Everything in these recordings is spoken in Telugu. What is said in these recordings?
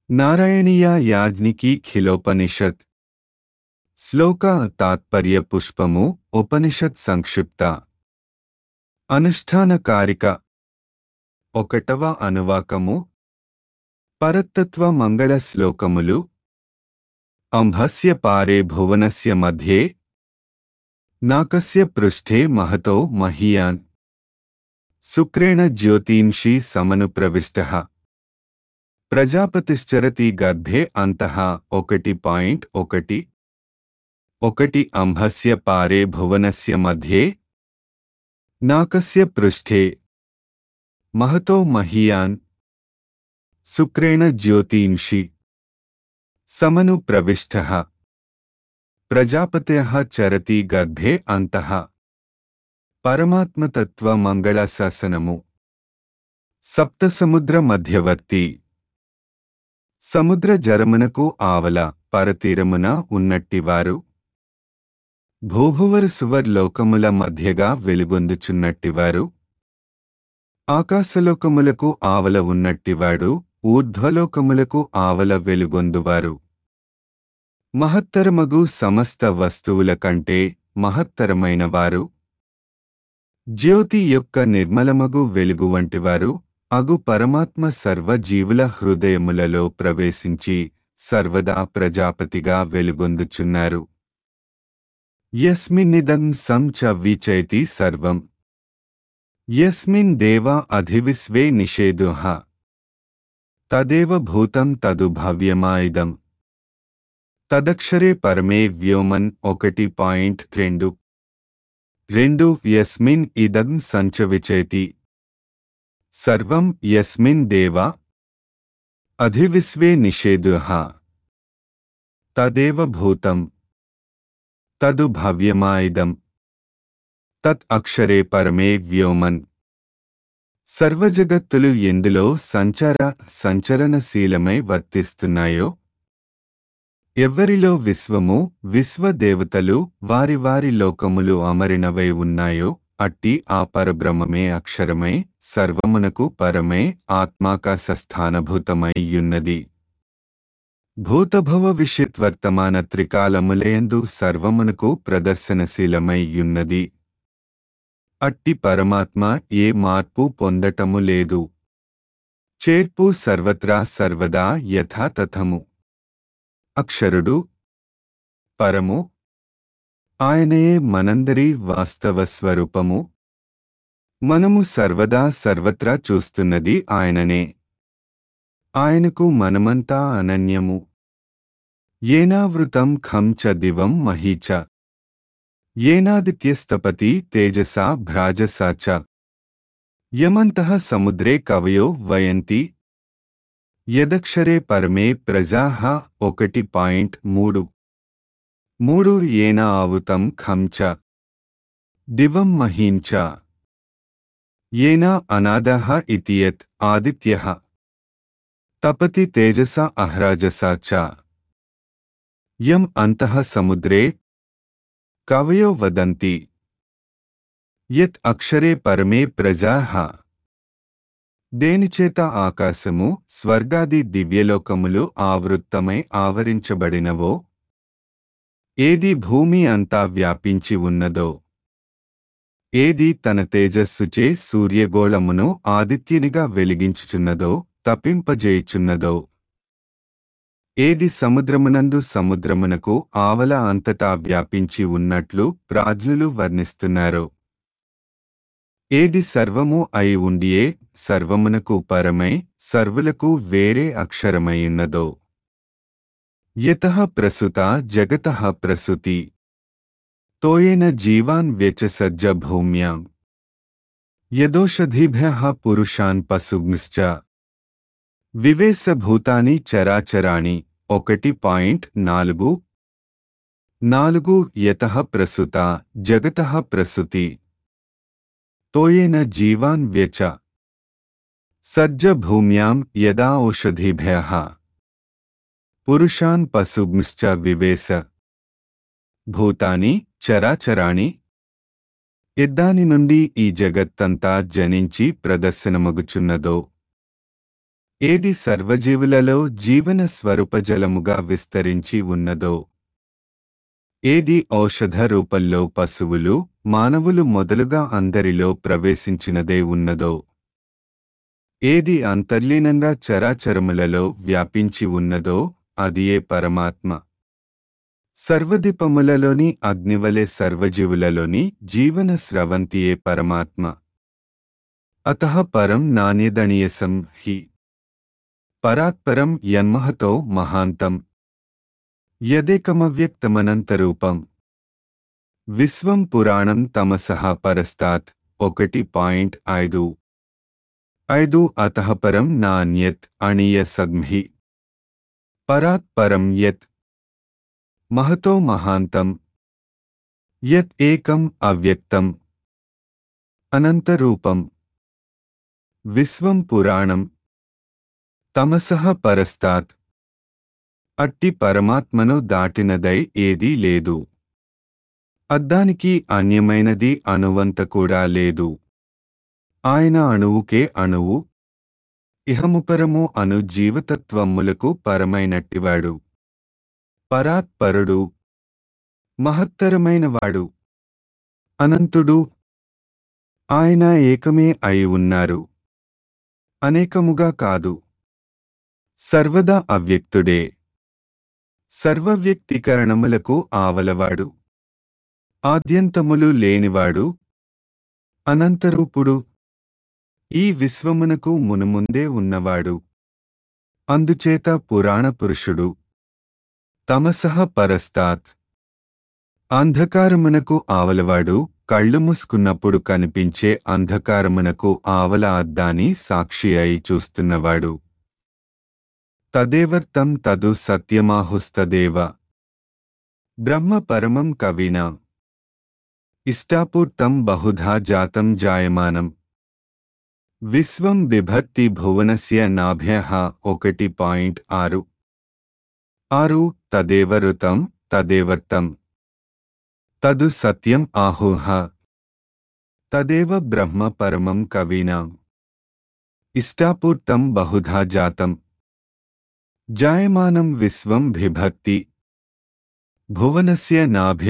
నారాయణీయ యాజ్ఞికి ఖిలోపనిషత్ శ్లోక తాత్పర్య పుష్పము ఉపనిషత్ సంక్షిప్త అనుష్ఠానకారిక ఒకటవ అనువాకము పరతత్వ మంగళ శ్లోకములు అంభస్య పారే భువనస్య మధ్యే నాకస్య పృష్ఠే మహతో మహీయాన్ శుక్రేణ జ్యోతింషి సమనుప్రవిష్టః ప్రజాపతిశ్చరతి గర్భే అంతః ఒకటి పాయింట్ ఒకటి ఒకటి అంభస్య పారే భువనస్య మధ్యే నాకస్య పృష్ఠే మహతో మహీయాన్ శుక్రేణ జ్యోతింషి సమను ప్రవిష్టః ప్రజాపత్యః చరతి గర్భే అంతః పరమాత్మతత్వ మంగళ శాసనము సప్తసముద్ర మధ్యవర్తి సముద్ర జరమునకు ఆవల పరతీరమున ఉన్నట్టివారు భూభువరు సువర్ లోకముల మధ్యగా వెలుగొందుచున్నట్టివారు ఆకాశలోకములకు ఆవల ఉన్నట్టివాడు ఊర్ధ్వలోకములకు ఆవల వెలుగొందువారు మహత్తరమగు సమస్త వస్తువుల కంటే మహత్తరమైన వారు జ్యోతి యొక్క నిర్మలమగు వెలుగు వంటివారు అగు పరమాత్మ సర్వజీవుల హృదయములలో ప్రవేశించి సర్వదా ప్రజాపతిగా వెలుగొందుచున్నారు యస్మిన్నిదం సం చ విచైతి సర్వం యస్మిన్ దేవా అధివిశ్వే నిషేదుః తదేవ భూతం తదు భవ్యమాయిదం తదక్షరే పరమే వ్యోమన్ ఒకటి పాయింట్ రెండు రెండు యస్మిన్ ఇదం సంచ విచైతి సర్వం యస్మిన్ దేవా అధివిశ్వే నిషేదుః తదేవ భూతం తదు భవ్యమాయిదం తత్ అక్షరే పరమే వ్యోమన్ సర్వజగత్తులు ఎందులో సంచార సంచరణశీలమై వర్తిస్తున్నాయో ఎవ్వరిలో విశ్వము విశ్వదేవతలు వారి వారి లోకములు అమరినవై ఉన్నాయో అట్టి ఆ పరబ్రహ్మమే అక్షరమై సర్వమునకు పరమే ఆత్మాకాశస్థానభూతమై యున్నది భూతభవ విషిత్వర్తమాన త్రికాలములయందు సర్వమునకు ప్రదర్శనశీలమై యున్నది అట్టి పరమాత్మ ఏ మార్పు పొందటము లేదు చేర్పు సర్వత్రా సర్వదా యథాతథము అక్షరుడు పరము ఆయనయే మనందరి వాస్తవ స్వరూపము మనము సర్వదా సర్వత్రా చూస్తున్నది ఆయననే ఆయనకు మనమంతా అనన్యము ఏనావృతం ఖం చ దివం మహీచ ఏనాదిత్యస్తపతి తేజసా భ్రాజసా చ యమంతః సముద్రే కవయో వయంతి యదక్షరే పరమే ప్రజాః ఒకటి పాయింట్ మూడు మూడు ఏన ఆవుతం ఖం చ దివం మహీం చ ఏన అనాదః ఇతి యత్ ఆదిత్యః తపతి తేజసా అహ్రాజసా చ యం అంతః సముద్రే కవయో వదంతి యత్ అక్షరే పరమే ప్రజాః దేనిచేత ఆకాశము స్వర్గాది దివ్యలోకములు ఆవృత్తమై ఆవరించబడినవో ఏది భూమి అంతా వ్యాపించి ఉన్నదో ఏది తన తేజస్సుచే సూర్యగోళమును ఆదిత్యునిగా వెలిగించుచున్నదో తప్పింపజేయుచున్నదో ఏది సముద్రమునందు సముద్రమునకు ఆవల అంతటా వ్యాపించి ఉన్నట్లు ప్రాజ్ఞులు వర్ణిస్తున్నారో ఏది సర్వము అయి ఉండియే సర్వమునకు పరమై సర్వులకు వేరే అక్షరమైయున్నదో యత ప్రసుత జగత ప్రసుతి తోయేన జీవాన్ వ్యచసజ్జ భూమ్యాం యదోషధిభ్య పురుషాన్ పశుగ్నిశ్చ వివేశభూతాని చరాచరాణి ఒకటి పాయింట్ నాలుగు నాలుగు యత ప్రసుత జగత ప్రసుతి తోయేన జీవాన్ వ్యచ సజ్జ భూమ్యాం యదా ఓషధిభ్య పురుషాన్ పశుగ్నిశ్చ వివేశ భూతాని చరాచరాణి ఎద్దాని నుండి ఈ జగత్తంతా జనించి ప్రదర్శనమగుచున్నదో ఏది సర్వజీవులలో జీవన స్వరూపజలముగా విస్తరించి ఉన్నదో ఏది ఔషధ రూపంలో పశువులు మానవులు మొదలుగా అందరిలో ప్రవేశించినదే ఉన్నదో ఏది అంతర్లీనంగా చరాచరములలో వ్యాపించి ఉన్నదో అదియే పరమాత్మ సర్వదీపములలోని అగ్నివలె సర్వజీవులలోని జీవన స్రవంతియే పరమాత్మ అత పరం నాణ్యదణీయసం హి పరాత్పరం యన్మహతో మహాంతం యదేకమవ్యక్తమనంతరూపం విశ్వం పురాణం తమసః పరస్తాత్ ఒకటి పాయింట్ ఐదు ఐదు అతః పరం నాన్యత్ అణీయ సగ్మి పరాత్ పరం యత్ మహతో మహాంతం యత్ ఏకం అవ్యక్తం అనంతరూపం విశ్వం పురాణం తమసః పరస్తాత్ అట్టి పరమాత్మను దాటినదై ఏదీ లేదు అద్దానికి అన్యమైనది అణువంత కూడా లేదు ఆయన అణువుకే అణువు ఇహముపరము అను జీవతత్వములకు పరమైనట్టివాడు పరాత్పరుడు మహత్తరమైనవాడు అనంతుడు ఆయన ఏకమే అయి ఉన్నారు అనేకముగా కాదు సర్వదా అవ్యక్తుడే సర్వవ్యక్తీకరణములకు ఆవలవాడు ఆద్యంతములు లేనివాడు అనంతరూపుడు ఈ విశ్వమునకు మునుముందే ఉన్నవాడు అందుచేత పురాణ పురుషుడు తమసః పరస్తాత్ అంధకారమునకు ఆవలవాడు కళ్ళు మూసుకున్నప్పుడు కనిపించే అంధకారమునకు ఆవల అద్దాని సాక్షి అయి చూస్తున్నవాడు తదేవర్తం తదు సత్యమాహుస్తదేవ బ్రహ్మ పరమం కవినా ఇష్టాపూర్తం బహుధా జాతం జాయమానం విశ్వం బిభర్తి భువనస్య నాభ్య ఒకటి పాయింట్ ఆరు ఆరు తదేవరుతం తదేవర్తం తదు సత్యం ఆహుహ తదేవ బ్రహ్మ పరమం కవీనా ఇష్టాపూర్తం బహుధా జాతం జాయమానం విశ్వం బిభక్తి భువనస్య నాభ్య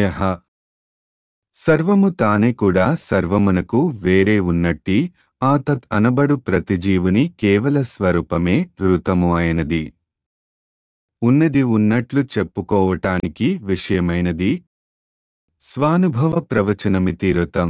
సర్వము తానే కూడా సర్వమునకు వేరే ఉన్నట్టి ఆ తత్ అనబడు ప్రతిజీవుని కేవల స్వరూపమే ఋతము అయినది ఉన్నది ఉన్నట్లు చెప్పుకోవటానికి విషయమైనది స్వానుభవ ప్రవచనమితి ఋతం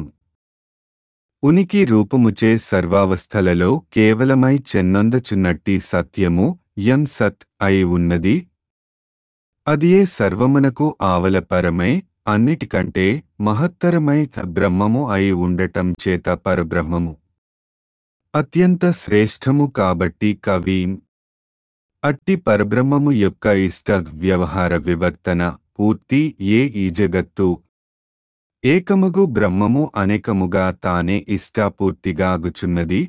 ఉనికి రూపముచే సర్వావస్థలలో కేవలమై చెన్నొందచున్నట్టి సత్యము యం సత్ అయి ఉన్నది అదియే సర్వమునకు ఆవలపరమై అన్నిటికంటే మహత్తరమై బ్రహ్మము అయి ఉండటం చేత పరబ్రహ్మము అత్యంత శ్రేష్టము కాబట్టి కవీం అట్టి పరబ్రహ్మము యొక్క ఇష్ట వ్యవహార వివర్తన పూర్తి ఏ ఈ జగత్తు ఏకముగు బ్రహ్మము అనేకముగా తానే ఇష్టాపూర్తిగా అగుచున్నది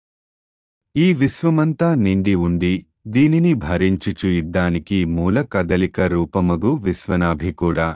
ఈ విశ్వమంతా నిండి ఉండి దీనిని భరించుచు ఇద్దానికి మూల కదలిక రూపమగు విశ్వనాభి కూడా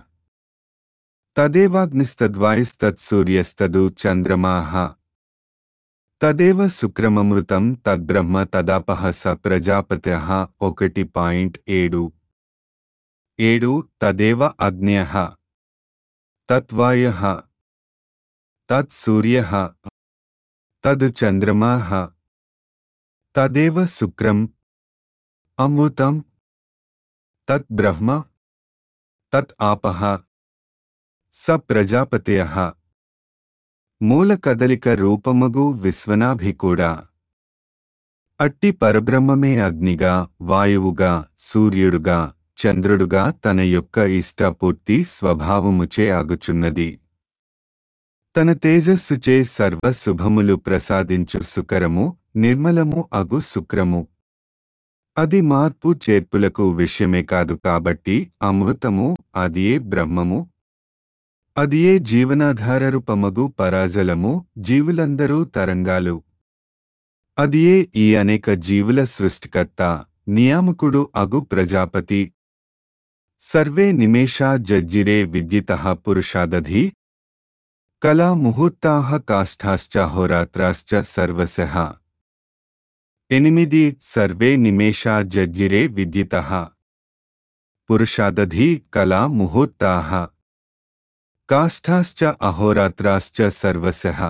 తదేవాగ్నిస్తద్వాయుస్తత్సూర్యస్తదు చంద్రమాహ తదేవ శుక్రమమృతం తద్బ్రహ్మ తదాపహ స ప్రజాపత్య ఒకటి పాయింట్ ఏడు ఏడు తదేవ అగ్న్య తత్వాయ తత్సూర్య తదు చంద్రమా తదేవ శుక్రం అమృతం తత్ బ్రహ్మ తత్ ఆపహ స ప్రజాపతయ మూల కదలిక రూపమగు విశ్వనాభి కూడా అట్టి పరబ్రహ్మమే అగ్నిగా వాయువుగా సూర్యుడుగా చంద్రుడుగా తన యొక్క ఇష్టపూర్తి స్వభావముచే ఆగుచున్నది తన తేజస్సుచే సర్వ శుభములు ప్రసాదించు సుకరము నిర్మలము అగు శుక్రము అది మార్పు చేర్పులకు విషయమే కాదు కాబట్టి అమృతము అదియే బ్రహ్మము అదియే జీవనాధారరూపమగు పరాజలము జీవులందరూ తరంగాలు అదియే ఈ అనేక జీవుల సృష్టికర్త నియామకుడు అగు ప్రజాపతి సర్వే నిమేషా జజ్జిరే విద్యుత పురుషాదధి కళా ముహూర్తా కాష్ఠాశ్చ హోరాత్రాశ్చ సర్వశః ఎనిమిది సర్వే నిమేషా జజ్జిరే విద్యుత పురుషాదధి కళా ముహూర్తా కాష్టాశ్చ అహోరాత్రాశ్చ సర్వశః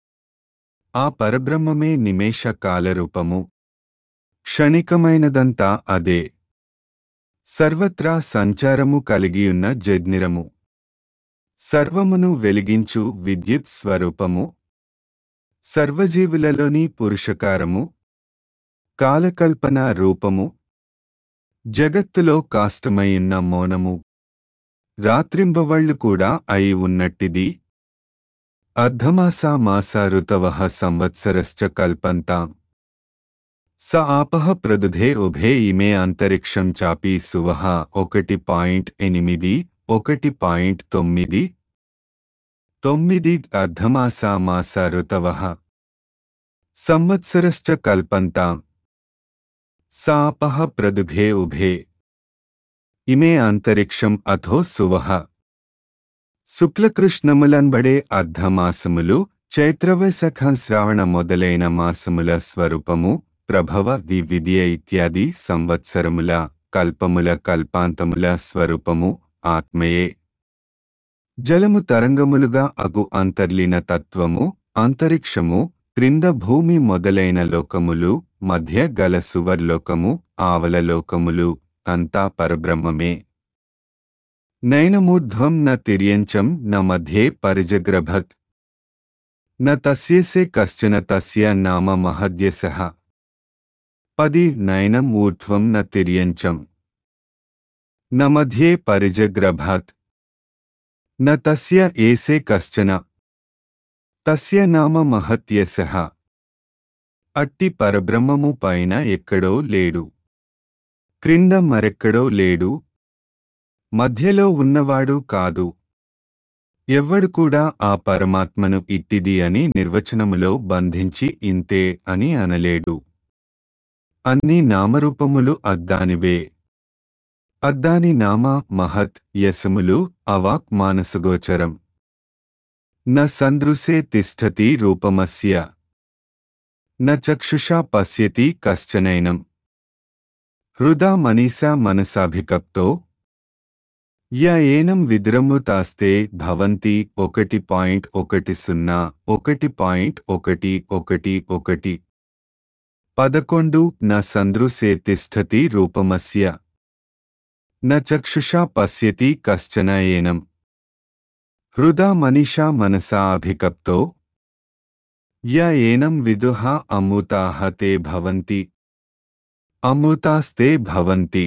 ఆ పరబ్రహ్మమే నిమేష కాలరూపము క్షణికమైనదంతా అదే సర్వత్రా సంచారము కలిగియున్న జజ్నిరము సర్వమును వెలిగించు విద్యుత్ స్వరూపము సర్వజీవులలోని పురుషకారము కాలకల్పన రూపము జగత్తులో కాష్టమైయున్న మౌనము రాత్రింబవళ్ళు కూడా అయి ఉన్నట్టిది అర్ధమాసా మాసా ఋతవః సంవత్సరశ్చ కల్పంతాం స ఆపః ప్రదుధే ఉభే ఇమే అంతరిక్షం చాపి సువహ ఒకటి పాయింట్ ఎనిమిది ఒకటి పాయింట్ తొమ్మిది తొమ్మిది అర్ధమాసా మాసా ఋతవః సంవత్సరశ్చ కల్పంతాం సాపః ప్రదుఘే ఉభే ఇమే అంతరిక్షం అథో సువహ శుక్లకృష్ణములన్బడే అర్ధమాసములు చైత్రవైశఖం శ్రావణ మొదలైన మాసముల స్వరూపము ప్రభవ వివిద్య ఇత్యాది సంవత్సరముల కల్పముల కల్పాంతముల స్వరూపము ఆత్మయే జలము తరంగములుగా అగు అంతర్లీన తత్వము అంతరిక్షము క్రింద భూమి మొదలైన లోకములు మధ్య గల సువర్లోకము ఆవల లోకములు అంతా పరబ్రహ్మమే నైనమూర్ధ్వం న తిర్యంచం న మధ్యే పరిజగ్రభత్ న తస్యసే కశ్చన తస్య నామ మహద్యసః పది నయనం ఊర్ధ్వం న తిర్యంచం న మధ్యే పరిజగ్రభాత్ న తస్య ఏసే కశ్చన తస్య నామ మహత్యసః అట్టి పరబ్రహ్మము పైన ఎక్కడో లేడు క్రింద మరెక్కడో లేడు మధ్యలో ఉన్నవాడు కాదు ఎవ్వడు కూడా ఆ పరమాత్మను ఇట్టిది అని నిర్వచనములో బంధించి ఇంతే అని అనలేడు అన్ని నామరూపములు అద్దానివే అద్దాని నామ మహత్ యశములు అవాక్ మానసగోచరం న సందృశే తిష్టతి రూపమస్య న చక్షుషా పశ్యతి కశ్చనైనం హృదా మనీసా మనసాభికప్తో య ఏనం విద్రముతాస్తే భవంతి ఒకటి పాయింట్ ఒకటి సున్నా ఒకటి పాయింట్ ఒకటి ఒకటి ఒకటి పదకొండు న సందృశే తిష్టతి రూపమస్య న చక్షుషా పశ్యతి కశ్చన ఏనం హృదా మనీషా మనసా అభికప్తో య ఏనం విదుహ అమృతాః తే భవంతి అమృతాస్తే భవంతి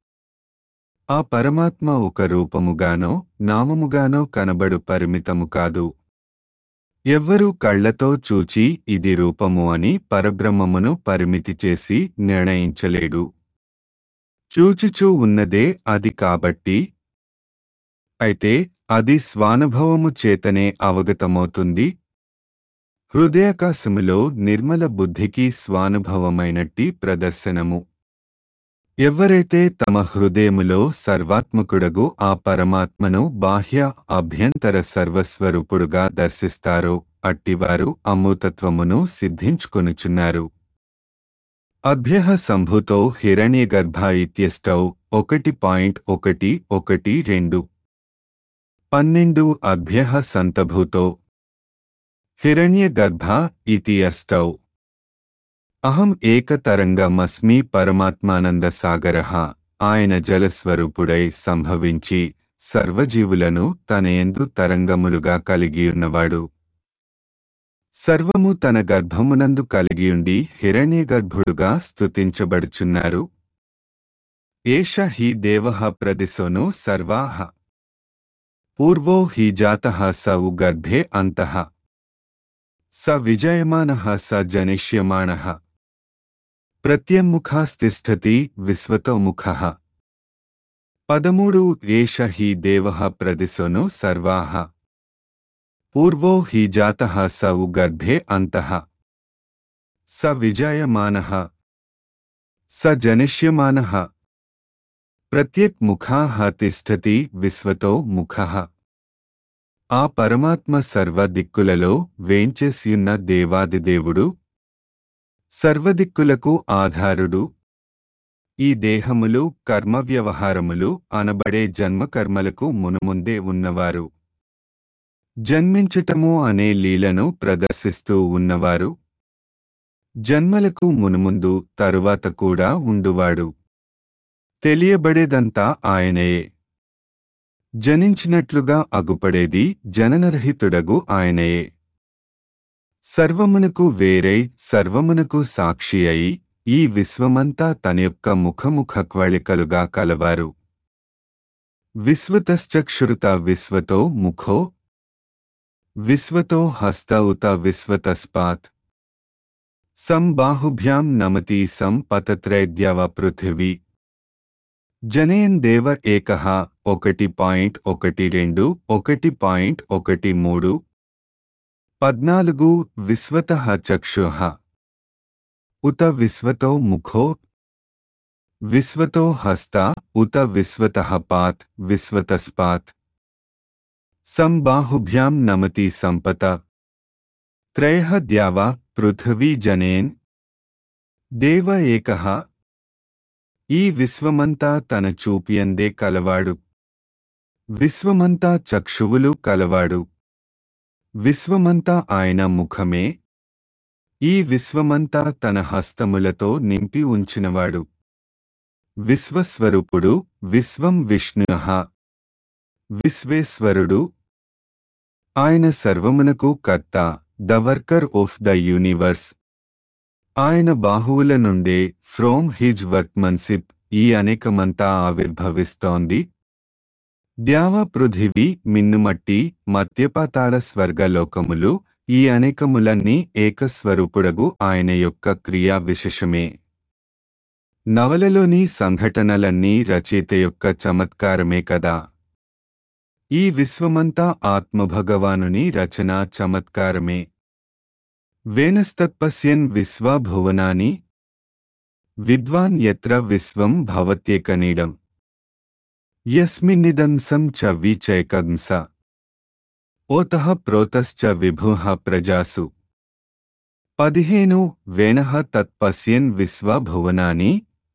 ఆ పరమాత్మ ఒక రూపముగానో నామముగానో కనబడు పరిమితము కాదు ఎవ్వరూ కళ్లతో చూచి ఇది రూపము అని పరబ్రహ్మమును పరిమితి చేసి నిర్ణయించలేడు చూచుచూ ఉన్నదే అది కాబట్టి అయితే అది స్వానుభవము చేతనే అవగతమవుతుంది హృదయాకాశములో నిర్మల బుద్ధికి స్వానుభవమైనట్టి ప్రదర్శనము ఎవరైతే తమ హృదయములో సర్వాత్మకుడగు ఆ పరమాత్మను బాహ్య అభ్యంతర సర్వస్వరూపుడుగా దర్శిస్తారో అట్టివారు అమృతత్వమును సిద్ధించుకొనుచున్నారు అభ్య సంభూతో హిరణ్యగర్భ ఇత్యష్టౌ ఒకటి పాయింట్ ఒకటి ఒకటి రెండు పన్నెండు అభ్య సంతభూతో హిరణ్యగర్భ ఇతి అష్టౌ అహం ఏకతరంగమస్మి పరమాత్మానంద సాగర ఆయన జలస్వరూపుడై సంభవించి సర్వజీవులను తనయందు తరంగములుగా కలిగియున్నవాడు సర్వము తన గర్భమునందు కలిగియుండి హిరణ్యగర్భుడుగా స్తుతించబడుచున్నారు ఏష హి దేవ ప్రదిశోను సర్వాహ పూర్వో హి జాత స ఉ గర్భే అంతః స విజయమాన స జనిష్యమాణ ప్రత్యముఖాస్తిష్టతి విశ్వతోముఖ పదమూడు ఏష హి దేవ ప్రదిశోను సర్వాహ పూర్వో హి జాత స ఉ గర్భే అంతః స విజయమాన స జనిష్యమాన ప్రత్యక్ ముఖా తిష్టతి విశ్వతో ముఖ ఆ పరమాత్మ సర్వ దిక్కులలో వేంచేసియున్న దేవాదిదేవుడు సర్వదిక్కులకు ఆధారుడు ఈ దేహములు కర్మ వ్యవహారములు అనబడే జన్మకర్మలకు మునుముందే ఉన్నవారు జన్మించటము అనే లీలను ప్రదర్శిస్తూ ఉన్నవారు జన్మలకు మునుముందు తరువాత కూడా ఉండువాడు తెలియబడేదంతా ఆయనయే జనించినట్లుగా అగుపడేది జననరహితుడగు ఆయనయే సర్వమునకు వేరై సర్వమునకు సాక్షి అయి ఈ విశ్వమంతా తన యొక్క ముఖముఖ క్వళికలుగా కలవారు విశ్వతశ్చక్షురుత విశ్వతో ముఖో విశ్వతో హస్త ఉత విశ్వతస్పాత్ సంబాహుభ్యాం నమతి సం పతత్రైద్యవ పృథివీ జనేన్ దేవ ఏకః ఒకటి పాయింట్ ఒకటి రెండు ఒకటి పాయింట్ ఒకటి మూడు పద్నాలుగు విశ్వత చక్షుః ఉత విశ్వతో ముఖో విశ్వతో హస్త ఉత విశ్వత పాత్ విశ్వతస్పాత్ సంబాహుభ్యాం నమతి సంపత త్రయః ద్యావా పృథివీ జనేన్ దేవ ఏకః ఈ విశ్వమంతా తన చూపియందే కలవాడు విశ్వమంతా చక్షువులు కలవాడు విశ్వమంతా ఆయన ముఖమే ఈ విశ్వమంతా తన హస్తములతో నింపి ఉంచినవాడు విశ్వస్వరూపుడు విశ్వం విష్ణు విశ్వేశ్వరుడు ఆయన సర్వమునకు కర్త the worker of the universe ఆయన బాహువుల నుండే ఫ్రోమ్ హిజ్ వర్క్మన్సిప్ ఈ అనేకమంతా ఆవిర్భవిస్తోంది ద్యావ పృథివీ మిన్నుమట్టి మధ్యపాతాళ స్వర్గలోకములు ఈ అనేకములన్నీ ఏకస్వరూపుడగు ఆయన యొక్క క్రియా విశేషమే నవలలోని సంఘటనలన్నీ రచయిత యొక్క చమత్కారమే కదా ఈ విశ్వమంతా ఆత్మభగవానుని రచనా చమత్కారమే వేనస్తత్పశ్యన్ విశ్వా భువనాని విద్వాన్ యత్ర విశ్వం భవత్యేకనీడం యస్మిన్నిదంసం చ విచైకంస ఓతః ప్రోతశ్చ విభుః ప్రజాసు పదిహేను వేనః తత్పశ్యన్ విశ్వ భువనాని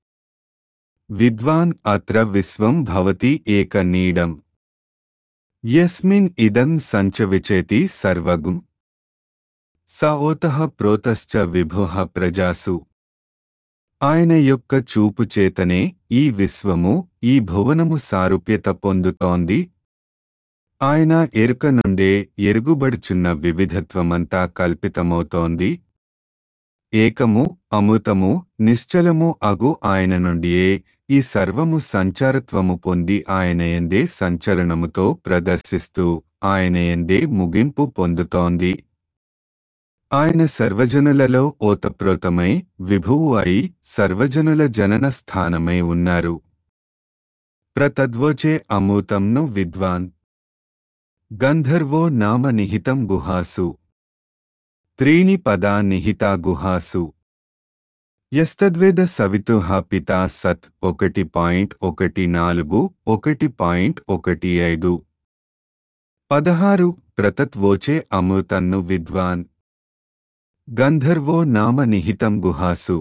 విద్వాన్ అత్ర విశ్వం భవతి ఏకనీడం యస్మిన్ ఇదం సంచ విచేతి సర్వగుం స ఓతః ప్రోతశ్చ విభుః ప్రజాసు ఆయన యొక్క చూపు చేతనే ఈ విశ్వము ఈ భువనము సారూప్యత పొందుతోంది ఆయన ఎరుక నుండే ఎరుగుబడుచున్న వివిధత్వమంతా కల్పితమవుతోంది ఏకము అమృతము నిశ్చలము అగు ఆయన నుండియే ఈ సర్వము సంచారత్వము పొంది ఆయనయందే సంచలనముతో ప్రదర్శిస్తూ ఆయనయందే ముగింపు పొందుతోంది ఆయన సర్వజనులలో ఓతప్రోతమై విభువు అయి సర్వజనుల జనన స్థానమై ఉన్నారు ప్రతద్వోచే అమూతంను విద్వాన్ గంధర్వో నామ నిహితం గుహాసు త్రీణి పదా నిహితా గుహాసు యస్తద్వేద సవితుహ పితా సత్ ఒకటి పాయింట్ ఒకటి నాలుగు ఒకటి పాయింట్ ఒకటి ఐదు పదహారు ప్రతత్వోచే అమృతన్ను విద్వాన్ గంధర్వో నామ నిహితం గుహాసు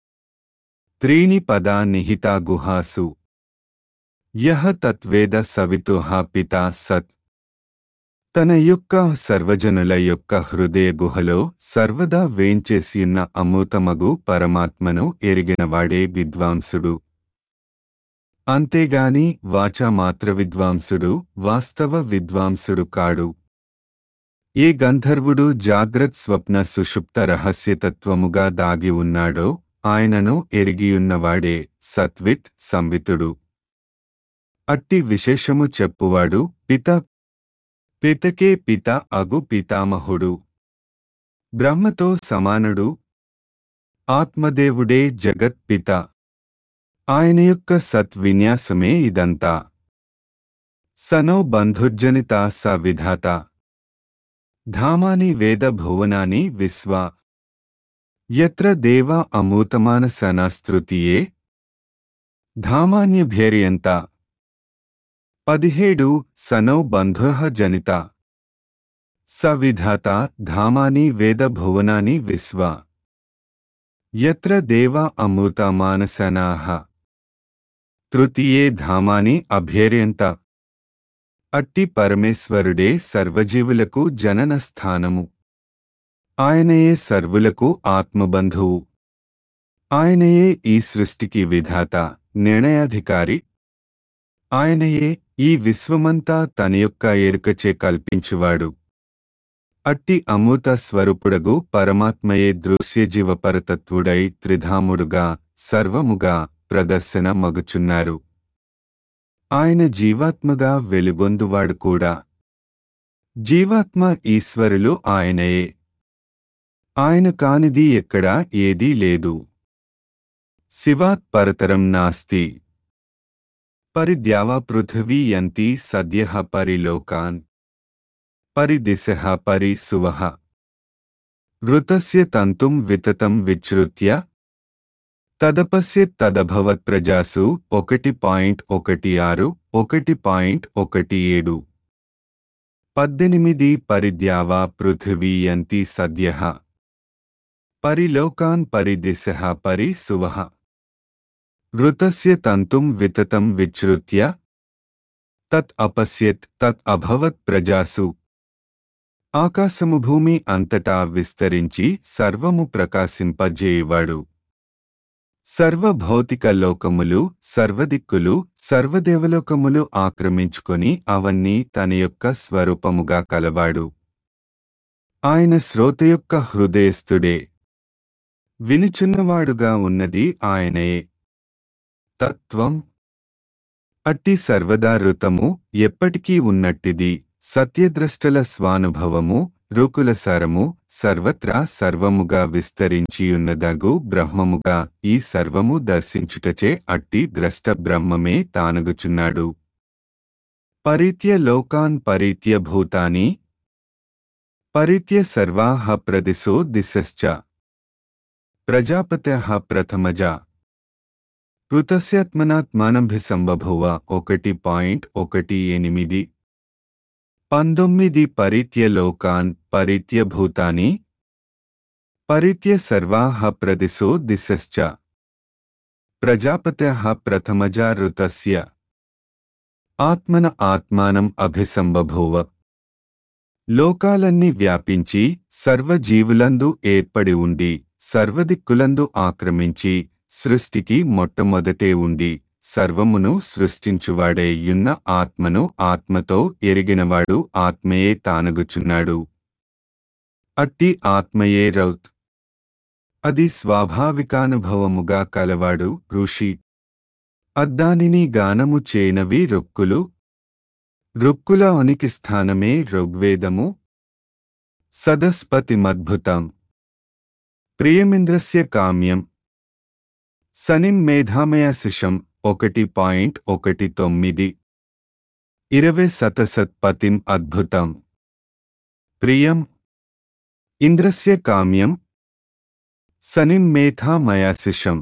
త్రీణి పదా నిహితా గుహాసు యహ తత్వేద సవితుహ పితా సత్ తన యొక్క సర్వజనుల యొక్క హృదయ గుహలో సర్వదా వేంచేసియున్న అమృతమగు పరమాత్మను ఎరిగినవాడే విద్వాంసుడు అంతేగాని వాచా మాత్ర విద్వాంసుడు వాస్తవ విద్వాంసుడు కాడు ఏ గంధర్వుడు జాగ్రత్ స్వప్న సుషుప్త రహస్యతత్వముగా దాగి ఉన్నాడో ఆయనను ఎరిగియున్నవాడే సత్విత్ సంవితుడు అట్టి విశేషము చెప్పువాడు పిత పితకే పిత అగు పితామహుడు బ్రహ్మతో సమానుడు ఆత్మదేవుడే జగత్ పిత ఆయన యొక్క సత్విన్యాసమే ఇదంతా సనో బంధుర్జనిత స విధాత ధామాని వేద భువనాని విశ్వ యత్ర దేవ అమూతమానసనాస్తృతియే ధామాన్యభ్యర్యంత పదిహేడు సనౌ బంధుః జనిత స విధాత ధామాని వేద భువనాని విశ్వ యత్ర దేవా అమృత మానసనాః తృతీయే ధామాని అభ్యర్యంత అట్టి పరమేశ్వరుడే సర్వజీవులకు జనన స్థానము ఆయనయే సర్వులకు ఆత్మబంధువు ఆయనయే ఈ సృష్టికి విధాత నిర్ణయాధికారి ఆయనయే ఈ విశ్వమంతా తన యొక్క ఎరుకచే కల్పించువాడు అట్టి అమృత స్వరూపుడగు పరమాత్మయే దృశ్యజీవ పరతత్వుడై త్రిధాముడుగా సర్వముగా ప్రదర్శన మగుచున్నారు ఆయన జీవాత్మగా వెలుగొందువాడు కూడా జీవాత్మ ఈశ్వరులు ఆయనయే ఆయన కానిది ఎక్కడా ఏదీ లేదు శివాత్ పరతరం నాస్తి పరిద్యావా పృథివీ యంతి సద్యః పరిలోకాన్ పరిదిశః పరిసువః ఋతస్య తంతుం వితతం విచ్రుత్య తదపశ్యత్ తదభవత్ ప్రజాసు ఒకటి పాయింట్ ఒకటి ఆరు ఒకటి పాయింట్ ఒకటి ఏడు పద్దెనిమిది పరిద్యావా పృథివీ యంతి సద్యః పరిలోకాన్ పరిదిశః పరిసువః ఋతస్య తంతుం వితతం విచ్రుత్య తత్ అపశ్యత్ తత్ అభవత్ ప్రజాసు ఆకాశము భూమి అంతటా విస్తరించి సర్వము ప్రకాశింపజేయువాడు సర్వభౌతిక లోకములు సర్వదిక్కులు సర్వదేవలోకములు ఆక్రమించుకొని అవన్నీ తన యొక్క స్వరూపముగా కలవాడు ఆయన శ్రోత యొక్క హృదయస్థుడే వినుచున్నవాడుగా ఉన్నది ఆయనయే తత్వం అట్టి సర్వదా ఋతము ఎప్పటికీ ఉన్నట్టిది సత్యద్రష్టల స్వానుభవము రుకుల సరము సర్వత్రా సర్వముగా విస్తరించియున్నదగు బ్రహ్మముగా ఈ సర్వము దర్శించుటచే అట్టి ద్రష్ట బ్రహ్మమే తానగుచున్నాడు పరిత్య లోకాన్ పరిత్య భూతాని పరిత్య సర్వాః ప్రదిశో దిశశ్చ ప్రజాపత్యః ప్రథమజా కృతస్యాత్మనాత్మానంభిసంబభువ ఒకటి పాయింట్ ఒకటి ఎనిమిది పంతొమ్మిది పరిత్య లోకాన్ పరిత్య భూతాని పరిత్య సర్వాః ప్రదిశో దిశశ్చ ప్రజాపత్యః ప్రథమజా ఋతస్య ఆత్మన ఆత్మానం అభిసంబభూవ లోకాలన్నీ వ్యాపించి సర్వజీవులందు ఏర్పడి ఉండి సర్వదిక్కులందు ఆక్రమించి సృష్టికి మొట్టమొదటే ఉండి సర్వమును సృష్టించువాడే యున్న ఆత్మను ఆత్మతో ఎరిగినవాడు ఆత్మయే తానగుచున్నాడు అట్టి ఆత్మయే రౌత్ అది స్వాభావికానుభవముగా కలవాడు ఋషి అద్దానిని గానము చేయనవి రుక్కులు రుక్కుల ఉనికి స్థానమే ఋగ్వేదము సదస్పతిమద్భుతం ప్రియమింద్రస్య కామ్యం సనిం మేధామయాశిషం ఒకటి పాయింట్ ఒకటి తొమ్మిది ఇరవై సతసత్పతిం అద్భుతం ప్రియం ఇంద్రస్య కామ్యం సనిం మేధామయాశిషం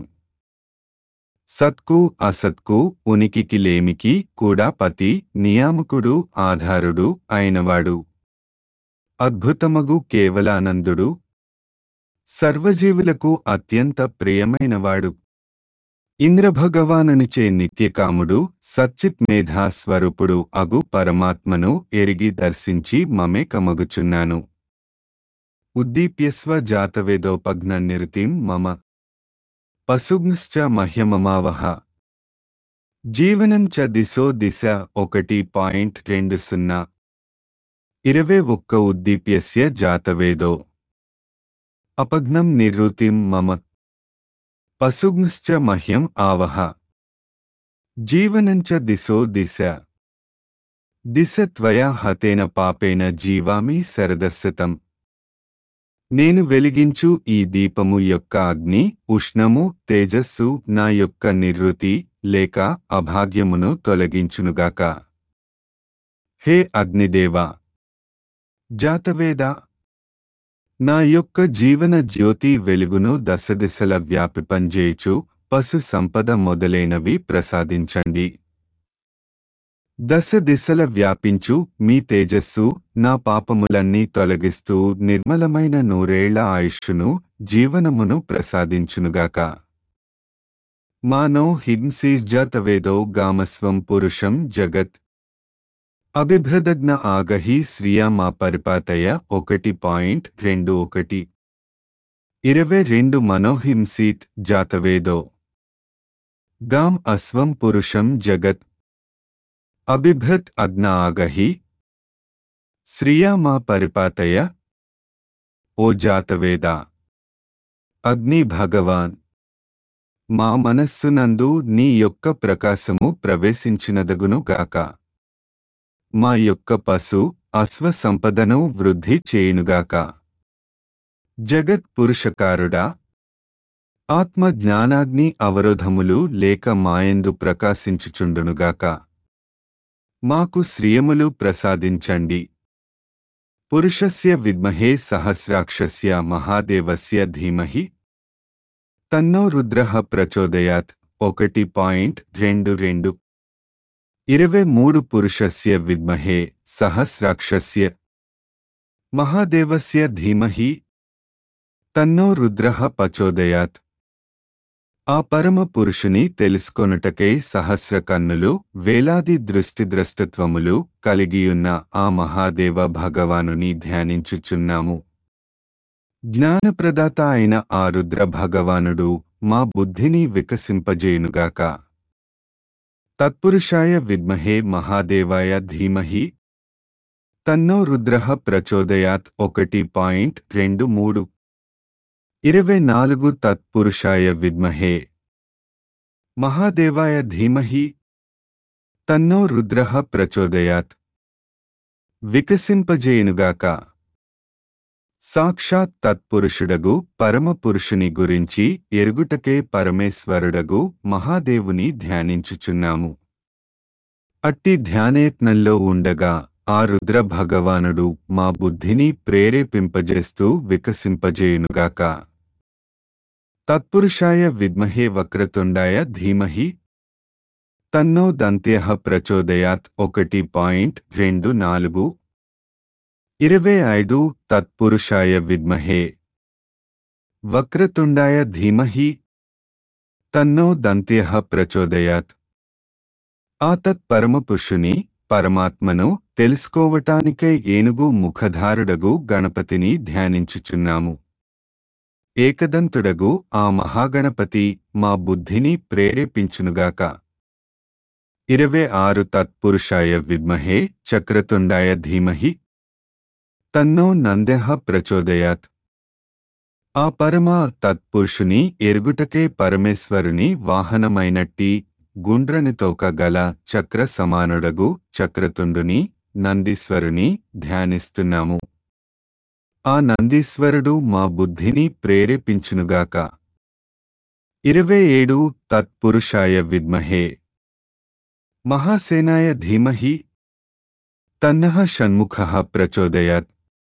సత్కు అసత్కు ఉనికికి లేమికి కూడా పతి నియామకుడు ఆధారుడు అయినవాడు అద్భుతమగు కేవలానందుడు సర్వజీవులకు అత్యంత ప్రియమైనవాడు ఇంద్రభగవానునిచే నిత్యకాముడు సచ్చిత్ మేధా స్వరూపుడు అగు పరమాత్మను ఎరిగి దర్శించి మమేకమగుచున్నాను ఉద్దీప్యస్వ జాతవేదోపజ్ఞ నిరుతిం మమ పశుగ్శ్చ మహ్యమమావహ జీవనం చ దిశో దిశ ఒకటి పాయింట్ రెండు సున్నా ఇరవై ఒక్క ఉద్దీప్యస్య జాతవేదో అపజ్ఞం నిరుతిం మమ పశుగ్శ్చ మహ్యం ఆవహ జీవనంచ దిశో దిశ దిశ త్వయా హతేన పాపేన జీవామి శరదస్సతం నేను వెలిగించు ఈ దీపము యొక్క అగ్ని ఉష్ణము తేజస్సు నా యొక్క నిర్వృతి లేక అభాగ్యమును తొలగించునుగాక హే అగ్నిదేవా జాతవేద నా యొక్క జీవన జ్యోతి వెలుగును దశదిశల వ్యాపిపంజేయుచు పశు సంపద మొదలైనవి ప్రసాదించండి దశ దిశల వ్యాపించు మీ తేజస్సు నా పాపములన్నీ తొలగిస్తూ నిర్మలమైన నూరేళ్ల ఆయుష్ను జీవనమును ప్రసాదించునుగాక మానో హింసీజాతవేదో గామస్వం పురుషం జగత్ అభిభ్రదజ్ఞ ఆగహి శ్రియా మా పరిపాతయ ఒకటి పాయింట్ రెండు ఒకటి ఇరవై రెండు మనోహింసీత్ జాతవేదో గాం అస్వం పురుషం జగత్ అభిభృత్ అగ్న ఆగహి శ్రియా మా పరిపాతయ ఓ జాతవేద అగ్ని భగవాన్ మా మనస్సునందు నీ యొక్క ప్రకాశము ప్రవేశించినదగును గాక మా యొక్క పశు అశ్వ సంపదను వృద్ధి చేయునుగాక జగత్ పురుషకారుడా ఆత్మ జ్ఞానాగ్ని అవరోధములు లేక మాయందు ప్రకాశించుచుండునుగాక మాకు శ్రియములు ప్రసాదించండి పురుషస్య విద్మహే సహస్రాక్షస్య మహాదేవస్య ధీమహి తన్నో రుద్రః ప్రచోదయాత్ ఒకటి పాయింట్ రెండు రెండు ఇరవై మూడు పురుషస్య విద్మహే సహస్రాక్షస్య మహాదేవస్య ధీమహి తన్నో రుద్రః ప్రచోదయాత్ ఆ పరమ పురుషుని తెలుసుకొనుటకై సహస్ర కన్నులు వేలాది దృష్టిద్రష్టత్వములు కలిగియున్న ఆ మహాదేవ భగవానుని ధ్యానించుచున్నాము జ్ఞానప్రదాత అయిన ఆ రుద్ర భగవానుడు మా బుద్ధిని వికసింపజేయునుగాక తత్పురుషాయ విద్మహే మహాదేవాయ ధీమహి తన్నో రుద్రః ప్రచోదయాత్ ఒకటి పాయింట్ రెండు మూడు ఇరవై నాలుగు తత్పురుషాయ విద్మహే మహాదేవాయ ధీమహి తన్నో రుద్రః ప్రచోదయాత్ వికసింపజేయునుగాక సాక్షాత్ తత్పురుషుడగు పరమపురుషుని గురించి ఎరుగుటకే పరమేశ్వరుడగు మహాదేవుని ధ్యానించుచున్నాము అట్టి ధ్యానేత్నంలో ఉండగా ఆ రుద్ర భగవానుడు మా బుద్ధిని ప్రేరేపింపజేస్తూ వికసింపజేయునుగాక తత్పురుషాయ విద్మహే వక్రతుండాయ ధీమహి తన్నో దంత్య ప్రచోదయాత్ ఒకటి పాయింట్ రెండు నాలుగు ఇరవై ఐదు తత్పురుషాయ విద్మహే వక్రతుండాయ ధీమహి తన్నో దంత్య ప్రచోదయాత్ ఆ తత్పరమపురుషుని పరమాత్మను తెలుసుకోవటానికై ఏనుగు ముఖధారుడగు గణపతిని ధ్యానించుచున్నాము ఏకదంతుడగు ఆ మహాగణపతి మా బుద్ధిని ప్రేరేపించునుగాక ఇరవై ఆరు తత్పురుషాయ విద్మహే చక్రతుండాయ ధీమహి తన్నో నందెహ ప్రచోదయాత్ ఆ పరమ తత్పురుషుని ఎరుగుటకే పరమేశ్వరుని వాహనమైనట్టి గుండ్రనితోక గల చక్ర సమానుడగు చక్రతుండుని నందీశ్వరుని ధ్యానిస్తున్నాము ఆ నందీశ్వరుడు మా బుద్ధిని ప్రేరేపించునుగాక ఇరవై ఏడు తత్పురుషాయ విద్మహే మహాసేనాయ ధీమహి తన్నః షణ్ముఖ ప్రచోదయాత్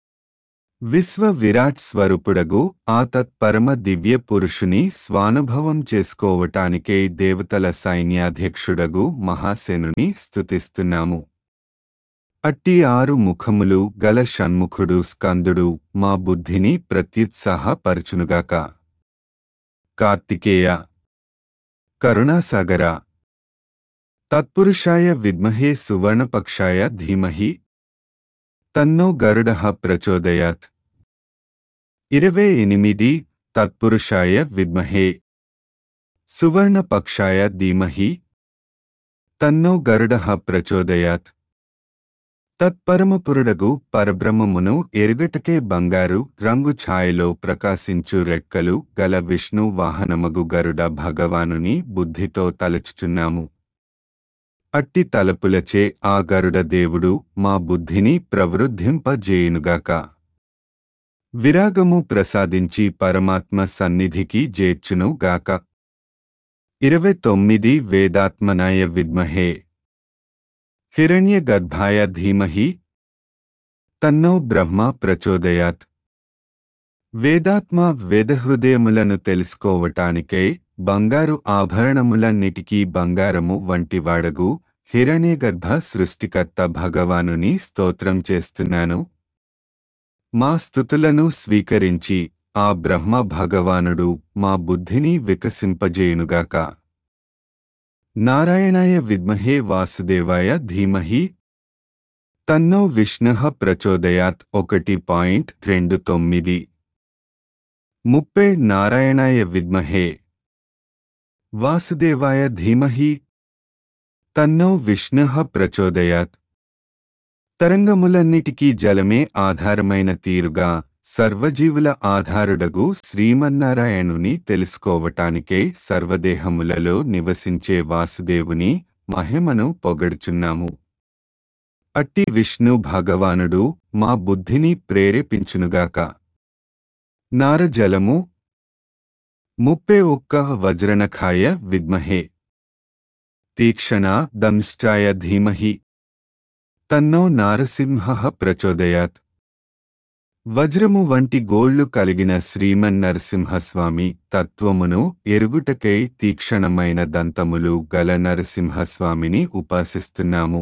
విశ్వ విరాట్ స్వరూపుడగు ఆ తత్పరమ దివ్య పురుషుని స్వానుభవం చేసుకోవటానికే దేవతల సైన్యాధ్యక్షుడగు మహాసేనుని స్తుతిస్తున్నాము అట్టి ఆరు ముఖములు గల షణ్ముఖుడు స్కందుడు మా బుద్ధిని ప్రత్యుత్సాహపరచునుగాక కార్తికేయ కరుణాసాగర తత్పురుషాయ విద్మహే సువర్ణపక్షాయ ధీమహి తన్నో గరుడ ప్రచోదయాత్ ఇరవై ఎనిమిది తత్పురుషాయ విద్మహే సువర్ణపక్షాయ ధీమహి తన్నో గరుడ ప్రచోదయాత్ తత్పరమపురుడగు పరబ్రహ్మమును ఎరుగటకే బంగారు రంగు ఛాయలో ప్రకాశించు రెక్కలు గల విష్ణు వాహనమగు గరుడ భగవానుని బుద్ధితో తలచుచున్నాము అట్టి తలపులచే ఆ గరుడ దేవుడు మా బుద్ధిని ప్రవృద్ధింపజేయునుగాక విరాగము ప్రసాదించి పరమాత్మ సన్నిధికి జేర్చును గాక ఇరవై తొమ్మిది వేదాత్మనాయ విద్మహే హిరణ్య గర్భాయ ధీమహి తన్నో బ్రహ్మ ప్రచోదయాత్ వేదాత్మ వేదహృదయములను తెలుసుకోవటానికై బంగారు ఆభరణములన్నిటికీ బంగారము వంటివాడగు హిరణ్యగర్భ సృష్టికర్త భగవానుని స్తోత్రం చేస్తున్నాను మా స్థుతులను స్వీకరించి ఆ బ్రహ్మ భగవానుడు మా బుద్ధిని వికసింపజేయునుగాక నారాయణాయ విద్మహే వాసుదేవాయ ధీమహి తన్నో విష్ణు ప్రచోదయాత్ ఒకటి పాయింట్ రెండు తొమ్మిది ముప్పై నారాయణాయ విద్మహే వాసుదేవాయ ధీమహి తన్నో విష్ణు ప్రచోదయాత్ తరంగములన్నిటికీ జలమే ఆధారమైన తీరుగా సర్వజీవుల ఆధారుడగు శ్రీమన్నారాయణుని తెలుసుకోవటానికే సర్వదేహములలో నివసించే వాసుదేవుని మహిమను పొగడుచున్నాము అట్టి విష్ణు భగవానుడు మా బుద్ధిని ప్రేరేపించునుగాక నారజలము ముప్పై ఒక్క వజ్రనఖాయ విద్మహే తీక్షణ దంష్టాయ ధీమహి తన్నో నారసింహ ప్రచోదయాత్ వజ్రము వంటి గోళ్లు కలిగిన శ్రీమన్నరసింహస్వామి తత్వమును ఎరుగుటకై తీక్షణమైన దంతములు గల నరసింహస్వామిని ఉపాసిస్తున్నాము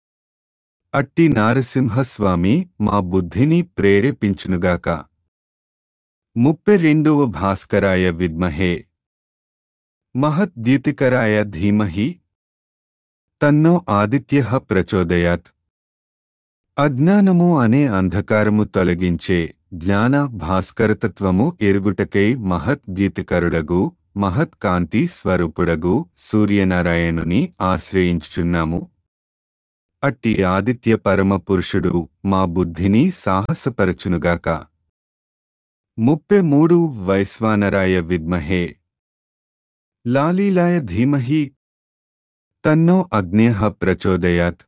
అట్టి నారసింహస్వామి మా బుద్ధిని ప్రేరేపించునుగాక ముప్పై రెండవ భాస్కరాయ విద్మహే మహద్ద్యుతికరాయ ధీమహి తన్నో ఆదిత్య ప్రచోదయాత్ అజ్ఞానము అనే అంధకారము తొలగించే జ్ఞాన భాస్కరతత్వము ఎరుగుటకై మహద్గీతికరుడగు మహత్కాంతి స్వరూపుడగు సూర్యనారాయణుని ఆశ్రయించుచున్నాము అట్టి ఆదిత్య పరమ పురుషుడు మా బుద్ధిని సాహసపరచునుగాక ముప్పై మూడు వైశ్వానరాయ విద్మహే లాలీలాయ ధీమహి తన్నో అగ్నేహ ప్రచోదయాత్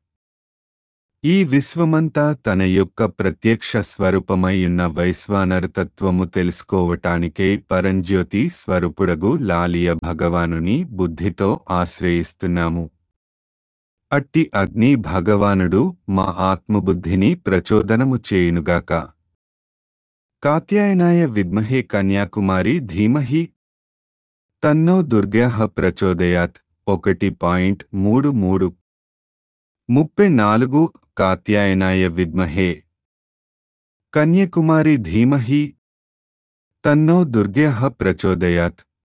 ఈ విశ్వమంతా తన యొక్క ప్రత్యక్ష స్వరూపమైయున్న వైశ్వానరతత్వము తెలుసుకోవటానికే పరంజ్యోతి స్వరూపుడగు లాలియ భగవానుని బుద్ధితో ఆశ్రయిస్తున్నాము అట్టి అగ్ని భగవానుడు మా ఆత్మబుద్ధిని ప్రచోదనము చేయునుగాక కాత్యాయనాయ విద్మహే కన్యాకుమారి ధీమహి తన్నో దుర్గ్యాహ ప్రచోదయాత్ ఒకటి పాయింట్ మూడు మూడు ముప్పై నాలుగు కాత్యాయనాయ విద్మహే కన్యకుమారి ధీమహి తన్నో దుర్గ్యః ప్రచోదయాత్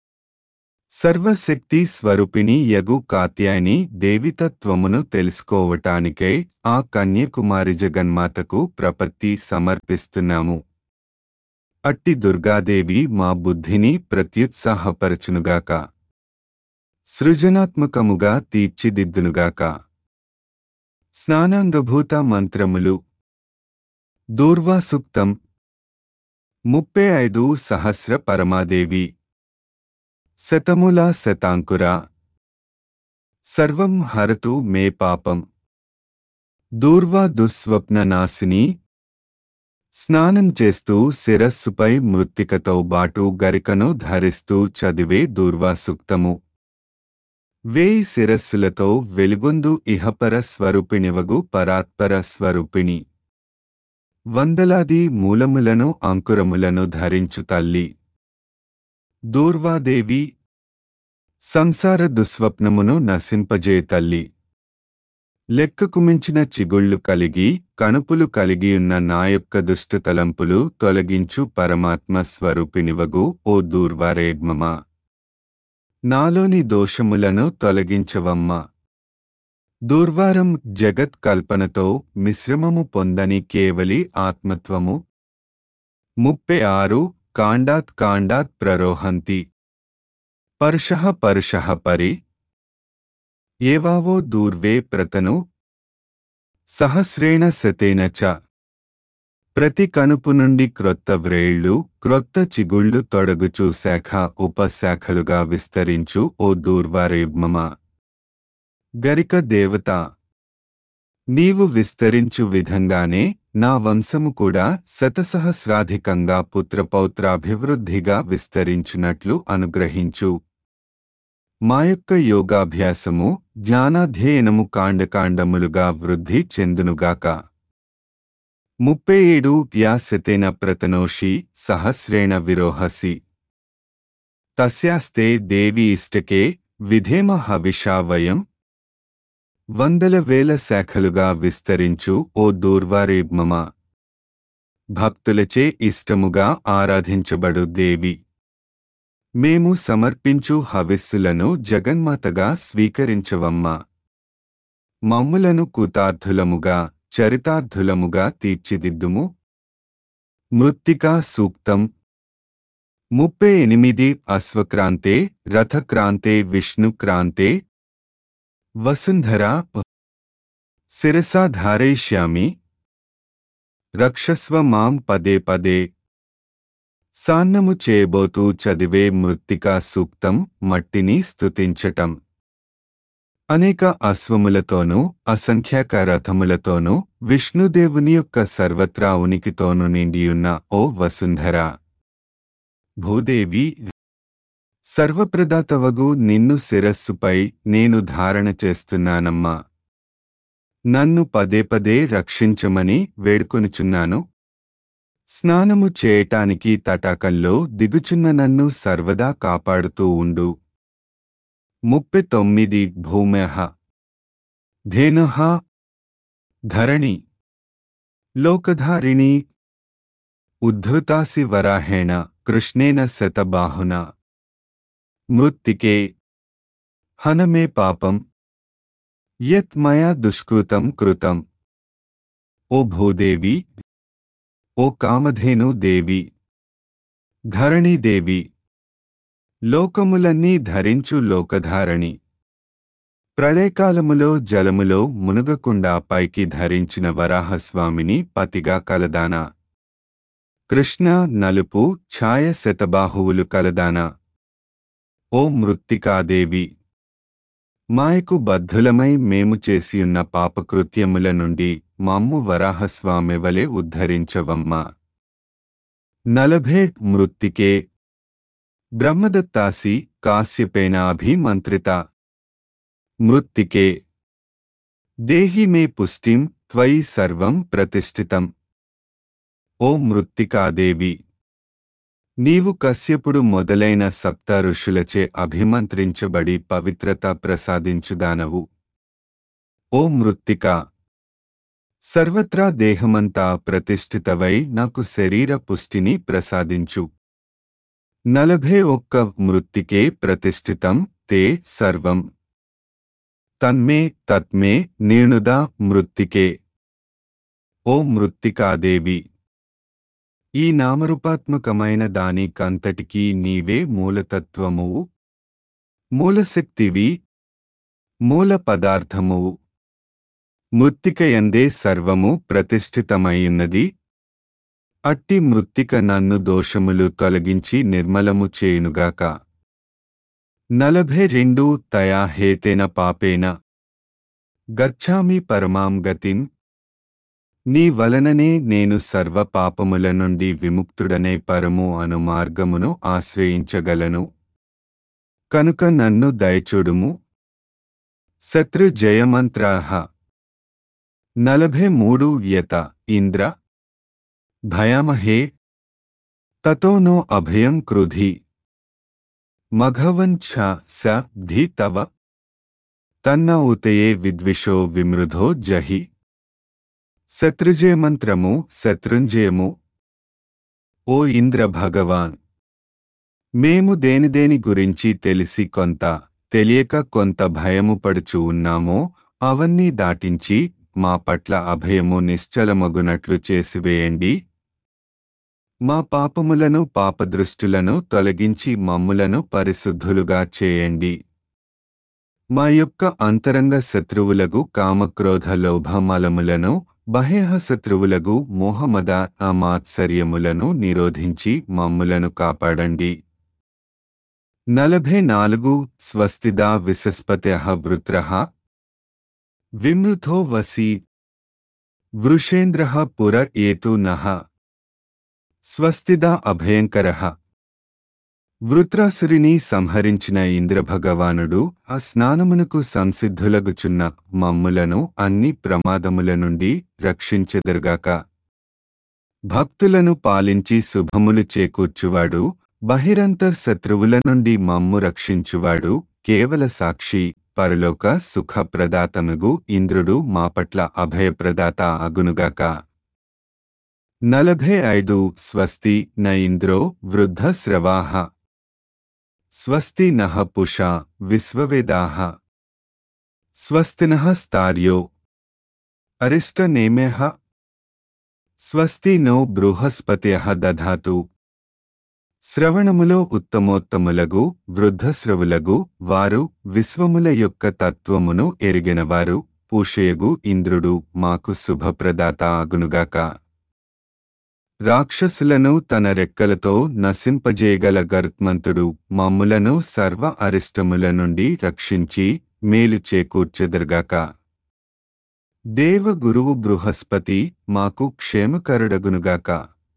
సర్వశక్తి స్వరూపిణి యగు కాత్యాయని దేవితత్వమును తెలుసుకోవటానికై ఆ కన్యకుమారి జగన్మాతకు ప్రపత్తి సమర్పిస్తున్నాము అట్టి దుర్గాదేవి మా బుద్ధిని ప్రత్యుత్సాహపరచునుగాక సృజనాత్మకముగా తీర్చిదిద్దునుగాక స్నానాంగభూత మంత్రములు దూర్వాసుక్తం ముప్పై ఐదు సహస్ర పరమాదేవి శతముల శతాంకుర సర్వం హరతు మే పాపం దూర్వా దుస్వప్ననాశిని స్నానం చేస్తూ శిరస్సుపై మృత్తికతో బాటు గరికను ధరిస్తూ చదివే దూర్వాసుక్తము వేయి శిరస్సులతో వెలుగొందు ఇహపర స్వరూపిణివగు పరాత్పర స్వరూపిణి వందలాది మూలములను అంకురములను ధరించు తల్లి దూర్వాదేవి సంసార దుస్వప్నమును నశింపజే తల్లి లెక్కకు మించిన చిగుళ్ళు కలిగి కణుపులు కలిగియున్న నా యొక్క దుష్ట తలంపులు తొలగించు పరమాత్మ స్వరూపిణివగు ఓ దూర్వారేగ్మమా నాలోని దోషములను తొలగించవమ్మా దూర్వారం జగత్ కల్పనతో మిశ్రమము పొందని కేవలి ఆత్మత్వము ముప్పై ఆరు కాండాత్ కాండాత్ ప్రరోహంతి పరుషః పరుషః పరి ఏవావో దూర్వే ప్రతను సహస్రేణ శతేన చ ప్రతి కనుపు నుండి క్రొత్త వ్రేళ్లు క్రొత్త చిగుళ్ళు తొడగుచు శాఖ ఉపశాఖలుగా విస్తరించు ఓ దూర్వారేగ్మమా గరిక దేవత నీవు విస్తరించు విధంగానే నా వంశము కూడా శతసహస్రాధికంగా పుత్రపౌత్రాభివృద్ధిగా విస్తరించునట్లు అనుగ్రహించు మా యొక్క యోగాభ్యాసము జ్ఞానాధ్యయనము కాండకాండములుగా వృద్ధి చెందునుగాక ముప్పై ఏడు యాశతేన ప్రతనోషి సహస్రేణ విరోహసి తస్యాస్తే దేవి ఇష్టకే విధేమ హవిషా వయం వందల వేల శాఖలుగా విస్తరించు ఓ దూర్వారేబ్మమా భక్తులచే ఇష్టముగా ఆరాధించబడు దేవి మేము సమర్పించు హవిస్సులను జగన్మాతగా స్వీకరించవమ్మా మమ్ములను కృతార్థులముగా చరితార్థులముగా తీర్చిదిద్దుము మృత్తికా సూక్తం ముప్పై ఎనిమిది అశ్వక్రాంతే రథక్రాంతే విష్ణుక్రాంతే వసుంధరా శిరసా ధారయిష్యామి రక్షస్వ మాం పదే పదే సాన్నము చేయబోతూ చదివే మృత్తికా సూక్తం మట్టిని స్తుతించటం అనేక అశ్వములతోనూ అసంఖ్యాక రథములతోనూ విష్ణుదేవుని యొక్క సర్వత్రా ఉనికితోనూ నిండియున్న ఓ వసుంధర భూదేవి సర్వప్రదాతవగు నిన్ను శిరస్సుపై నేను ధారణ చేస్తున్నానమ్మా నన్ను పదే పదే రక్షించమని వేడుకొనుచున్నాను స్నానము చేయటానికి తటాకంలో దిగుచున్న నన్ను సర్వదా కాపాడుతూ ఉండు ముప్పై తొమ్మిది భూమ్యః ధేనుః ధరణి లోకధారిణి ఉద్ధృతాసి వరాహేణ కృష్ణేన శతబాహున మృత్తికే హనమే పాపం యత్ మయా దుష్కృతం కృతం ఓ భూదేవి ఓ కామధేను దేవి ధరణీదేవి లోకములన్నీ ధరించు లోకధారణి ప్రళయకాలములో జలములో మునుగకుండా పైకి ధరించిన వరాహస్వామిని పతిగా కలదానా కృష్ణ నలుపు ఛాయ శతబాహువులు కలదానా ఓ మృత్తికాదేవి మాయకు బద్ధులమై మేము చేసియున్న పాపకృత్యముల నుండి మమ్ము వరాహస్వామివలే ఉద్ధరించవమ్మా నలభే మృత్తికే బ్రహ్మదత్తాసి కాశ్యపేనాభిమంత్రిత మృత్తికే దేహి మే పుష్టిం త్వయి సర్వం ప్రతిష్ఠితం ఓ మృత్తికాదేవి నీవు కశ్యపుడు మొదలైన సప్త ఋషులచే అభిమంత్రించబడి పవిత్రత ప్రసాదించుదానవు ఓ మృత్తిక సర్వత్రా దేహమంతా ప్రతిష్ఠితవై నాకు శరీర పుష్టిని ప్రసాదించు నలభై ఒక్క మృత్తికే ప్రతిష్ఠితం తే సర్వం తన్మే తత్మే నేనుదా మృత్తికే ఓ మృత్తికాదేవి ఈ నామరూపాత్మకమైన దానికంతటికీ నీవే మూలతత్వమువు మూలశక్తివి మూల పదార్థమువు మృత్తికయందే సర్వము ప్రతిష్ఠితమైయున్నది అట్టి మృత్తిక నన్ను దోషములు తొలగించి నిర్మలము చేయునుగాక నలభై రెండు తయా హేతేన పాపేన గచ్చామి పరమాం గతిం నీ వలననే నేను సర్వ పాపముల నుండి విముక్తుడనే పరము అను మార్గమును ఆశ్రయించగలను కనుక నన్ను దయచూడుము శత్రు జయమంత్రాహ నలభై మూడు యత ఇంద్ర భయామహే తతో నో అభయం క్రుధి మఘవన్ ఛ స ధి తవ తన్న ఉతయే విద్విషో విమృధో జహి శత్రుజయమంత్రము శత్రుంజయము ఓ ఇంద్ర భగవాన్ మేము దేని దేని గురించి తెలిసి కొంత తెలియక కొంత భయము పడుచు ఉన్నామో అవన్నీ దాటించి మా పట్ల అభయము నిశ్చలమగునట్లు చేసివేయండి మా పాపములను పాపదృష్టులను తొలగించి మమ్ములను పరిశుద్ధులుగా చేయండి మా యొక్క అంతరంగ శత్రువులగు కామక్రోధ లోభమలములను బహేహ శత్రువులగు మోహమద అమాత్సర్యములను నిరోధించి మమ్ములను కాపాడండి నలభై నాలుగు స్వస్తిదా విశస్పత్య వృత్ర విమృథో వసి వృషేంద్ర పుర ఏతు నః స్వస్తిదా అభయంకర వృత్రాసురిని సంహరించిన ఇంద్రభగవానుడు ఆ స్నానమునకు సంసిద్ధులగుచున్న మమ్ములను అన్ని ప్రమాదముల నుండి రక్షించెదరుగాక భక్తులను పాలించి శుభములు చేకూర్చువాడు బహిరంతర్ శత్రువుల నుండి మమ్ము రక్షించువాడు కేవల సాక్షి పరలోక సుఖప్రదాతముగు ఇంద్రుడు మా పట్ల అభయప్రదాత అగునుగాక నలభై ఐదు స్వస్తి న ఇంద్రో వృద్ధ స్రవాహ స్వస్తి నః పుషా విశ్వవేదాః స్వస్తినః స్తార్యో అరిష్టనేమ్యః స్వస్తి నో బృహస్పత్యః దధాతు శ్రవణములో ఉత్తమోత్తములగు వృద్ధశ్రవులగు వారు విశ్వముల యొక్క తత్వమును ఎరిగినవారు పూషయగు ఇంద్రుడు మాకు శుభప్రదాత అగునుగాక రాక్షసులను తన రెక్కలతో నశింపజేయగల గరుత్మంతుడు మమ్ములను సర్వ అరిష్టముల నుండి రక్షించి మేలు చేకూర్చెదరుగాక దేవ గురువు బృహస్పతి మాకు క్షేమకరుడగునుగాక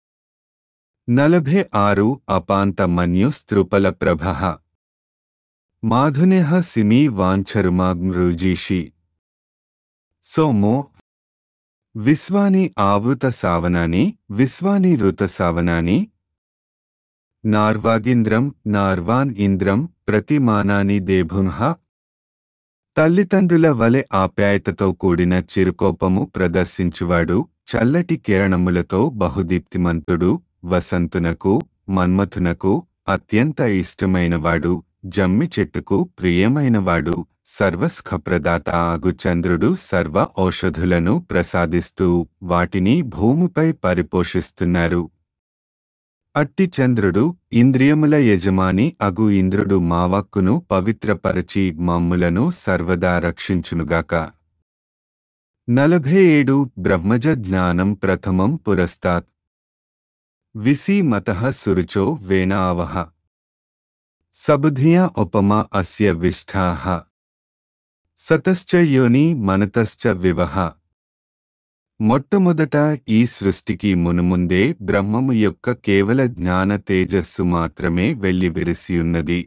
నలభై ఆరు అపాంత మన్యుస్త్రుపల ప్రభ మాధునేహ సిమీ వాంఛరుమాగ్మృజీషి సోమో విశ్వాని ఆవృత సావనాని విశ్వాని ఋత సావనాని నార్వాగింద్రం నార్వాన్ ఇంద్రం ప్రతిమానాని దేభుంహ తల్లిదండ్రుల వలె ఆప్యాయతతో కూడిన చిరుకోపము ప్రదర్శించువాడు చల్లటి కిరణములతో బహుదీప్తిమంతుడు వసంతునకు మన్మథునకు అత్యంత ఇష్టమైనవాడు జమ్మి చెట్టుకు ప్రియమైనవాడు సర్వస్ఖప్రదాత ఆగు చంద్రుడు సర్వ ఔషధులను ప్రసాదిస్తూ వాటిని భూమిపై పరిపోషిస్తున్నారు అట్టి చంద్రుడు ఇంద్రియముల యజమాని అగు ఇంద్రుడు మావక్కును పవిత్రపరచి మమ్ములను సర్వదా రక్షించునుగాక నలభై ఏడు బ్రహ్మజ జ్ఞానం ప్రథమం పురస్తాత్ విసీమత సురుచో వేనావహ సబుధియా ఉపమా అస్య విష్ఠాః సతశ్చ యోని మనతశ్చ వివహ మొట్టమొదట ఈ సృష్టికి మునుముందే బ్రహ్మము యొక్క కేవల జ్ఞాన తేజస్సు మాత్రమే వెల్లివిరిసియున్నది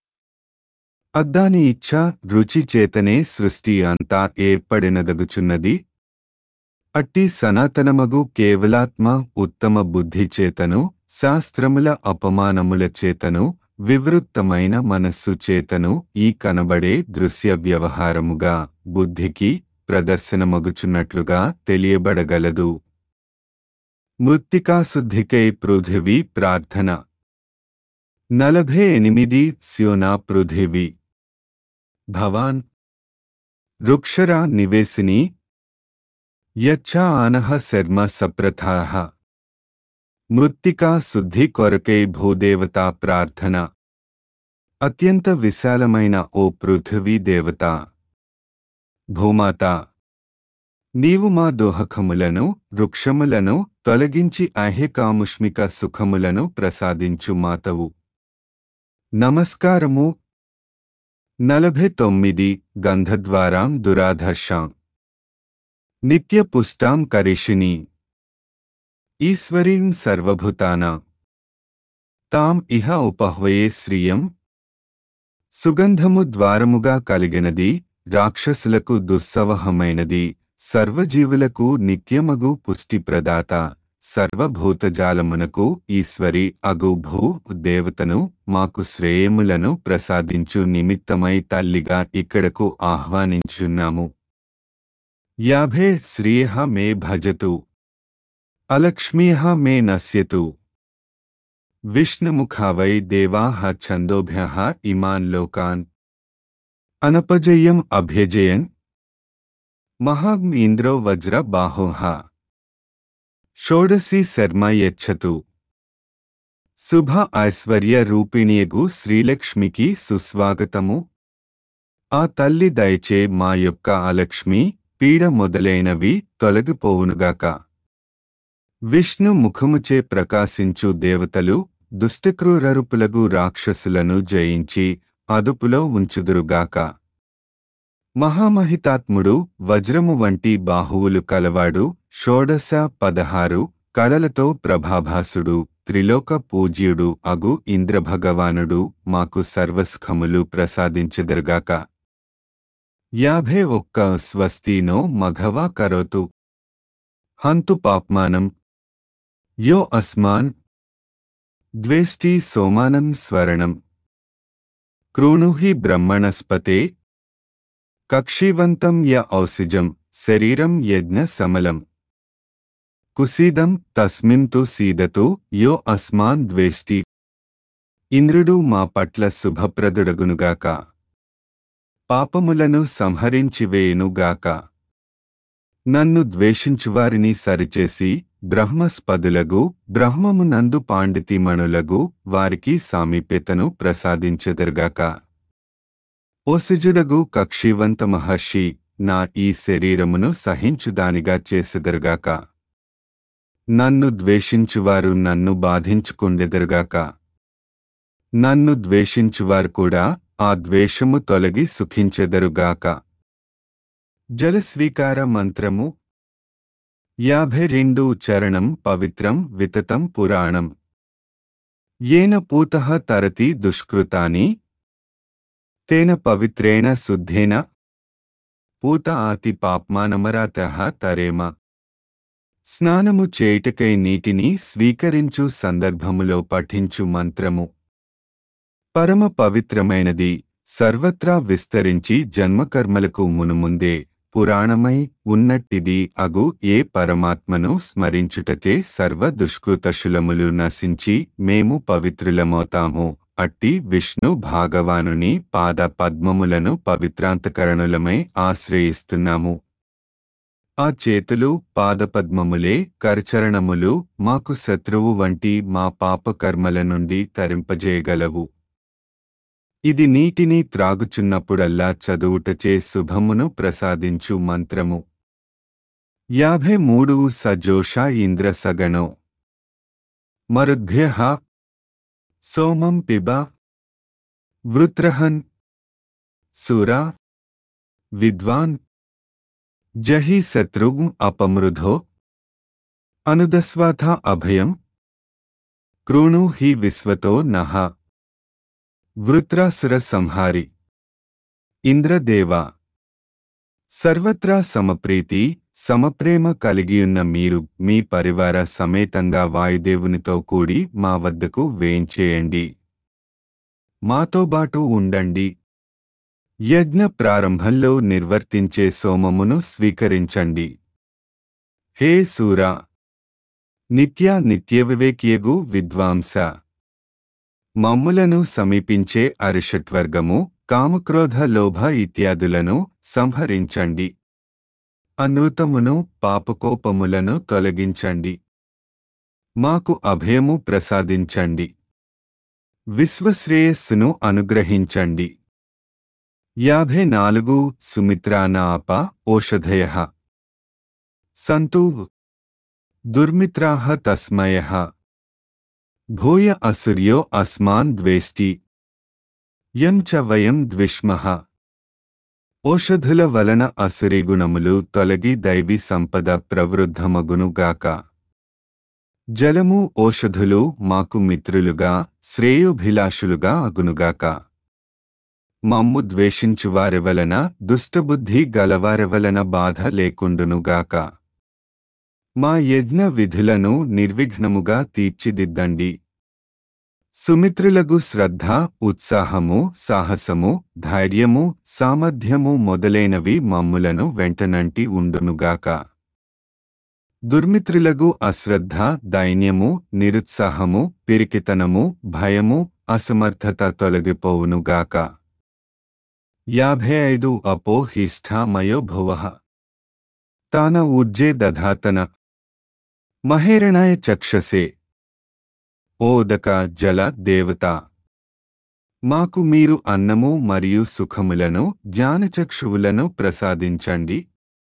అద్దాని ఇచ్ఛ రుచి చేతనే సృష్టి అంతా ఏర్పడినదగుచున్నది అట్టి సనాతనమగు కేవలాత్మ ఉత్తమ బుద్ధి చేతను శాస్త్రముల అపమానముల చేతను వివృత్తమైన మనస్సు చేతను ఈ కనబడే దృశ్య వ్యవహారముగా బుద్ధికి ప్రదర్శనమగుచున్నట్లుగా తెలియబడగలదు మృత్తికాశుద్ధికై పృథివీ ప్రార్థన నలభై ఎనిమిది స్యోనా పృథివీ భవాన్ రుక్షరా నివేశిని యచ్చా ఆనః శర్మ సప్రథాః మృత్తికా శుద్ధి కొరకై భూదేవతా ప్రార్థన అత్యంత విశాలమైన ఓ పృథివీ దేవత భూమాత నీవు మా దోహకములను వృక్షములను తొలగించి అహేకాముష్మిక సుఖములను ప్రసాదించు మాతవు నమస్కారము నలభై తొమ్మిది గంధద్వారాం దురాధర్షాం నిత్య పుష్టాం కరిషిణి ఈశ్వరీం సర్వభూతానా తాం ఇహ ఉపహ్వయే శ్రియం సుగంధము ద్వారముగా కలిగినది రాక్షసులకు దుస్సవహమైనది సర్వజీవులకు నిత్యమగు పుష్టి ప్రదాత సర్వభూతజాలమునకు ఈశ్వరి అగు భూ దేవతను మాకు శ్రేయములను ప్రసాదించు నిమిత్తమై తల్లిగా ఇక్కడకు ఆహ్వానించున్నాము యాభే శ్రియ మే భజతు అలక్ష్మీయ మే నశ్యతు విష్ణుముఖా వై దేవాః ఛందోభ్యః ఇమాన్ లోకాన్ అనపజయం అభ్యజయన్ మహాగ్మీంద్రో వజ్ర బాహోః షోడసి శర్మ యచ్చతు శుభ ఐశ్వర్య రూపిణియగు శ్రీలక్ష్మికి సుస్వాగతము ఆ తల్లి దయచే మా యొక్క అలక్ష్మి పీడ మొదలైనవి తొలగిపోవునుగాక విష్ణు ముఖముచే ప్రకాశించు దేవతలు దుష్టక్రూరరుపులగు రాక్షసులను జయించి అదుపులో ఉంచుదురుగాక మహామహితాత్ముడు వజ్రము వంటి బాహువులు కలవాడు షోడశ పదహారు కళలతో ప్రభాభాసుడు త్రిలోక పూజ్యుడు అగు ఇంద్రభగవానుడు మాకు సర్వసుఖములు ప్రసాదించెదరుగాక యాభై ఒక్క స్వస్తినో మఘవా కరోతు హంతు పాప్మానం యో అస్మాన్ ద్వేష్టి సోమానం స్వరణం క్రూణుహి బ్రహ్మణస్పతే కక్షీవంతం య ఔసిజం శరీరం యజ్ఞ సమలం కుసీదం తస్మిన్ తు సీదతు యో అస్మాన్ ద్వేష్టి ఇంద్రుడు మా పట్ల శుభప్రదుడగునుగాక పాపములను సంహరించివేయునుగాక నన్ను ద్వేషించువారిని సరిచేసి బ్రహ్మస్పదులగు బ్రహ్మమునందు పాండితిమణులగు వారికి సామీప్యతను ప్రసాదించెదరుగాక ఓసిజుడగు కక్షివంత మహర్షి నా ఈ శరీరమును సహించుదానిగా చేసెదరుగాక నన్ను ద్వేషించువారు నన్ను బాధించుకుండెదరుగాక నన్ను ద్వేషించువారు కూడా ఆ ద్వేషము తొలగి సుఖించెదరుగాక జలస్వీకార మంత్రము యాభై రెండు చరణం పవిత్రం వితతం పురాణం ఏన పూతః తరతి దుష్కృతాని తేన పవిత్రేణ శుద్ధేన పూత ఆతి పాప్మానమరాతః తరేమ స్నానము చేయుటకై నీటిని స్వీకరించు సందర్భములో పఠించు మంత్రము పరమ పవిత్రమైనది సర్వత్రా విస్తరించి జన్మకర్మలకు మునుముందే పురాణమై ఉన్నట్టిది అగు ఏ పరమాత్మను స్మరించుటచే సర్వ దుష్కృతశులములు నశించి మేము పవిత్రులమవుతాము అట్టి విష్ణు భాగవానుని పాద పద్మములను పవిత్రాంతకరణులమై ఆశ్రయిస్తున్నాము ఆ చేతులు పాదపద్మములే కరచరణములు మాకు శత్రువు వంటి మా పాపకర్మల నుండి తరింపజేయగలవు ఇది నీటిని త్రాగుచున్నప్పుడల్లా చదువుటచే శుభమును ప్రసాదించు మంత్రము యాభై మూడు సజోష ఇంద్ర సగణో మరుద్భ్య సోమం పిబ వృత్రహన్ సురా విద్వాన్ జహి శత్రుఘ్ అపమృధో అనుదస్వాథ అభయం క్రూణు హి విశ్వతో నహ వృత్రాసుర సంహారి ఇంద్రదేవ సర్వత్రా సమప్రీతి సమప్రేమ కలిగియున్న మీరు మీ పరివార సమేతంగా వాయుదేవునితో కూడి మా వద్దకు వేయించేయండి మాతోబాటు ఉండండి యజ్ఞ ప్రారంభంలో నిర్వర్తించే సోమమును స్వీకరించండి హే సూరా నిత్య నిత్యవివేకియగు విద్వాంస మమ్ములను సమీపించే అరిషట్వర్గము కామక్రోధ లోభ ఇత్యాదులను సంహరించండి అనృతమును పాపకోపములను తొలగించండి మాకు అభయము ప్రసాదించండి విశ్వశ్రేయస్సును అనుగ్రహించండి యాభై నాలుగు సుమిత్రానాప ఓషధయ సంతు దుర్మిత్రాః తస్మయః భూయ అసుర్యో అస్మాన్ ద్వేష్టి యం చ వయం ద్విష్మః ఓషధుల వలన అసురి గుణములు తొలగి దైవీ సంపద ప్రవృద్ధమగునుగాక జలము ఓషధులు మాకు మిత్రులుగా శ్రేయోభిలాషులుగా అగునుగాక మమ్ము ద్వేషించువారి వలన దుష్టబుద్ధి గలవారి వలన బాధ లేకుండునుగాక మా యజ్ఞ విధులను నిర్విఘ్నముగా తీర్చిదిద్దండి సుమిత్రులగు శ్రద్ధ ఉత్సాహము సాహసము ధైర్యము సామర్థ్యము మొదలైనవి మమ్ములను వెంటనంటి ఉండునుగాక దుర్మిత్రులగు అశ్రద్ధ దైన్యము నిరుత్సాహము పిరికితనము భయము అసమర్థత తొలగిపోవునుగాక యాభై ఐదు అపో హిష్ఠామయో భువ తాన ఊర్జే దధాతన మహేరణాయ చక్షసే ఓదక జల దేవత మాకు మీరు అన్నము మరియు సుఖములను జ్ఞానచక్షువులను ప్రసాదించండి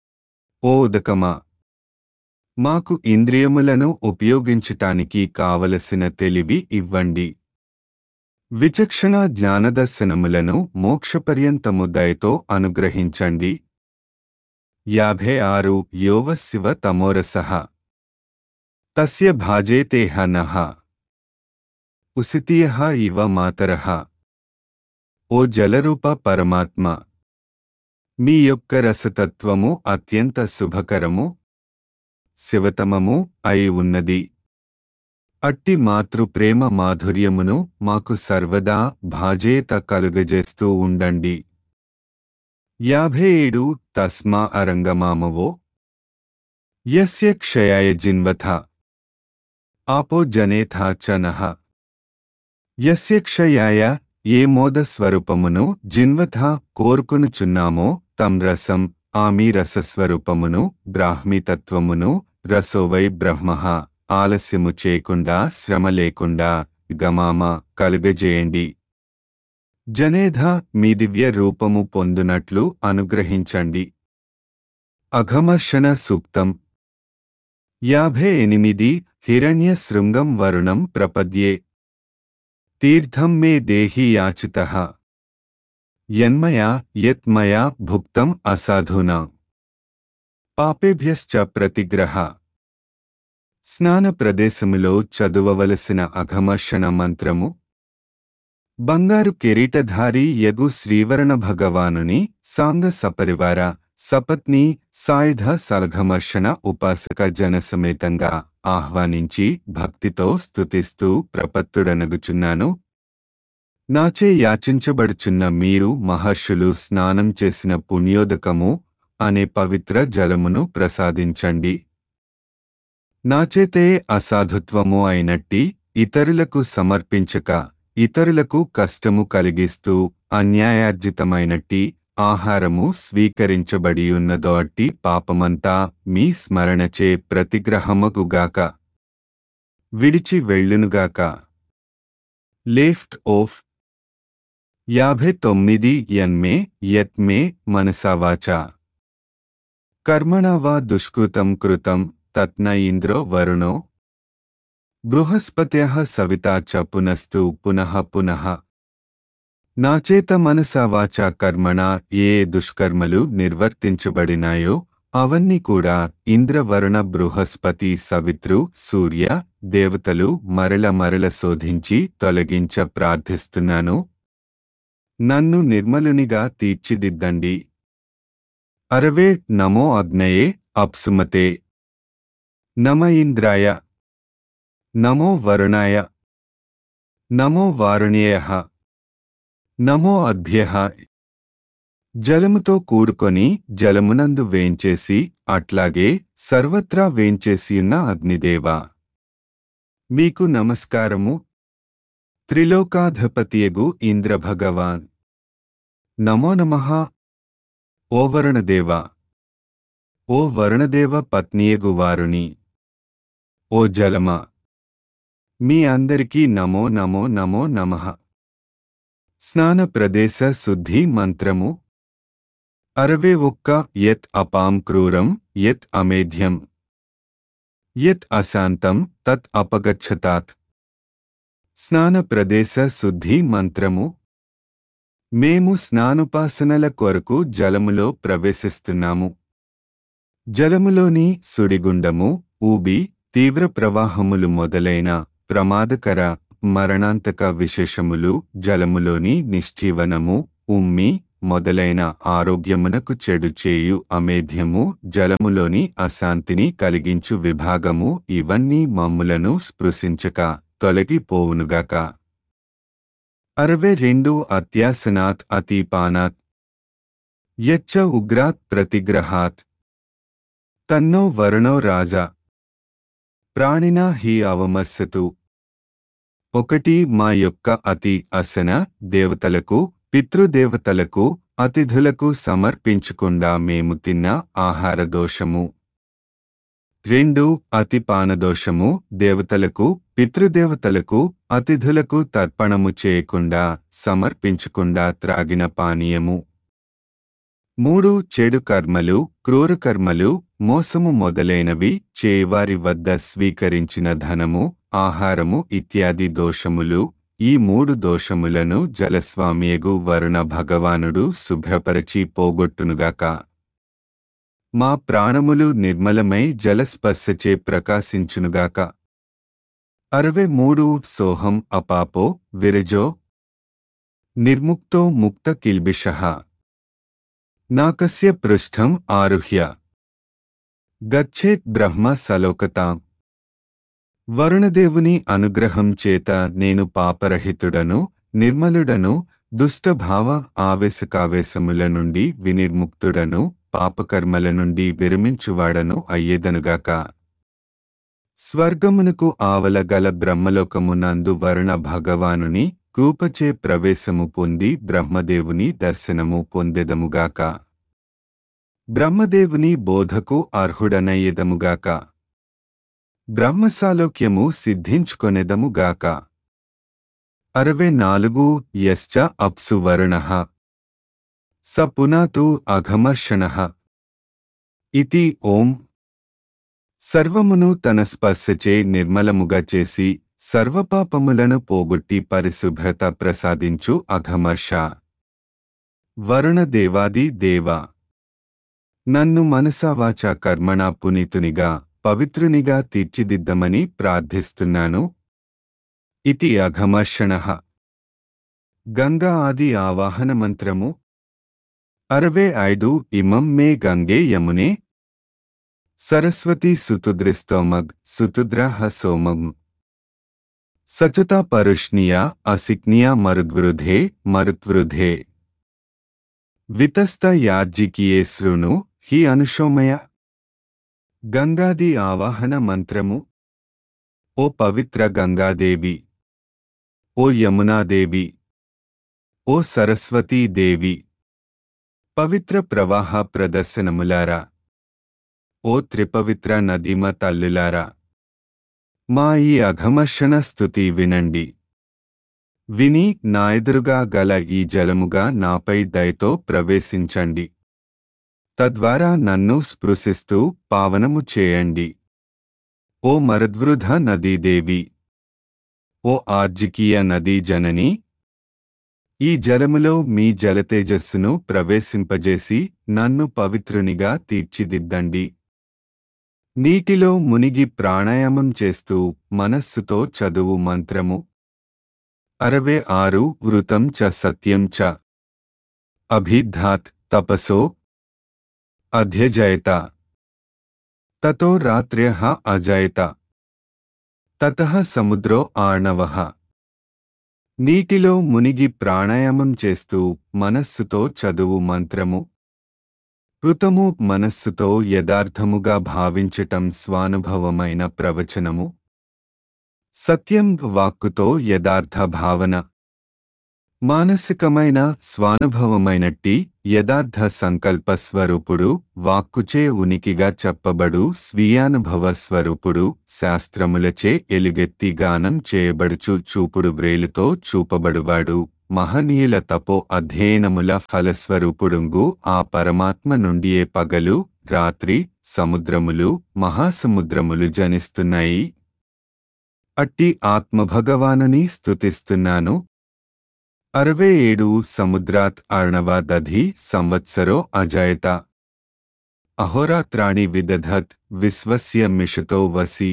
ఓదకమా మాకు ఇంద్రియములను ఉపయోగించటానికి కావలసిన తెలివి ఇవ్వండి విచక్షణ జ్ఞానదర్శనములను మోక్షపర్యంతము దయతో అనుగ్రహించండి యాభై ఆరు యోవ శివ తమోరసః తస్య భాజేతేహ నః ఉసితీయః ఇవ మాతరః ఓ జలరూప పరమాత్మ మీ యొక్క రసతత్వము అత్యంత శుభకరము శివతమము అయి ఉన్నది అట్టి మాతృప్రేమ మాధుర్యమును మాకు సర్వదా భాజేత కలుగజేస్తూ ఉండండి యాభై ఏడు తస్మా అరంగమామవో యస్య క్షయాయ జిన్వథ ఆపో జనేథా చ నః యస్య క్షయాయ ఏ మోదస్వరూపమును జిన్వథ కోరుకునుచున్నామో తం రసం ఆమి రసస్వరూపమును బ్రాహ్మీతత్వమును రసోవై బ్రహ్మ ఆలస్యము చేయకుండా శ్రమ లేకుండా గమామ కలుగజేయండి జనేధ మీ దివ్య రూపము పొందునట్లు అనుగ్రహించండి అఘమర్షణ సూక్తం యాభై ఎనిమిది హిరణ్య శృంగం వరుణం ప్రపద్యే తీర్థం మే దేహి యాచిత యన్మయా యత్మయా భుక్తం అసాధునా పాపేభ్యశ్చ ప్రతిగ్రహ స్నాన ప్రదేశములో చదువవలసిన అఘమర్షణ మంత్రము బంగారు కిరీటధారి యగు శ్రీవరణ భగవానుని సాంగ సపరివార సపత్ని సాయుధ సలఘమర్షణ ఉపాసక జనసమేతంగా ఆహ్వానించి భక్తితో స్తుతిస్తూ ప్రపత్తుడనగుచున్నాను నాచే యాచించబడుచున్న మీరు మహర్షులు స్నానం చేసిన పుణ్యోదకము అనే పవిత్ర జలమును ప్రసాదించండి నాచేతే అసాధుత్వము అయినట్టి ఇతరులకు సమర్పించక ఇతరులకు కష్టము కలిగిస్తూ అన్యాయార్జితమైనట్టి ఆహారము స్వీకరించబడియున్నదో అట్టి పాపమంతా మీ స్మరణచే ప్రతిగ్రహమగుగాక విడిచి వెళ్ళునుగాక లెఫ్ట్ ఓఫ్ యాభై తొమ్మిది యన్మే యత్మే మనసావాచ కర్మణ వా దుష్కృతం కృతం తత్న ఇంద్రో వరుణో బృహస్పత్య సవితా చ పునస్తు పునః పునః నాచేత మనసా వాచా కర్మణ ఏ దుష్కర్మలు నిర్వర్తించబడినాయో అవన్నీ కూడా ఇంద్రవరుణ బృహస్పతి సవిత్రు సూర్య దేవతలు మరల మరల శోధించి తొలగించ ప్రార్థిస్తున్నాను నన్ను నిర్మలునిగా తీర్చిదిద్దండి అరవే నమో అగ్నయే అప్సుమతే నమ ఇంద్రాయ నమో వరుణాయ నమో వారుణ్యేయ నమో అభ్య జలముతో కూడుకొని జలమునందు వేంచేసి అట్లాగే సర్వత్రా వేంచేసియున్న అగ్నిదేవా మీకు నమస్కారము త్రిలోకాధిపతియగు ఇంద్రభగవాన్ నమో నమః ఓ వరుణదేవా ఓ వరుణదేవ పత్నియగు వారుని ఓ జలమా మీ అందరికీ నమో నమో నమో నమః స్నాన ప్రదేశ శుద్ధి మంత్రము అరవే ఒక్క యత్ అపాం క్రూరం యత్ అమేధ్యం యత్ అశాంతం తత్ అపగచ్చతాత్ స్నాన ప్రదేశ శుద్ధి మంత్రము మేము స్నానుపాసనల కొరకు జలములో ప్రవేశిస్తున్నాము జలములోని సుడిగుండము ఊబి తీవ్ర ప్రవాహములు మొదలైన ప్రమాదకర మరణాంతక విశేషములు జలములోని నిష్ఠీవనము ఉమ్మి మొదలైన ఆరోగ్యమునకు చెడు చేయు అమేధ్యము జలములోని అశాంతిని కలిగించు విభాగము ఇవన్నీ మమ్ములను స్పృశించక తొలగిపోవునుగాక అరవై రెండు అత్యాసనాత్ అతీపానాత్ యచ్చ ఉగ్రాత్ ప్రతిగ్రహాత్ తన్నో వరుణో రాజా ప్రాణినా హి అవమస్సతు ఒకటి మా యొక్క అతి అసన దేవతలకు పితృదేవతలకు అతిథులకు సమర్పించకుండా మేము తిన్న ఆహార దోషము రెండు అతిపానదోషము దేవతలకు పితృదేవతలకు అతిథులకు తర్పణము చేయకుండా సమర్పించకుండా త్రాగిన పానీయము మూడు చెడు కర్మలు క్రూర కర్మలు మోసము మొదలైనవి చేవారి వద్ద స్వీకరించిన ధనము ఆహారము ఇత్యాది దోషములు ఈ మూడు దోషములను జలస్వామియగు వరుణ భగవానుడు శుభ్రపరచి పోగొట్టునుగాక మా ప్రాణములు నిర్మలమై జలస్పర్శచే ప్రకాశించునుగాక అరవై మూడు సోహం అపాపో విరజో నిర్ముక్తో ముక్త కిల్బిష నాకస్య పృష్ఠం ఆరుహ్య గచ్చేత్ బ్రహ్మ సలోకతాం వరుణదేవుని అనుగ్రహం చేత నేను పాపరహితుడను నిర్మలుడను దుష్టభావ ఆవేశకావేశముల నుండి వినిర్ముక్తుడను పాపకర్మల నుండి విరమించువాడను అయ్యేదనుగాక స్వర్గమునకు ఆవల గల బ్రహ్మలోకమునందు వరుణ భగవానుని కూపచే ప్రవేశము పొంది బ్రహ్మదేవుని దర్శనము పొందెదముగాక బ్రహ్మదేవుని బోధకు అర్హుడనయ్యెదముగాక బ్రహ్మసాలోక్యము సిద్ధించుకొనెదముగాక అరవై నాలుగు యశ్చ అప్సు వరుణ స పునాతు అఘమర్షణ ఇతి ఓం సర్వమును తన స్పర్శచే నిర్మలముగా చేసి సర్వపాపములను పోగొట్టి పరిశుభ్రత ప్రసాదించు అఘమర్ష వరుణ దేవాది దేవ నన్ను మనసావాచ కర్మణ పునీతునిగా పవిత్రునిగా తీర్చిదిద్దమని ప్రార్థిస్తున్నాను ఇతి అఘమర్షణ గంగా ఆది ఆవాహన మంత్రము అరవై ఐదు ఇమం మే గంగే యమునే సరస్వతి సుతుద్రిస్తోమగ్ సుతుద్రహ సోమం సచతా పరుష్ణియా అసిక్నియా మరుద్వృధే మరుత్వృధే వితస్త యాజ్జికియే శృణు హి అనుషోమయ గంగాది ఆవాహన మంత్రము ఓ పవిత్ర గంగాదేవి ఓ యమునాదేవి ఓ సరస్వతీదేవి పవిత్ర ప్రవాహ ప్రదర్శనములారా ఓ త్రిపవిత్ర నదీమ తల్లులారా మా ఈ అఘమర్షణ స్థుతి వినండి విని నా ఎదురుగా గల ఈ జలముగా నాపై దయతో ప్రవేశించండి తద్వారా నన్ను స్పృశిస్తూ పావనము చేయండి ఓ మరద్వృధ నదీదేవి ఓ ఆర్జికీయ నదీ జనని ఈ జలములో మీ జలతేజస్సును ప్రవేశింపజేసి నన్ను పవిత్రునిగా తీర్చిదిద్దండి నీటిలో మునిగి ప్రాణాయామం చేస్తూ మనస్సుతో చదువు మంత్రము అరవై ఆరు వృతం చ సత్యం చ అభిధాత్ తపసో అధ్యజయత తతో రాత్ర్య అజయత తత సముద్రో ఆర్ణవ నీటిలో మునిగి ప్రాణాయామం చేస్తూ మనస్సుతో చదువు మంత్రము ఋతము మనస్సుతో యథార్థముగా భావించటం స్వానుభవమైన ప్రవచనము సత్యం వాక్కుతో యథార్థ భావన మానసికమైన స్వానుభవమైనట్టి యథార్థ సంకల్ప స్వరూపుడు వాక్కుచే ఉనికిగా చెప్పబడు స్వీయానుభవ స్వరూపుడు శాస్త్రములచే ఎలుగెత్తి గానం చేయబడుచు చూపుడు వ్రేలుతో చూపబడువాడు మహనీయుల తపో అధ్యయనముల ఫలస్వరూపుడుంగు ఆ పరమాత్మ నుండియే పగలు రాత్రి సముద్రములు మహాసముద్రములు జనిస్తున్నాయి అట్టి ఆత్మభగవానుని స్తుతిస్తున్నాను అరవై ఏడు సముద్రాత్ అర్ణవ దధి సంవత్సరో అజాయత అహోరాత్రాణి విదధత్ విశ్వస్య మిషతో వసి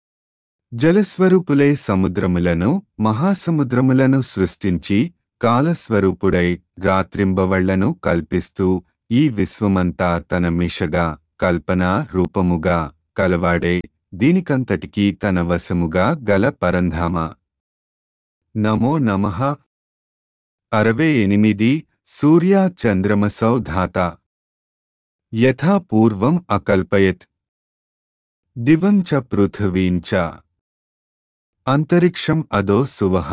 జలస్వరూపులై సముద్రములను మహాసముద్రములను సృష్టించి కాలస్వరూపుడై రాత్రింబవళ్లను కల్పిస్తూ ఈ విశ్వమంతా తన మిషగా కల్పన రూపముగా కలవాడే దీనికంతటికీ తన వశముగా గల పరంధామ నమో నమః అరవై ఎనిమిది సూర్య చంద్రమసౌ ధాత యథా పూర్వం అకల్పయత్ దివం చ పృథివీం చ అంతరిక్షం అదో సువహ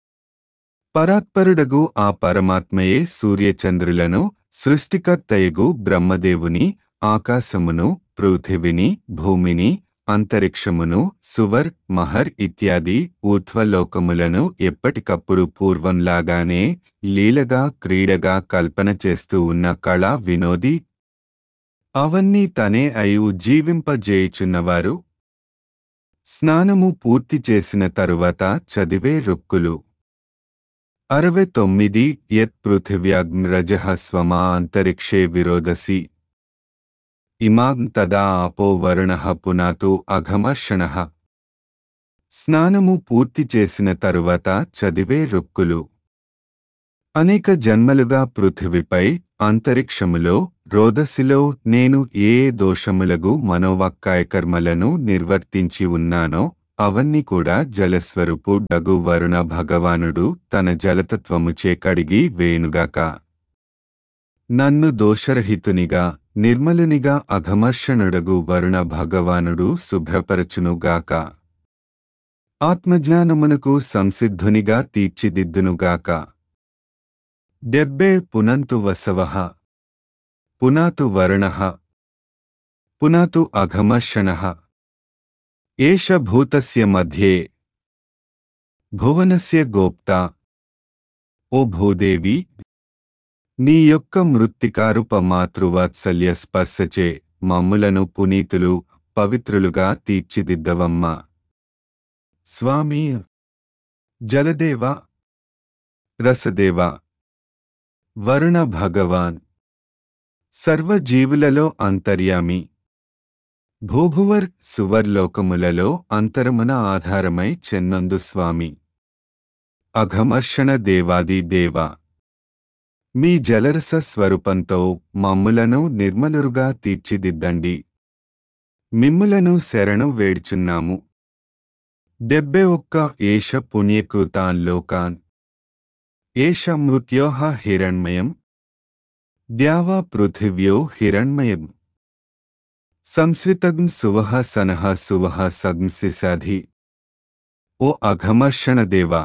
పరాత్పరుడగు ఆ పరమాత్మయే సూర్యచంద్రులను సృష్టికర్తయగు బ్రహ్మదేవుని ఆకాశమును పృథివిని భూమిని అంతరిక్షమును సువర్ మహర్ ఇత్యాది ఊర్ధ్వలోకములను ఎప్పటికప్పుడు పూర్వంలాగానే లీలగా క్రీడగా కల్పన చేస్తూ ఉన్న కళా వినోది అవన్నీ తనే అయి ఉజ్జీవింపజేయుచున్నవారు స్నానము పూర్తి చేసిన తరువాత చదివే రుక్కులు అరవై తొమ్మిది యత్ పృథివ్యాగ్రజ స్వమా అంతరిక్షే విరోధసి ఇమాం తదా ఆపో వరుణ పునాతు అఘమర్షణ స్నానము పూర్తి చేసిన తరువాత చదివే రుక్కులు అనేక జన్మలుగా పృథివిపై అంతరిక్షములో రోదసిలో నేను ఏ ఏ దోషములగు మనోవాక్కాయకర్మలను నిర్వర్తించి ఉన్నానో అవన్నీ కూడా జలస్వరూపు డగు వరుణ భగవానుడు తన జలతత్వముచే కడిగి వేణుగాక నన్ను దోషరహితునిగా నిర్మలునిగా అఘమర్షణుడగు వరుణ భగవానుడు శుభ్రపరచునుగాక ఆత్మజ్ఞానమునకు సంసిద్ధునిగా తీర్చిదిద్దునుగాక డెబ్బే పునంతు వసవః పునాతు వరుణః పునాతు అఘమర్షణః ఏష భూతస్య మధ్యే భువనస్య గోప్తా ఓ భూదేవి నీ యొక్క మృత్తికారుప మాతృవాత్సల్య స్పర్శచే మమ్ములను పునీతులు పవిత్రులుగా తీర్చిదిద్దవమ్మా స్వామి జలదేవ రసదేవ వరుణ భగవాన్ సర్వజీవులలో అంతర్యామి భూభువర్ సువర్లోకములలో అంతరమున ఆధారమై చెన్నందు స్వామి అఘమర్షణ దేవాది దేవ మీ జలరస స్వరూపంతో మమ్ములను నిర్మలురుగా తీర్చిదిద్దండి మిమ్ములను శరణు వేడుచున్నాము డెబ్బె ఒక్క ఏష పుణ్యకృతాన్ లోకాన్ ఏష మృత్యోహ హిరణ్మయం ద్యావా పృథివ్యో హిరణ్మయం సంస్కృతం సువహ సనహ సువహ సంసిసాధి ఓ అఘమర్షణ దేవా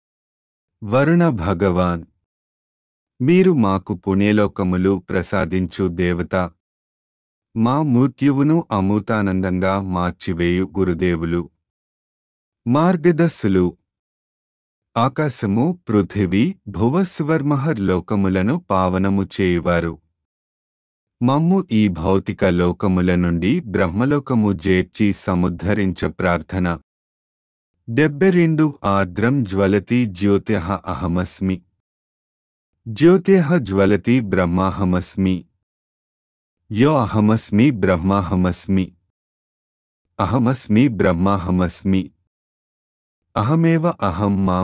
వరుణ భగవాన్ మీరు మాకు పుణ్యలోకములు ప్రసాదించు దేవత మా మృత్యువును అమృతానందంగా మార్చివేయు గురుదేవులు మార్గదస్సులు ఆకాశము పృథివీ భువస్వర్మహర్ లోకములను పావనము చేయువారు మమ్ము ఈ భౌతిక లోకముల నుండి బ్రహ్మలోకము జేర్చి సముద్ధరించ ప్రార్థన డెబ్బెరెండు ఆర్ద్రం జ్వలతి జ్యోతిః అహమస్మి జ్యోతిః జ్వలతి బ్రహ్మాహమస్మి యో అహమస్మి బ్రహ్మాహమస్మి అహమస్మి బ్రహ్మాహమస్మి అహమేవ అహం మాం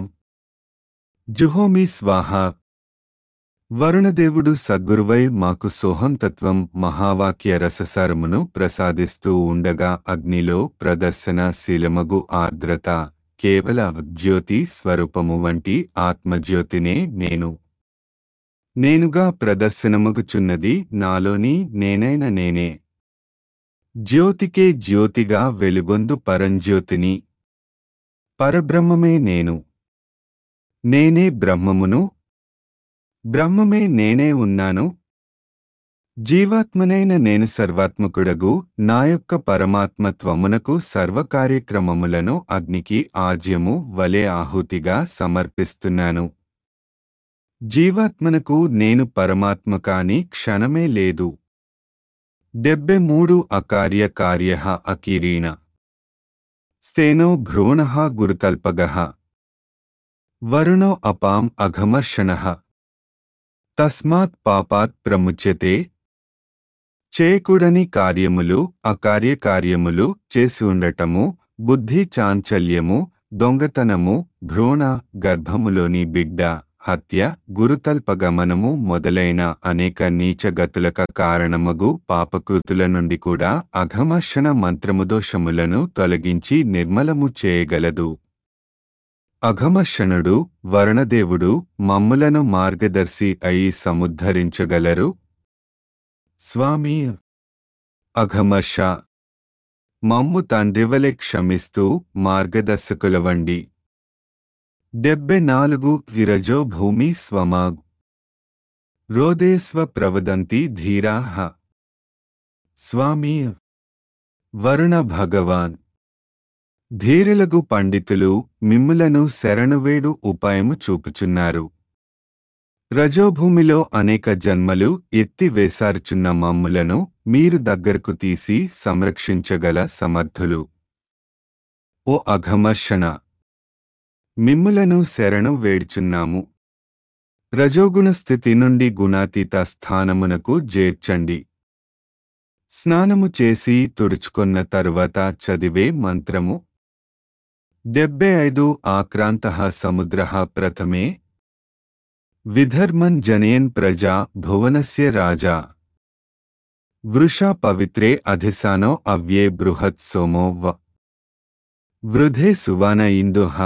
జుహోమి స్వాహ వరుణదేవుడు సద్గురువై మాకు సోహం తత్వం మహావాక్య రససారమును ప్రసాదిస్తూ ఉండగా అగ్నిలో ప్రదర్శన శీలమగు ఆర్ద్రత కేవల జ్యోతి స్వరూపము వంటి ఆత్మజ్యోతినే నేను నేనుగా ప్రదర్శనమగుచున్నది నాలోని నేనైన నేనే జ్యోతికే జ్యోతిగా వెలుగొందు పరంజ్యోతిని పరబ్రహ్మమే నేను నేనే బ్రహ్మమును బ్రహ్మమే నేనే ఉన్నాను జీవాత్మనైన నేను సర్వాత్మకుడగు నా యొక్క పరమాత్మత్వమునకు సర్వకార్యక్రమములను అగ్నికి ఆజ్యము వలె ఆహుతిగా సమర్పిస్తున్నాను జీవాత్మనకు నేను పరమాత్మ కాని క్షణమే లేదు డెబ్బె మూడు అకార్య కార్య అకీరీణ స్థేనో భ్రూణ గురుతల్పగ వరుణో అపాం అఘమర్షణ తస్మాత్ పాపాత్ ప్రముచ్యతే చేయకూడని కార్యములు అకార్యకార్యములు చేసి ఉండటము బుద్ధి చాంచల్యము దొంగతనము భ్రూణ గర్భములోని బిడ్డ హత్య గురుతల్పగమనము మొదలైన అనేక నీచగతులక కారణమగు పాపకృతుల నుండి కూడా అఘమర్షణ మంత్రముదోషములను తొలగించి నిర్మలము చేయగలదు అఘమర్షణుడు వరుణదేవుడు మమ్ములను మార్గదర్శి అయి సముద్ధరించగలరు స్వామి అఘమర్ష మమ్ము తండ్రివలె క్షమిస్తూ మార్గదర్శకులవండి డెబ్బె నాలుగు విరజో భూమి స్వమాగ్ రోదేస్వ ప్రవదంతి ధీరాహ స్వామి వరుణ భగవాన్ ధీరులగు పండితులు మిమ్ములను శరణువేడు ఉపాయము చూపుచున్నారు రజోభూమిలో అనేక జన్మలు ఎత్తి వేసారుచున్న మమ్ములను మీరు దగ్గరకు తీసి సంరక్షించగల సమర్థులు ఓ అఘమర్షణ మిమ్ములను శరణు వేడుచున్నాము రజోగుణ స్థితి నుండి గుణాతీత స్థానమునకు చేర్చండి స్నానము చేసి తుడుచుకొన్న తరువాత చదివే మంత్రము డెబ్బై ఐదు ఆక్రాంత సముద్ర ప్రథమే విధర్మన్ జనయన్ ప్రజా భువనస్య రాజా వృషా పవిత్రే అధిసానో అవ్యే బృహత్ సోమో వ వృధే సువాన ఇందుహ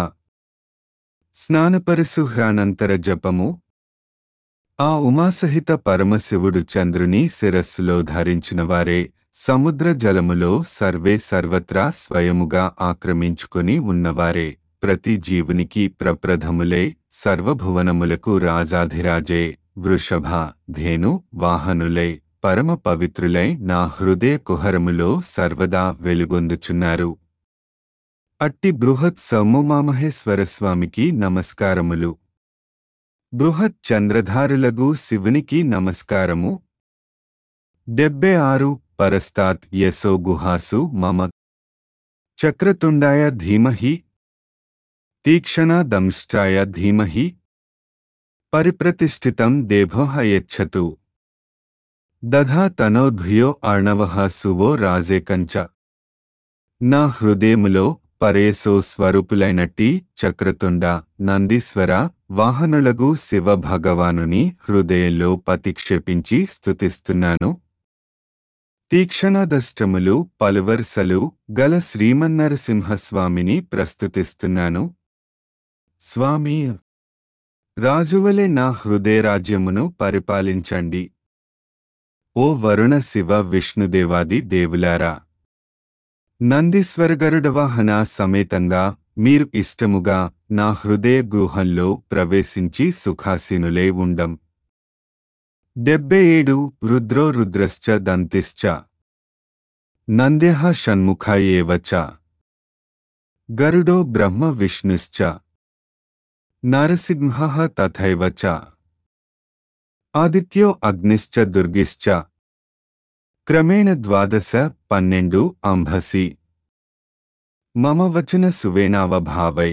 స్నానపరిశుహ్రానంతర జపము ఆ ఉమాసహిత పరమశివుడు చంద్రుని శిరస్సులో ధరించినవారే సముద్ర జలములో సర్వే సర్వత్రా స్వయముగా ఆక్రమించుకొని ఉన్నవారే ప్రతి జీవునికి ప్రప్రథములే సర్వభువనములకు రాజాధిరాజే వృషభ ధేను వాహనులై పరమ పవిత్రులై నా హృదయ కుహరములో సర్వదా వెలుగొందుచున్నారు అట్టి బృహత్ సౌమ్యమామహేశ్వర స్వామికి నమస్కారములు బృహత్ చంద్రధారులగు శివునికి నమస్కారము డెబ్బై ఆరు పరస్తాత్ యశో గుహాసు మమ చక్రతుండాయ ధీమహి తీక్షణ దంష్ట్రాయ ధీమహి పరిప్రతిష్ఠితం దేభోహ యచ్చతు దధా తనోద్భుయో అర్ణవః సువో రాజేకంచ నా హృదయములో పరేసో స్వరూపులైనట్టి చక్రతుండ నందీశ్వర వాహనులగు శివ భగవానుని హృదయంలో పతిక్షేపించి స్తుతిస్తున్నాను తీక్షణదష్టములు పలువరుసలు గల శ్రీమన్నరసింహస్వామిని ప్రస్తుతిస్తున్నాను స్వామి రాజువలే నా హృదయరాజ్యమును పరిపాలించండి ఓ వరుణ శివ విష్ణుదేవాది దేవులారా నందీశ్వరగరుడవాహన సమేతంగా మీరు ఇష్టముగా నా హృదయ గృహంలో ప్రవేశించి సుఖాసీనులై ఉండం డెబ్బై ఏడు రుద్రో రుద్రశ్చ దంతిశ్చ నంద్యః షణ్ముఖ ఏవ చ గరుడో బ్రహ్మ విష్ణుశ్చ నరసింహః తథైవ చ ఆదిత్యో అగ్నిశ్చ దుర్గిశ్చ క్రమేణ ద్వాదశ పన్నెండు అంభసి మమ వచన సువేనావభావై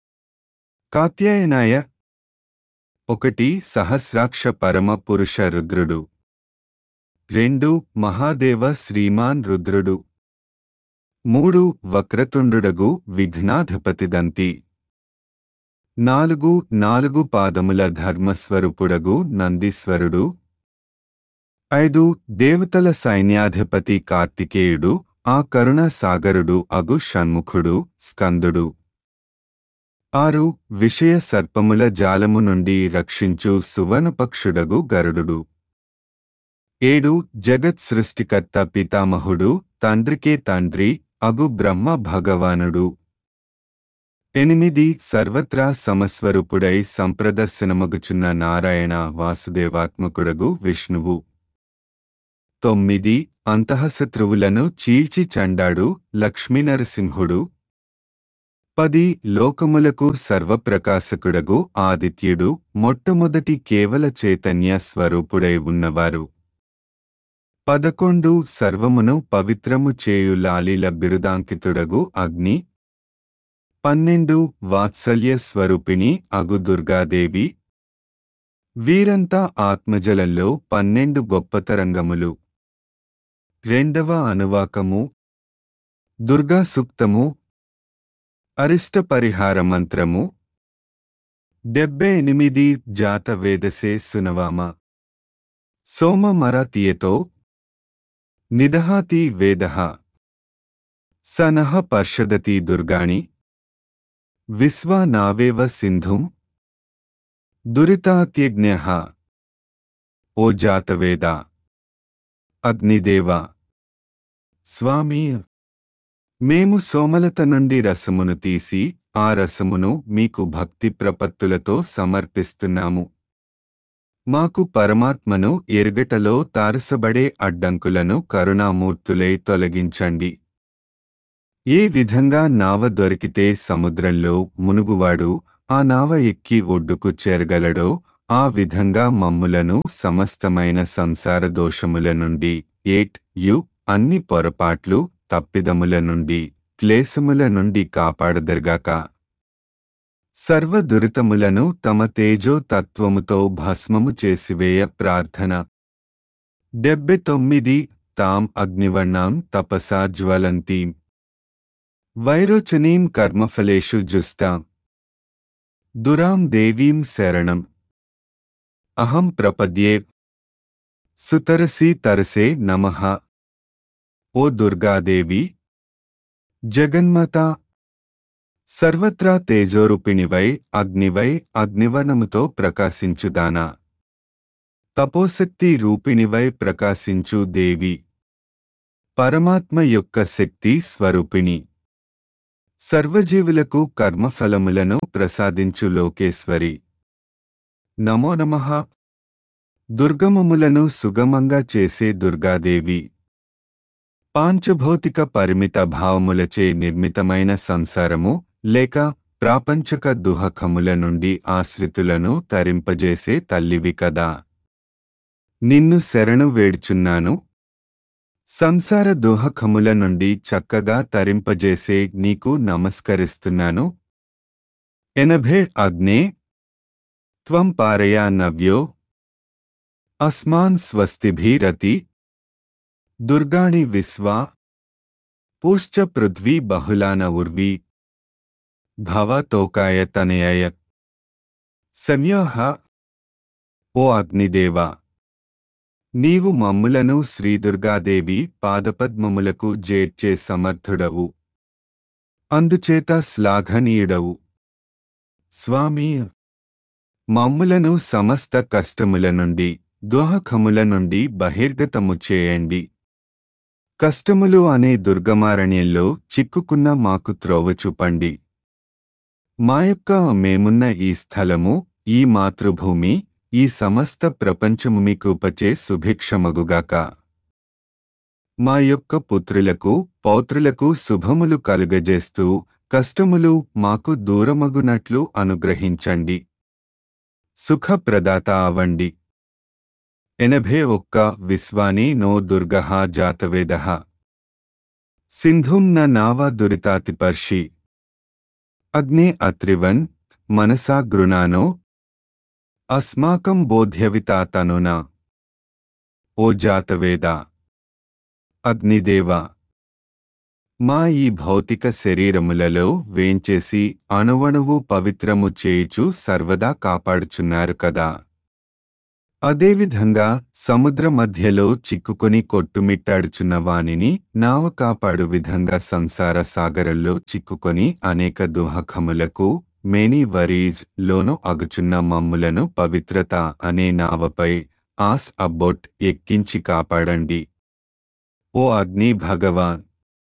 కాత్యాయనాయ ఒకటి సహస్రాక్ష పరమ పురుష రుద్రుడు రెండు మహాదేవ శ్రీమాన్ రుద్రుడు మూడు వక్రతుండుడగు విఘ్నాధిపతిదంతి నాలుగు నాలుగు పాదముల ధర్మస్వరూపుడగు నందీశ్వరుడు ఐదు దేవతల సైన్యాధిపతి కార్తికేయుడు ఆ కరుణ సాగరుడు అగు షణ్ముఖుడు స్కందుడు ఆరు విషయ సర్పముల జాలము నుండి రక్షించు సువర్ణపక్షుడగు గరుడు ఏడు జగత్ సృష్టికర్త పితామహుడు తండ్రికే తండ్రి అగు బ్రహ్మ భగవానుడు ఎనిమిది సర్వత్రా సమస్వరూపుడై సంప్రదర్శనమగుచున్న నారాయణ వాసుదేవాత్మకుడగు విష్ణువు తొమ్మిది అంతఃశత్రువులను చీల్చి చండాడు లక్ష్మీనరసింహుడు పది లోకములకు సర్వప్రకాశకుడగు ఆదిత్యుడు మొట్టమొదటి కేవల చైతన్య స్వరూపుడై ఉన్నవారు పదకొండు సర్వమును పవిత్రము చేయు లాలీల బిరుదాంకితుడగు అగ్ని పన్నెండు వాత్సల్య స్వరూపిణి అగు దుర్గాదేవి వీరంతా ఆత్మజలంలో పన్నెండు గొప్పతరంగములు రెండవ అనువాకము దుర్గా సూక్తము అరిష్ట పరిహార మంత్రము డెబ్బై ఎనిమిది జాత వేదసే సునవామ సోమ మరాతీయతో నిదహాతి వేద సనః పర్షదతి దుర్గాణి విశ్వా నావేవ సింధుం దురితాత్యజ్ఞ ఓ జాతవేద అగ్నిదేవ స్వామి మేము సోమలత నుండి రసమును తీసి ఆ రసమును మీకు భక్తి ప్రపత్తులతో సమర్పిస్తున్నాము మాకు పరమాత్మను ఎరుగటలో తారసబడే అడ్డంకులను కరుణామూర్తులై తొలగించండి ఏ విధంగా నావ దొరికితే సముద్రంలో మునుగువాడు ఆ నావ ఎక్కి ఒడ్డుకు చేరగలడో ఆ విధంగా మమ్ములను సమస్తమైన సంసార దోషముల నుండి ఏట్ యు అన్ని పొరపాట్లు తప్పిదముల నుండి క్లేశముల నుండి కాపాడదర్గాక సర్వ దురితములను తమ తేజో తత్వముతో భస్మము చేసివేయ ప్రార్థన డెబ్బె తొమ్మిది తాం అగ్నివర్ణాం తపసా జ్వలంతీం వైరోచనీం కర్మఫలేషు జుస్తాం దురాం దేవీం శరణం అహం ప్రపద్యే సుతరసి తరసే నమః ఓ దుర్గాదేవి జగన్మాత సర్వత్రా తేజోరూపిణివై అగ్నివై అగ్నివర్ణముతో ప్రకాశించుదానా తపోశక్తి రూపిణివై ప్రకాశించు దేవి పరమాత్మ యొక్క శక్తి స్వరూపిణి సర్వజీవులకు కర్మఫలములను ప్రసాదించు లోకేశ్వరి నమో నమః దుర్గమములను సుగమంగా చేసే దుర్గాదేవి పాంచభౌతిక పరిమిత భావములచే నిర్మితమైన సంసారము లేక ప్రాపంచక దుహకముల నుండి ఆశ్రితులను తరింపజేసే తల్లివి కదా నిన్ను శరణు వేడుచున్నాను సంసార దుహకముల నుండి చక్కగా తరింపజేసే నీకు నమస్కరిస్తున్నాను ఎనభే అగ్నే త్వం పారయా నవ్యో అస్మాన్ స్వస్తిభిరతి దుర్గాణి విశ్వా పూశ్చ పృథ్వీ బహుళాన ఉర్వీ భవతోకాయ తనయాయ సంయోహ ఓ అగ్నిదేవా నీవు మమ్ములను శ్రీదుర్గాదేవి పాదపద్మములకు జేర్చే సమర్థుడవు అందుచేత శ్లాఘనీయుడవు స్వామి మమ్ములను సమస్త కష్టముల నుండి దోహకముల నుండి బహిర్గతము చేయండి కష్టములు అనే దుర్గమారణ్యంలో చిక్కుకున్న మాకు త్రోవ చూపండి మా యొక్క మేమున్న ఈ స్థలము ఈ మాతృభూమి ఈ సమస్త ప్రపంచము మీ కృపచే సుభిక్షమగుగాక మా యొక్క పుత్రులకు పౌత్రులకు శుభములు కలుగజేస్తూ కష్టములు మాకు దూరమగునట్లు అనుగ్రహించండి సుఖప్రదాత అవండి ఎనభై ఒక్క విశ్వాని నో దుర్గః జాతవేదః సింధుం న నావా దురితాతిపర్షి అగ్నే అత్రివన్ మనసా గృణానో అస్మాకం బోధ్యవితాతనునా ఓ జాతవేద అగ్నిదేవ మా ఈ భౌతిక శరీరములలో వేంచేసి అణువణువు పవిత్రము చేయుచు సర్వదా కాపాడుచున్నారు కదా అదేవిధంగా సముద్ర మధ్యలో చిక్కుకొని కొట్టుమిట్టాడుచున్న వానిని నావ కాపాడు విధంగా సంసార సాగరంలో చిక్కుకొని అనేక దుహకములకు మేనీ వరీజ్ లోను అగుచున్న మమ్ములను పవిత్రత అనే నావపై ఆస్ అబ్బొట్ ఎక్కించి కాపాడండి ఓ అగ్ని భగవాన్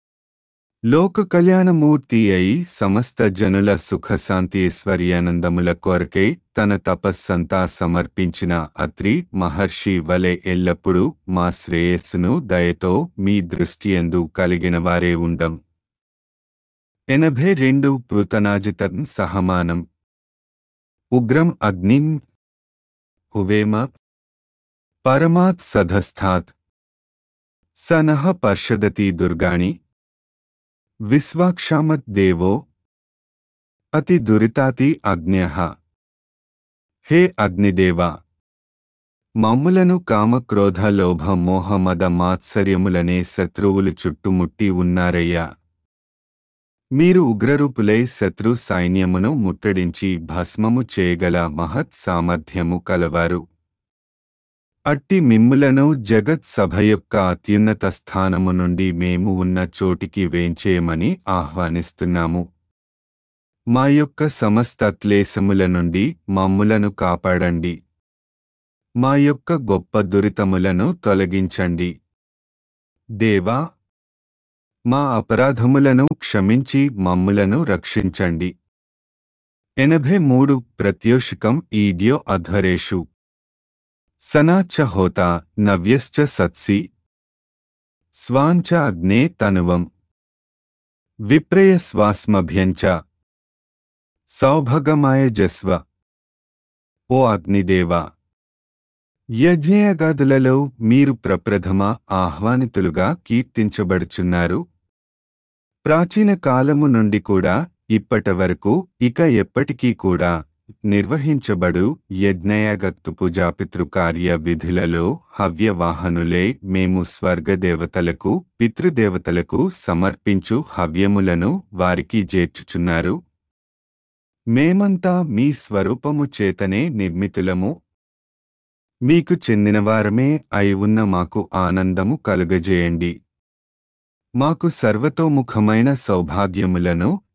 లోక కళ్యాణమూర్తి అయి సమస్త జనుల సుఖశాంతి ఐశ్వర్యానందముల కొరకై తన తపస్సంతా సమర్పించిన అత్రి మహర్షి వలె ఎల్లప్పుడూ మా శ్రేయస్సును దయతో మీ దృష్టియందు కలిగిన వారే ఉండం ఎనభై రెండు పృతనాజితం సహమానం ఉగ్రం అగ్నిం హువేమ పరమాత్ సధస్థాత్ సనః పర్షదతి దుర్గాణి విశ్వాక్షామత్ దేవో అతి దురితాతి అగ్న్యః హే అగ్నిదేవా మమ్ములను కామక్రోధ లోభ మోహ మద మాత్సర్యములనే శత్రువులు చుట్టుముట్టి ఉన్నారయ్యా మీరు ఉగ్రరూపులై శత్రు సైన్యమును ముట్టడించి భస్మము చేయగల మహత్ సామర్థ్యము కలవారు అట్టి మిమ్ములను జగత్ సభ యొక్క అత్యున్నత స్థానము నుండి మేము ఉన్న చోటికి వేంచేయమని ఆహ్వానిస్తున్నాము మా యొక్క సమస్త క్లేశముల నుండి మమ్ములను కాపాడండి మా యొక్క గొప్ప దురితములను తొలగించండి దేవా మా అపరాధములను క్షమించి మమ్ములను రక్షించండి ఎనభై మూడు ప్రత్యోషికం ఈడ్యో అధ్వరేషు సనాచ హోత నవ్యశ్చ సత్సి స్వాంచ అగ్నే తనువం విప్రయ స్వాస్మభ్యంచ సౌభగమాయ జస్వ ఓ అగ్నిదేవా యజ్ఞయగాదులలో మీరు ప్రప్రథమ ఆహ్వానితులుగా కీర్తించబడుచున్నారు ప్రాచీన కాలము నుండి కూడా ఇప్పటి వరకు ఇక ఎప్పటికీ కూడా నిర్వహించబడు యజ్ఞయాగత్తు పూజాపితృకార్య విధులలో హవ్యవాహనులే మేము స్వర్గదేవతలకు పితృదేవతలకు సమర్పించు హవ్యములను వారికి చేర్చుచున్నారు మేమంతా మీ స్వరూపము చేతనే నిర్మితులము మీకు చెందినవారమే అయి ఉన్న మాకు ఆనందము కలుగజేయండి మాకు సర్వతోముఖమైన సౌభాగ్యములను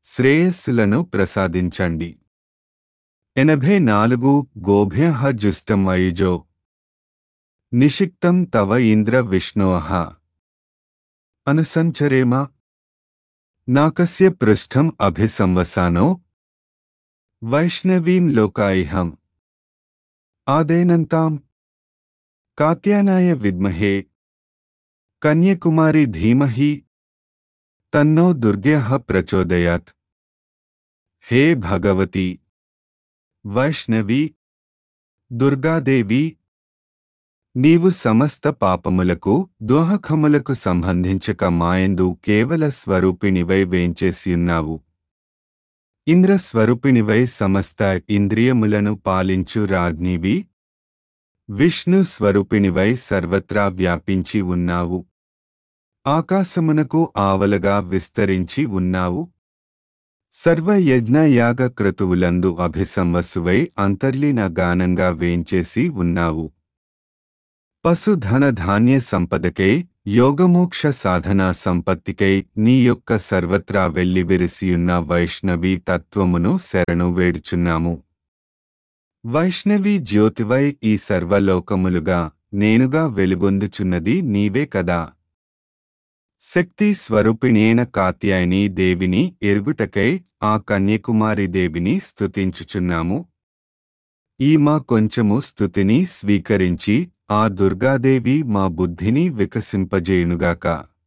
శ్రేయస్సులను ప్రసాదించండి ఎనభై నాలుగు గోభ్య జుష్టం అయుజో నిషిక్తం తవ ఇంద్ర విష్ణోః అనుసంచరేమ నాకస్య పృష్ఠం అభిసంవసానో వైష్ణవీం లోకాయిహం ఆదేనంతాం కాత్యానాయ విద్మహే కన్యకుమారి ధీమహి తన్నో దుర్గ్యః ప్రచోదయాత్ హే భగవతి వైష్ణవి దుర్గాదేవి నీవు సమస్త పాపములకు దోహకములకు సంబంధించక మాయందు కేవల స్వరూపిణివై వేంచేసియున్నావు ఇంద్ర స్వరూపిణివై సమస్త ఇంద్రియములను పాలించు రాజ్ఞివి విష్ణు స్వరూపిణివై సర్వత్రా వ్యాపించి ఉన్నావు ఆకాశమునకు ఆవలగా విస్తరించి ఉన్నావు సర్వయజ్ఞ యాగ క్రతువులందు అభిసంవసువై అంతర్లీన గానంగా వేంచేసి ఉన్నావు పశుధన ధాన్య సంపదకై యోగమోక్ష సాధనా సంపత్తికై నీ యొక్క సర్వత్రా వెల్లివిరిసియున్న వైష్ణవీ తత్వమును శరణు వేడుచున్నాము వైష్ణవి జ్యోతివై ఈ సర్వలోకములుగా నేనుగా వెలుగొందుచున్నది నీవే కదా శక్తి స్వరూపిణేన కాత్యాయని దేవిని ఎరుగుటకై ఆ కన్యకుమారి దేవిని స్తుతించుచున్నాము ఈ మా కొంచెము స్తుతిని స్వీకరించి ఆ దుర్గాదేవి మా బుద్ధిని వికసింపజేయునుగాక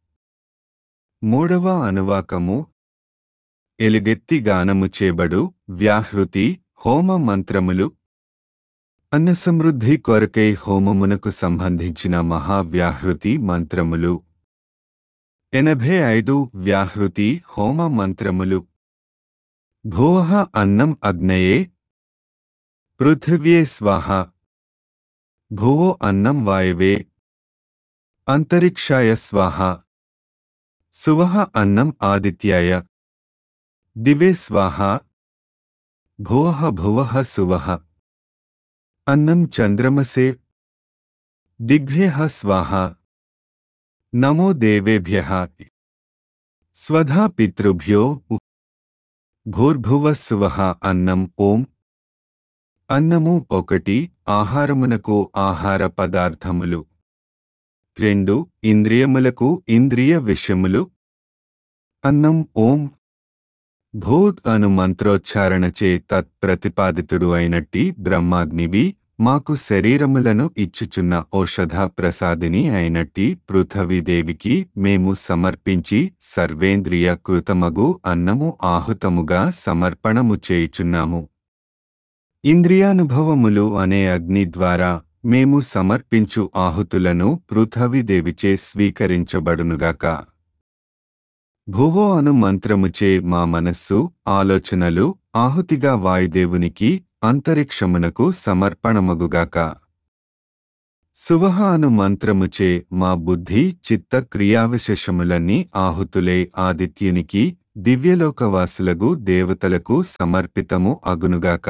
మూడవ అనువాకము ఎలుగెత్తి గానము చేబడు వ్యాహృతి హోమ మంత్రములు అన్నసమృద్ధి కొరకై హోమమునకు సంబంధించిన మహావ్యాహృతి మంత్రములు ఎనభై ఐదు వ్యాహృతి హోమ మంత్రములు భోః అన్నం అగ్నయే పృథివ్యే స్వాహ భువో అన్నం వాయవే అంతరిక్షాయ స్వాహ సువః అన్నం ఆదిత్యాయ దివే స్వాహ భువః భువః సువః అన్నం చంద్రమసే దిగ్భ్యః స్వాహ నమో దేవేభ్యః స్వధా పితృభ్యో భూర్భువః సువః అన్నం ఓం అన్నము ఒకటి ఆహారమునకు ఆహార పదార్థములు రెండు ఇంద్రియములకు ఇంద్రియ విషయములు అన్నం ఓం భూత్ అను మంత్రోచ్చారణచే తత్ప్రతిపాదితుడు అయినట్టి బ్రహ్మాగ్నివి మాకు శరీరములను ఇచ్చుచున్న ఔషధ ప్రసాదిని అయినట్టి పృథవిదేవికి మేము సమర్పించి సర్వేంద్రియ కృతమగు అన్నము ఆహుతముగా సమర్పణము చేయుచున్నాము ఇంద్రియానుభవములు అనే అగ్ని ద్వారా మేము సమర్పించు ఆహుతులను పృథవిదేవిచే స్వీకరించబడునుగాక భువో అను మంత్రముచే మా మనస్సు ఆలోచనలు ఆహుతిగా వాయుదేవునికి అంతరిక్షమునకు సమర్పణమగుగాక సువహ అను మంత్రముచే మా బుద్ధి చిత్త క్రియావిశేషములన్నీ ఆహుతులే ఆదిత్యునికి దివ్యలోకవాసులగు దేవతలకు సమర్పితము అగునుగాక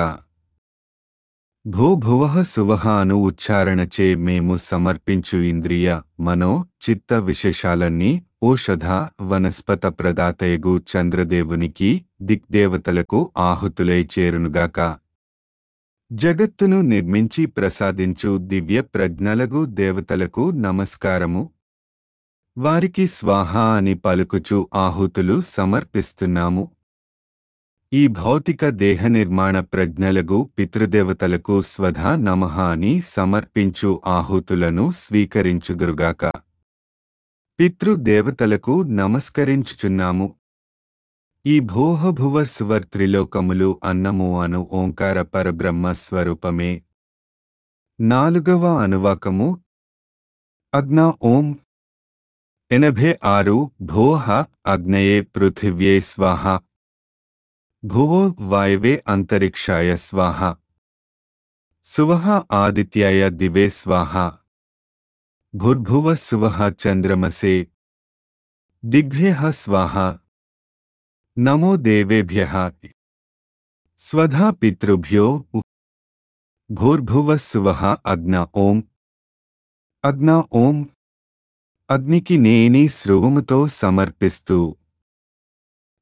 భూభువః సువహ అను ఉచ్చారణచే మేము సమర్పించు ఇంద్రియ మనో చిత్త విశేషాలన్నీ ఓషధ వనస్పత ప్రదాతయగు చంద్రదేవునికి దిక్దేవతలకు ఆహుతులై చేరునుగాక జగత్తును నిర్మించి ప్రసాదించు దివ్య ప్రజ్ఞలగు దేవతలకు నమస్కారము వారికి స్వాహ అని పలుకుచు ఆహుతులు సమర్పిస్తున్నాము ఈ భౌతిక దేహ నిర్మాణ ప్రజ్ఞలగు పితృదేవతలకు స్వధా నమః అని సమర్పించు ఆహుతులను స్వీకరించుదురుగాక పితృదేవతలకు నమస్కరించుచున్నాము ఈ భోహభువ సువర్త్రిలోకములు అన్నము అను ఓంకార పరబ్రహ్మ స్వరూపమే నాలుగవ అనువాకము అగ్నా ఓం ఎనభై ఆరు భోహ అగ్నయే పృథివ్యే స్వాహ భువో వాయవే అంతరిక్షాయ స్వాహ సువః ఆదిత్యాయ దివే స్వాహ భుర్భువ సువః చంద్రమసే దిగ్భ్యః స్వాహ నమో దేవేభ్యః స్వధా పితృభ్యో భూర్భువ సువః అగ్న ఓం అగ్న ఓం అగ్నికి నేని స్రువముతో సమర్పిస్తూ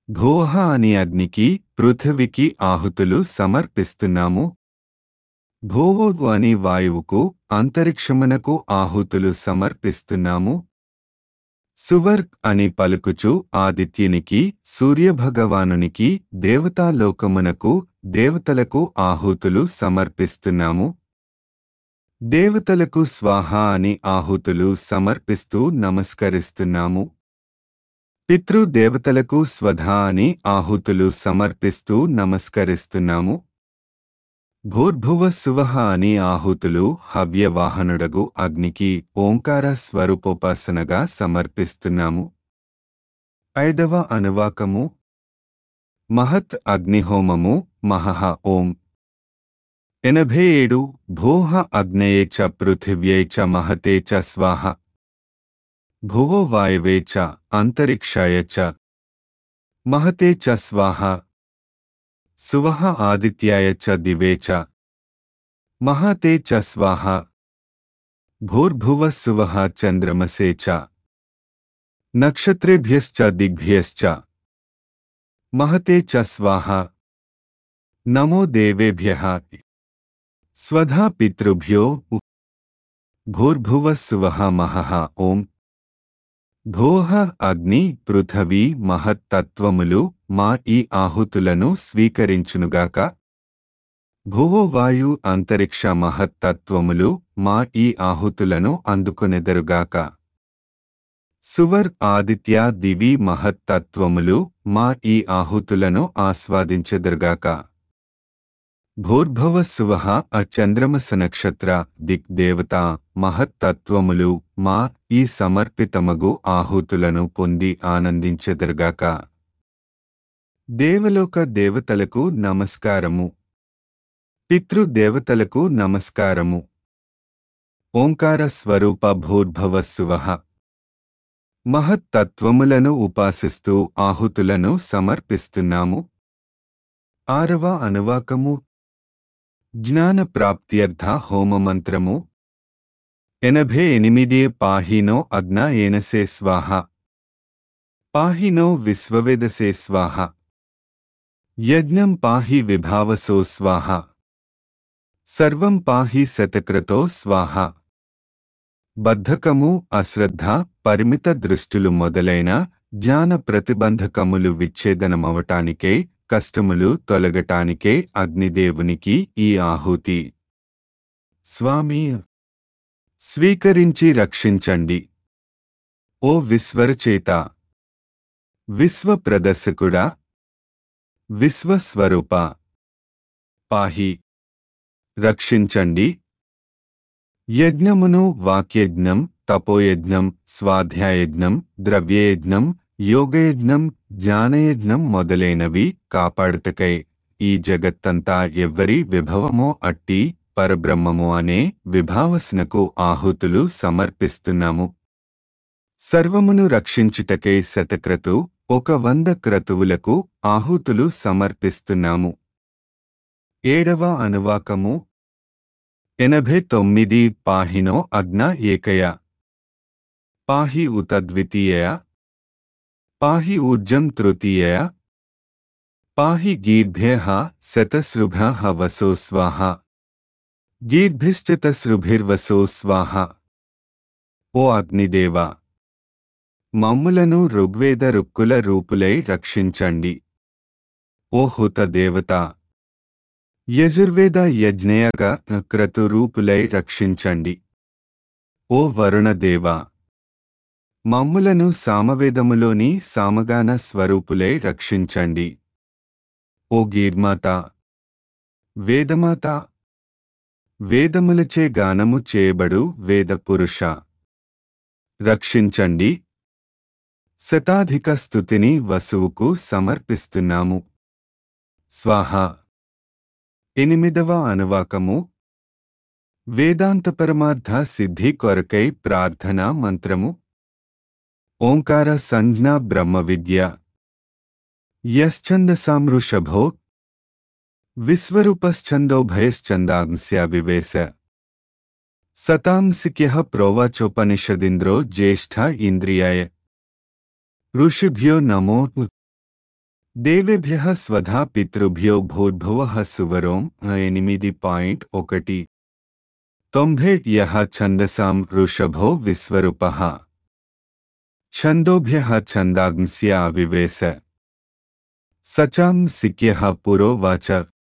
భోహ అని అగ్నికి పృథివికి ఆహుతులు సమర్పిస్తున్నాము భోవోగు అని వాయువుకు అంతరిక్షమునకు ఆహుతులు సమర్పిస్తున్నాము సువర్ అని పలుకుచు ఆదిత్యునికి సూర్యభగవానునికి దేవతాలోకమునకు దేవతలకు ఆహుతులు సమర్పిస్తున్నాము దేవతలకు స్వాహ అని ఆహుతులు సమర్పిస్తూ నమస్కరిస్తున్నాము పితృదేవతలకు స్వధ అని ఆహుతులు సమర్పిస్తూ నమస్కరిస్తున్నాము భూర్భువ సువహ అని ఆహుతులు హవ్యవాహనుడగు అగ్నికి ఓంకార స్వరూపోపాసనగా సమర్పిస్తున్నాము ఐదవ అనువాకము మహత్ అగ్నిహోమము మహః ఓం ఎనభై ఏడు భూహ అగ్నయే చ పృథివ్యై చ మహతే చ స్వాహ భువో వాయవే చ అంతరిక్షాయ చ మహతే చ స్వాహ సువహ ఆదిత్యాయ చ దివే చ మహతే చ స్వాహ భూర్భువ సువహ చంద్రమసే చ నక్షత్రేభ్యశ్చ దిగ్భ్యశ్చ మహతే చ స్వాహ నమో దేవేభ్యః స్వధా పితృభ్యో భూర్భువ సువహ మహః ఓం భోహ అగ్ని పృథవీ మహత్తత్వములు మా ఈ ఆహుతులను స్వీకరించునుగాక భువో వాయు అంతరిక్ష మహత్తత్వములు మా ఈ ఆహుతులను అందుకొనెదరుగాక సువర్ ఆదిత్య దివి మహత్తత్వములు మా ఈ ఆహుతులను ఆస్వాదించెదరుగాక భూర్భవ సువహ అచంద్రమస నక్షత్ర దిగ్దేవత మహత్తత్వములు మా ఈ సమర్పితమగు ఆహుతులను పొంది ఆనందించెదరుగాక దేవలోక దేవతలకు నమస్కారము పితృదేవతలకు నమస్కారము ఓంకార స్వరూప భూర్భవ సువహ మహత్తత్వములను ఉపాసిస్తూ ఆహుతులను సమర్పిస్తున్నాము ఆరవ అనువాకము జ్ఞాన ప్రాప్త్యర్థ హోమమంత్రము ఎనభై ఎనిమిది పాహినో అగ్న ఏనసే స్వాహ పాహినో విశ్వవేదసే స్వాహ యజ్ఞం పాహి విభావసో స్వాహ సర్వం పాహి శతక్రతో స్వాహ బద్ధకము అశ్రద్ధ పరిమిత దృష్టులు మొదలైన జ్ఞాన ప్రతిబంధకములు విచ్ఛేదనమవటానికే కష్టములు తొలగటానికే అగ్నిదేవునికి ఈ ఆహుతి స్వామి స్వీకరించి రక్షించండి ఓ విశ్వరచేత విశ్వప్రదర్శకుడా విశ్వస్వరూప పాహి రక్షించండి యజ్ఞమును వాక్యజ్ఞం తపోయజ్ఞం స్వాధ్యాయజ్ఞం ద్రవ్యయజ్ఞం యోగయజ్ఞం జ్ఞానయజ్ఞం మొదలైనవి కాపాడుటకై ఈ జగత్తంతా ఎవ్వరి విభవమో అట్టి పరబ్రహ్మము అనే విభావస్నకు ఆహుతులు సమర్పిస్తున్నాము సర్వమును రక్షించుటకై శతక్రతు ఒక వంద క్రతువులకు ఆహుతులు సమర్పిస్తున్నాము ఏడవ అనువాకము ఎనభై తొమ్మిది పాహినో అగ్న ఏకయ పాహి ఉత ద్వితీయ పాహి ఊర్జం తృతీయ పాహి గీర్భ్య శతసృభ వసో స్వాహ గీర్భిశ్చతసృభిర్వసో స్వాహ ఓ అగ్నిదేవ మమ్ములను ఋగ్వేద రుక్కుల రూపులై రక్షించండి ఓ హుత దేవత యజుర్వేద యజ్ఞయగ క్రతురూపులై రక్షించండి ఓ వరుణదేవ మమ్ములను సామవేదములోని సామగాన స్వరూపులై రక్షించండి ఓ గీర్మాత వేదమాత వేదములచే గానము చేయబడు వేద పురుష రక్షించండి శతాధిక స్థుతిని వసువుకు సమర్పిస్తున్నాము స్వాహ ఎనిమిదవ అనువాకము వేదాంత పరమార్థ సిద్ధి కొరకై ప్రార్థనా మంత్రము ఓంకార సంజ్ఞా బ్రహ్మ విద్య యశ్చందసామృషభో విశ్వరూపశ్చందోభయశ్చందాంస్య వివేశ సతాంసిక్య ప్రోవాచోపనిషదింద్రో జ్యేష్ఠ ఇంద్రియాయ ఋషిభ్యో నమో దేవేభ్య స్వధా పితృభ్యో భూర్భువ సువరోం ఎనిమిది పాయింట్ ఒకటి తొంభై యః ఛందసాం వృషభో విశ్వరూప ఛందోభ్య ఛందాగ్స్య అవివేశ సచాం సిక్య పురోవాచ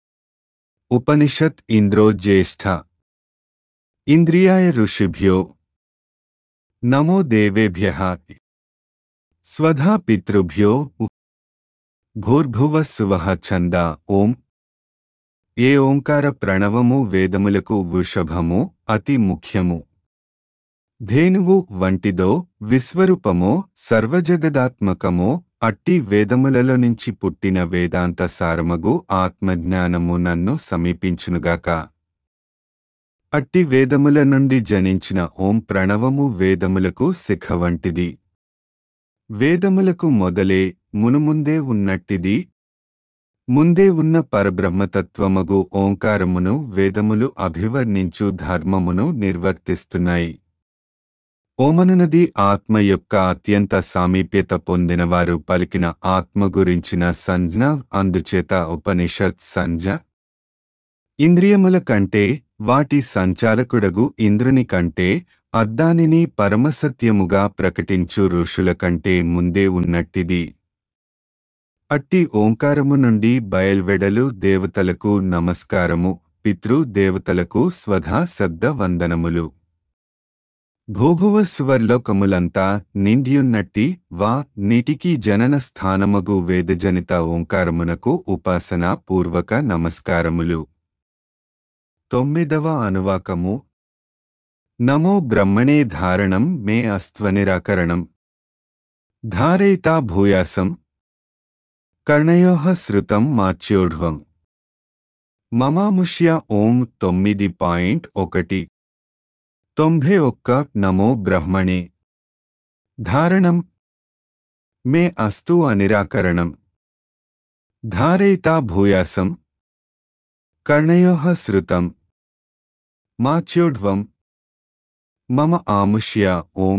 ఉపనిషత్ ఇంద్రో జ్యేష్ఠ ఇంద్రియాయ ఋషిభ్యో నమో దేవేభ్య స్వధా పితృభ్యో భూర్భువ సువహ ఛంద ఓం ఏ ఓంకార ప్రణవము వేదములకు వృషభము అతి ముఖ్యము ధేనువు వంటిదో విశ్వరూపమో సర్వజగదాత్మకమో అట్టి వేదములలో నుంచి పుట్టిన వేదాంత సారమగు ఆత్మజ్ఞానము నన్ను సమీపించునుగాక అట్టి వేదముల నుండి జనించిన ఓం ప్రణవము వేదములకు శిఖ వంటిది వేదములకు మొదలే మునుముందే ఉన్నట్టిది ముందే ఉన్న పరబ్రహ్మతత్వమగు ఓంకారమును వేదములు అభివర్ణించు ధర్మమును నిర్వర్తిస్తున్నాయి ఓమనునది ఆత్మ యొక్క అత్యంత సామీప్యత పొందినవారు పలికిన ఆత్మ గురించిన సంజ్ఞ అందుచేత ఉపనిషత్ సంజ్ఞ ఇంద్రియముల కంటే వాటి సంచాలకుడగు ఇంద్రుని కంటే అద్దానిని పరమసత్యముగా ప్రకటించు ఋషుల కంటే ముందే ఉన్నట్టిది అట్టి ఓంకారము నుండి బయల్వెడలు దేవతలకు నమస్కారము పితృ దేవతలకు స్వధా శబ్ద వందనములు భూభువ స్వర్లోకములంతా నిండియున్నట్టి వా నీటికి జనన స్థానమగు వేదజనిత ఓంకారమునకు ఉపాసనా పూర్వక నమస్కారములు తొమ్మిదవ అనువాకము నమో బ్రహ్మణే ధారణం మే అస్త్వనిరాకరణం ధారయితా భూయాసం కర్ణయో శృతం మాచ్యోఢ్వం మమాముష్య ఓం తొమ్మిది పాయింట్ ఒకటి తొంభై ఒక్క నమో బ్రహ్మణే ధారణం మే అస్తు అనిరాకరణం ధారయితా భూయాసం కర్ణయో శృతం మాచ్యోఢ్వం మమ ఆముష్య ఓం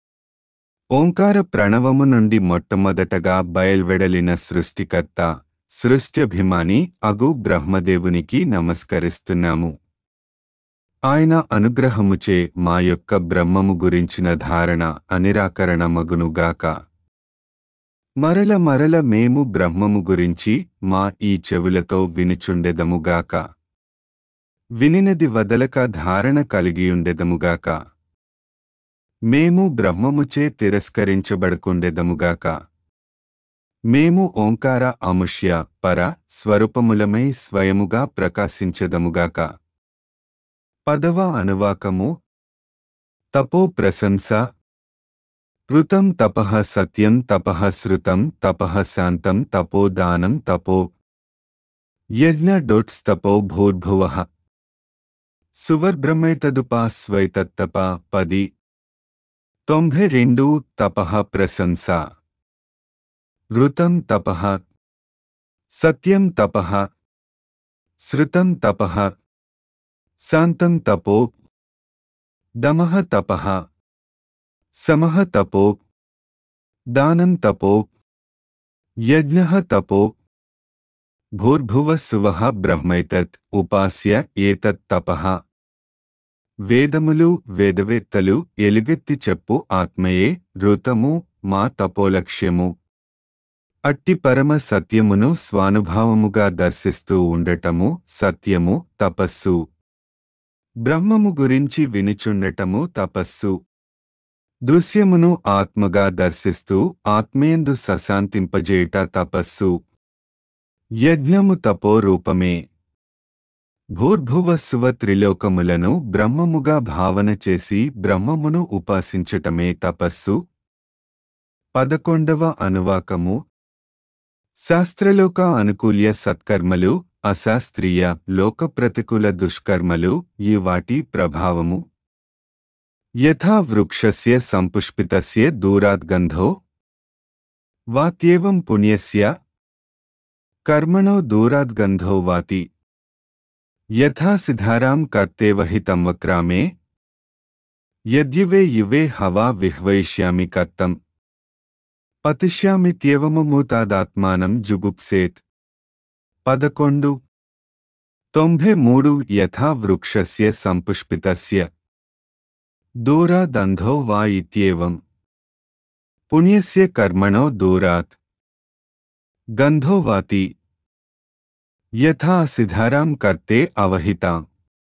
ఓంకార ప్రణవము నుండి మొట్టమొదటగా బయల్వెడలిన సృష్టికర్త సృష్ట్యభిమాని అగు బ్రహ్మదేవునికి నమస్కరిస్తున్నాము ఆయన అనుగ్రహముచే మా యొక్క బ్రహ్మము గురించిన ధారణ అనిరాకరణమగునుగాక మరల మరల మేము బ్రహ్మము గురించి మా ఈ చెవులతో వినుచుండెదముగాక వినినది వదలక ధారణ కలిగియుండెదముగాక మేము బ్రహ్మముచే తిరస్కరించబడకుండెదముగాక మేము ఓంకార అముష్య పర స్వరూపములమై స్వయముగా ప్రకాశించదముగాక పదవ అనువాకము తపో ప్రశంస ఋతం తపః సత్యం తపః శృతం తపః శాంతం తపో దానం తపో యజ్ఞ డొట్స్ తపో భూర్భువ సువర్బ్రహ్మైతదుపాస్వైతత్తప పది తొంభై రెండు తపః ప్రశంస ఋతం తపః సత్యం తపః శృతం తపః శాంతం తపో దమః తపః సమః తపో దానం తపో యజ్ఞః తపో భూర్భువ సువః బ్రహ్మైతత్ ఉపాస్య ఏతత్ తపః వేదములు వేదవేత్తలు ఎలుగెత్తి చెప్పు ఆత్మయే ఋతము మా తపోలక్ష్యము అట్టి పరమ సత్యమును స్వానుభావముగా దర్శిస్తూ ఉండటము సత్యము తపస్సు బ్రహ్మము గురించి వినుచుండటము తపస్సు దృశ్యమును ఆత్మగా దర్శిస్తూ ఆత్మేందు సశాంతింపజేయట తపస్సు యజ్ఞము తపోరూపమే భూర్భువస్సువ త్రిలోకములను బ్రహ్మముగా భావన చేసి బ్రహ్మమును ఉపాసించటమే తపస్సు పదకొండవ అనువాకము శాస్త్రలోక అనుకూల్య సత్కర్మలు అశాస్త్రీయ లోక ప్రతికూల దుష్కర్మలు ఈ వాటి ప్రభావము యథా వృక్షస్య సంపుష్పితస్య దూరాద్గంధో వాత్యేవం పుణ్యస్య కర్మణో దూరాద్గంధో వాతి యథా సిద్ధారాం కర్తేవహితం వక్రామే యద్యువే యువే హవా విహ్వయిష్యామి కర్తం పతిష్యామిత్యేవమమూతాదాత్మానం జుగుప్సేత్ పదకొండు తొంభై మూడు యథా వృక్షస్య సంపుష్పితస్య దూరాదంధో వా ఇత్యేవం పుణ్యస్య కర్మణో దూరాత్ గంధో వాతి యథా సిధారాం కర్తే అవహితా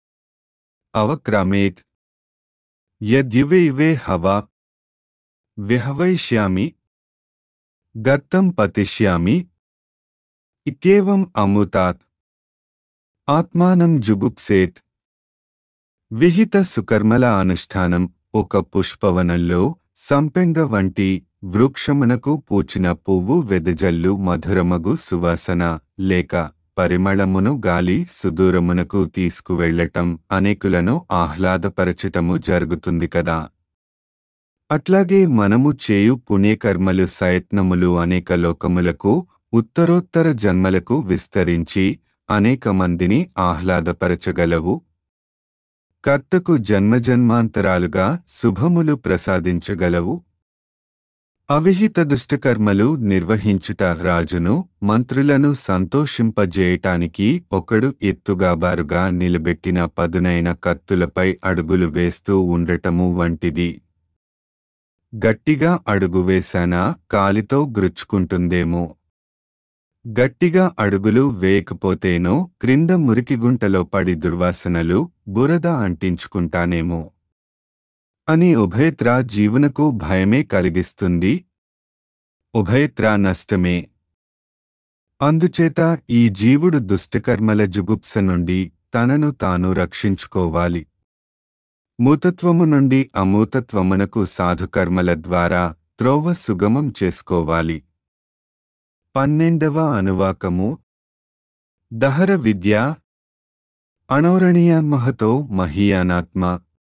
అవక్రమేత్ యద్యువే ఇవే హవా విహవయిష్యామి గర్తం పతిష్యామి ఇత్యేవం అమృతాత్ ఆత్మానం జుగుప్సేత్ విహిత సుకర్మల అనుష్ఠానం ఒక పుష్పవనంలో సంపెంగ వంటి వృక్షమునకు పూచిన పువ్వు వెదజల్లు మధురమగు సువాసన లేక పరిమళమును గాలి సుదూరమునకు తీసుకువెళ్లటం అనేకులను ఆహ్లాదపరచటము జరుగుతుంది కదా అట్లాగే మనము చేయు పుణ్యకర్మలు సయత్నములు అనేక లోకములకు ఉత్తరోత్తర జన్మలకు విస్తరించి అనేక మందిని ఆహ్లాదపరచగలవు కర్తకు జన్మజన్మాంతరాలుగా శుభములు ప్రసాదించగలవు అవిహిత దుష్టకర్మలు నిర్వహించుట రాజును మంత్రులను సంతోషింపజేయటానికి ఒకడు ఎత్తుగా బారుగా నిలబెట్టిన పదునైన కత్తులపై అడుగులు వేస్తూ ఉండటము వంటిది గట్టిగా అడుగు వేశానా కాలితో గ్రుచ్చుకుంటుందేమో గట్టిగా అడుగులు వేయకపోతేనో క్రింద మురికిగుంటలో పడి దుర్వాసనలు బురద అంటించుకుంటానేమో అని ఉభయత్ర జీవునకు భయమే కలిగిస్తుంది ఉభయత్ర నష్టమే అందుచేత ఈ జీవుడు దుష్టకర్మల జుగుప్స నుండి తనను తాను రక్షించుకోవాలి మూతత్వము నుండి అమూతత్వమునకు సాధుకర్మల ద్వారా త్రోవ సుగమం చేసుకోవాలి పన్నెండవ అనువాకము దహర విద్య అణోరణీయాన్మహతో మహీయానాత్మ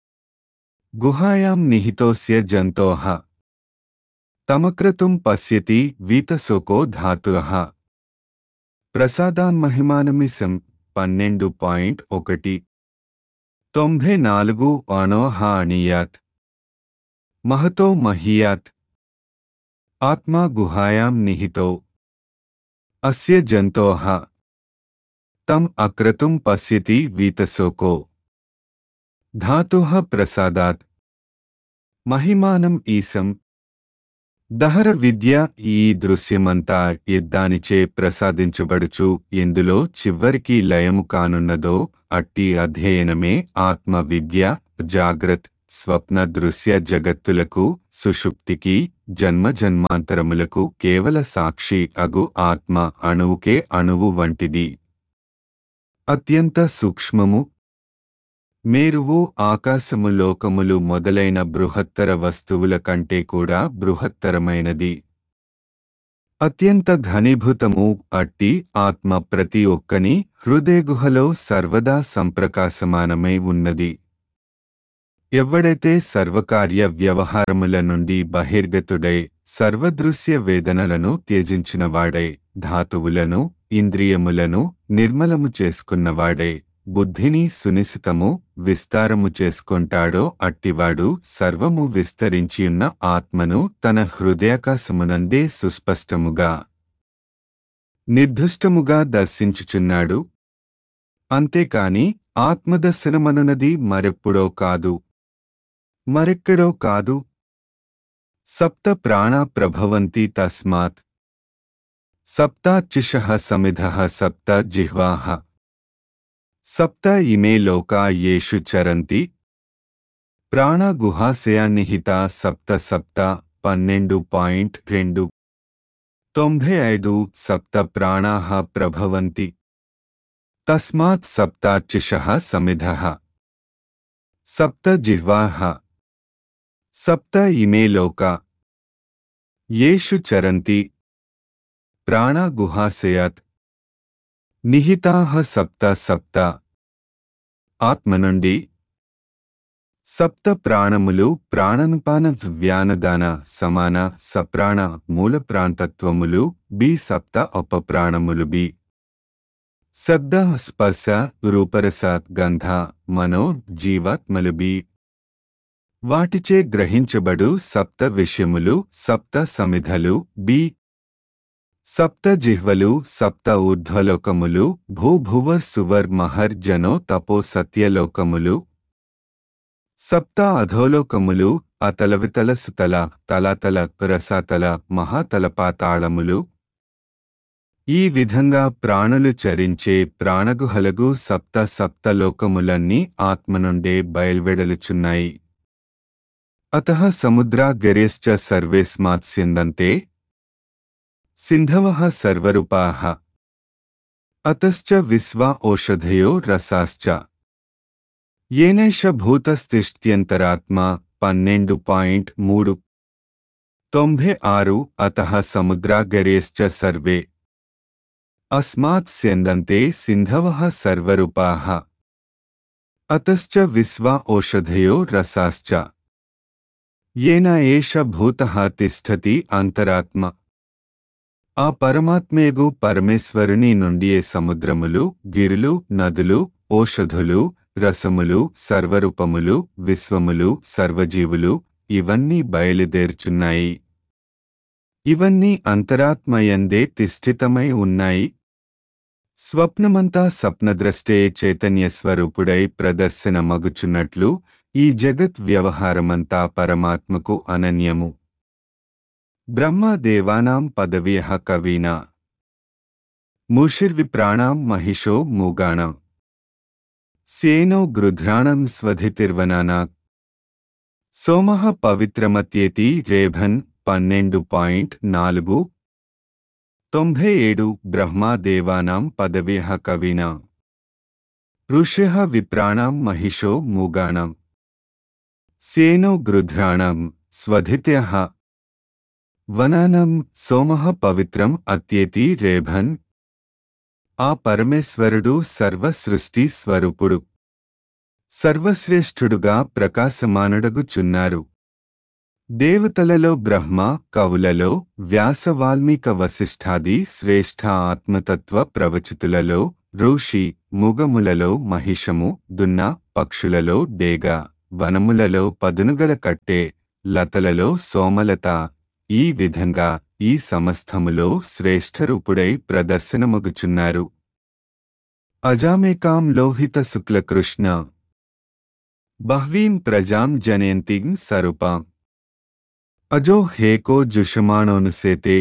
గుహాయాం నిహితోస్య జంతోః తమక్రతుం పశ్యతి వీతశోకో ధాతురః ప్రసాదాన్మహిమానమిసం పన్నెండు పాయింట్ ఒకటి తొంభై నాలుగు అణోహ అణియాత్ మహతో మహీయాత్ ఆత్మా గుహాయాం నిహితో అస్య జంతోః తం అక్రతుం పశ్యతి వీతశోకో ధాతుః ప్రసాదాత్ మహిమానం ఈసం దహర విద్య ఈ దృశ్యమంతా ఎద్దానిచే ప్రసాదించబడుచు ఎందులో చివరికి లయము కానున్నదో అట్టి అధ్యయనమే ఆత్మ విద్య జాగ్రత్ స్వప్న దృశ్య జగత్తులకు సుషుప్తికి జన్మ జన్మాంతరములకు కేవల సాక్షి అగు ఆత్మ అణువుకే అణువు వంటిది అత్యంత సూక్ష్మము మేరువు ఆకాశము లోకములు మొదలైన బృహత్తర వస్తువుల కంటే కూడా బృహత్తరమైనది అత్యంత ఘనీభూతము అట్టి ఆత్మ ప్రతి ఒక్కని హృదయగుహలో సర్వదా సంప్రకాశమానమై ఉన్నది ఎవ్వడైతే సర్వకార్య వ్యవహారముల నుండి బహిర్గతుడై సర్వదృశ్య వేదనలను త్యజించినవాడై ధాతువులను ఇంద్రియములను నిర్మలము చేసుకున్నవాడై బుద్ధిని సునిశితము విస్తారము చేసుకొంటాడో అట్టివాడు సర్వము విస్తరించియున్న ఆత్మను తన హృదయాకాశమునందే సుస్పష్టముగా నిర్దుష్టముగా దర్శించుచున్నాడు అంతేకాని ఆత్మదర్శనమనునది మరెప్పుడో కాదు మరెక్కడో కాదు సప్త ప్రాణా ప్రభవంతి తస్మాత్ సప్తార్చిషః సమిధః సప్త జిహ్వాః సప్త ఇమే లోకా యేషు చరంతి ప్రాణగుహాశయాన్నిహిత సప్త సప్త పన్నెండు పాయింట్ రెండు తొంభై ఐదు సప్త ప్రాణాః ప్రభవంతి తస్మాత్ సప్తార్చిషః సమిధః సప్త జిహ్వాః సప్త ఇమే లోకా యేషు చరంతి ప్రాణగుహాశయాత్ నిహితాః సప్త సప్త ఆత్మ నుండి సప్త ప్రాణములు ప్రాణనుపాన వ్యానదాన సమాన సప్రాణ మూల ప్రాంతత్వములు బి సప్త అపప్రాణములు బి శబ్ద స్పర్శ రూపరస గంధ మనో జీవాత్మలు బి వాటిచే గ్రహించబడు సప్త విషయములు సప్త సమిధలు బి సప్త జిహ్వలు సప్త ఊర్ధ్వలోకములు భూభువర్ సువర్ మహర్ జనో తపో సత్యలోకములు సప్త అధోలోకములు అతలవితల సుతల తలాతల రసాతల మహాతలపాతాళములు ఈ విధంగా ప్రాణులు చరించే ప్రాణగుహలగు సప్త సప్త లోకములన్నీ ఆత్మ నుండే బయల్వెడలుచున్నాయి అత సముద్రా గరేశ్చ సర్వేస్మాత్ సిందంతే సింధవ సర్వరూపా అతశ్చ విశ్వా ఓషధయో రసాశ్చ ఏనైష భూతస్థిష్ట్యంతరాత్మా పన్నెండు పాయింట్ మూడు తొంభై ఆరు అత సముద్రాగరేశ్చ సర్వే అస్మాత్ స్యందంతే సింధవ సర్వరూపా అతశ్చ విశ్వా ఓషధయో రసాశ్చ ఏన ఏష భూత తిష్టతి అంతరాత్మ ఆ పరమాత్మేగు పరమేశ్వరుని నుండియే సముద్రములు గిరులు నదులు ఓషధులు రసములు సర్వరూపములు విశ్వములు సర్వజీవులు ఇవన్నీ బయలుదేరుచున్నాయి ఇవన్నీ అంతరాత్మయందే తిష్ఠితమై ఉన్నాయి స్వప్నమంతా స్వప్నద్రష్టే చైతన్య స్వరూపుడై ప్రదర్శనమగుచున్నట్లు ఈ జగత్ వ్యవహారమంతా పరమాత్మకు అనన్యము బ్రహ్మదేవానాం పదవ్య కవీనా ముషిర్విప్రాణాం మహిషో మూగాణం సేనో గృధ్రాణం స్వధితిర్వనానా సోమః పవిత్రమత్యేతి రేభన్ పన్నెండు పాయింట్ నాలుగు తొంభై ఏడు బ్రహ్మాదేవానాం పదవ్య కవినా ఋష్య విప్రాణాం మహిషో మూగాణం సేనో గృధ్రాణం స్వధిత్య వనానం సోమః పవిత్రం అత్యేతి రేభన్ ఆ పరమేశ్వరుడు సర్వసృష్టి స్వరూపుడు సర్వశ్రేష్ఠుడుగా ప్రకాశమానుడగుచున్నారు దేవతలలో బ్రహ్మ కవులలో వ్యాస వాల్మీక వశిష్ఠాది శ్రేష్ఠ ఆత్మతత్వ ప్రవచితులలో ఋషి ముగములలో మహిషము దున్న పక్షులలో డేగ వనములలో పదునుగల కట్టే లతలలో సోమలత ఈ విధంగా ఈ సమస్తములో శ్రేష్ఠరూపుడై ప్రదర్శనమగుచున్నారు అజామేకాం లోహిత శుక్లకృష్ణ బహ్వీం ప్రజాం జనయంతిం సరుపాం అజో హేకో జుషమాణోనుసేతే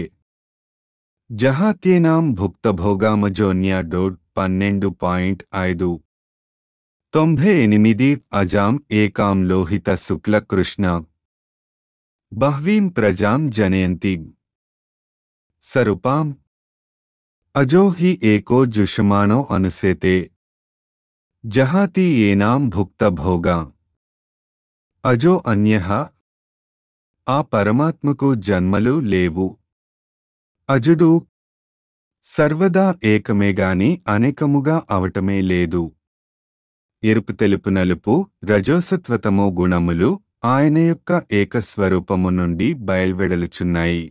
జహాత్యేనాం భుక్తభోగామజోన్యా డోడ్ పన్నెండు పాయింట్ ఐదు తొంభై ఎనిమిది అజాం ఏకాం లోహిత శుక్ల కృష్ణ బహ్వీం ప్రజాం జనయంతి సరుపాం అజో హి ఏకో జుషమాణో అనుసేతే జహాతి ఏనాం భుక్తభోగా అజో అన్యః ఆ పరమాత్మకు జన్మలు లేవు అజుడు సర్వదా ఏకమేగాని అనేకముగా అవటమే లేదు ఎరుపు తెలుపు నలుపు రజోసత్వతమో గుణములు ఆయన యొక్క ఏకస్వరూపము నుండి బయల్వెడలుచున్నాయి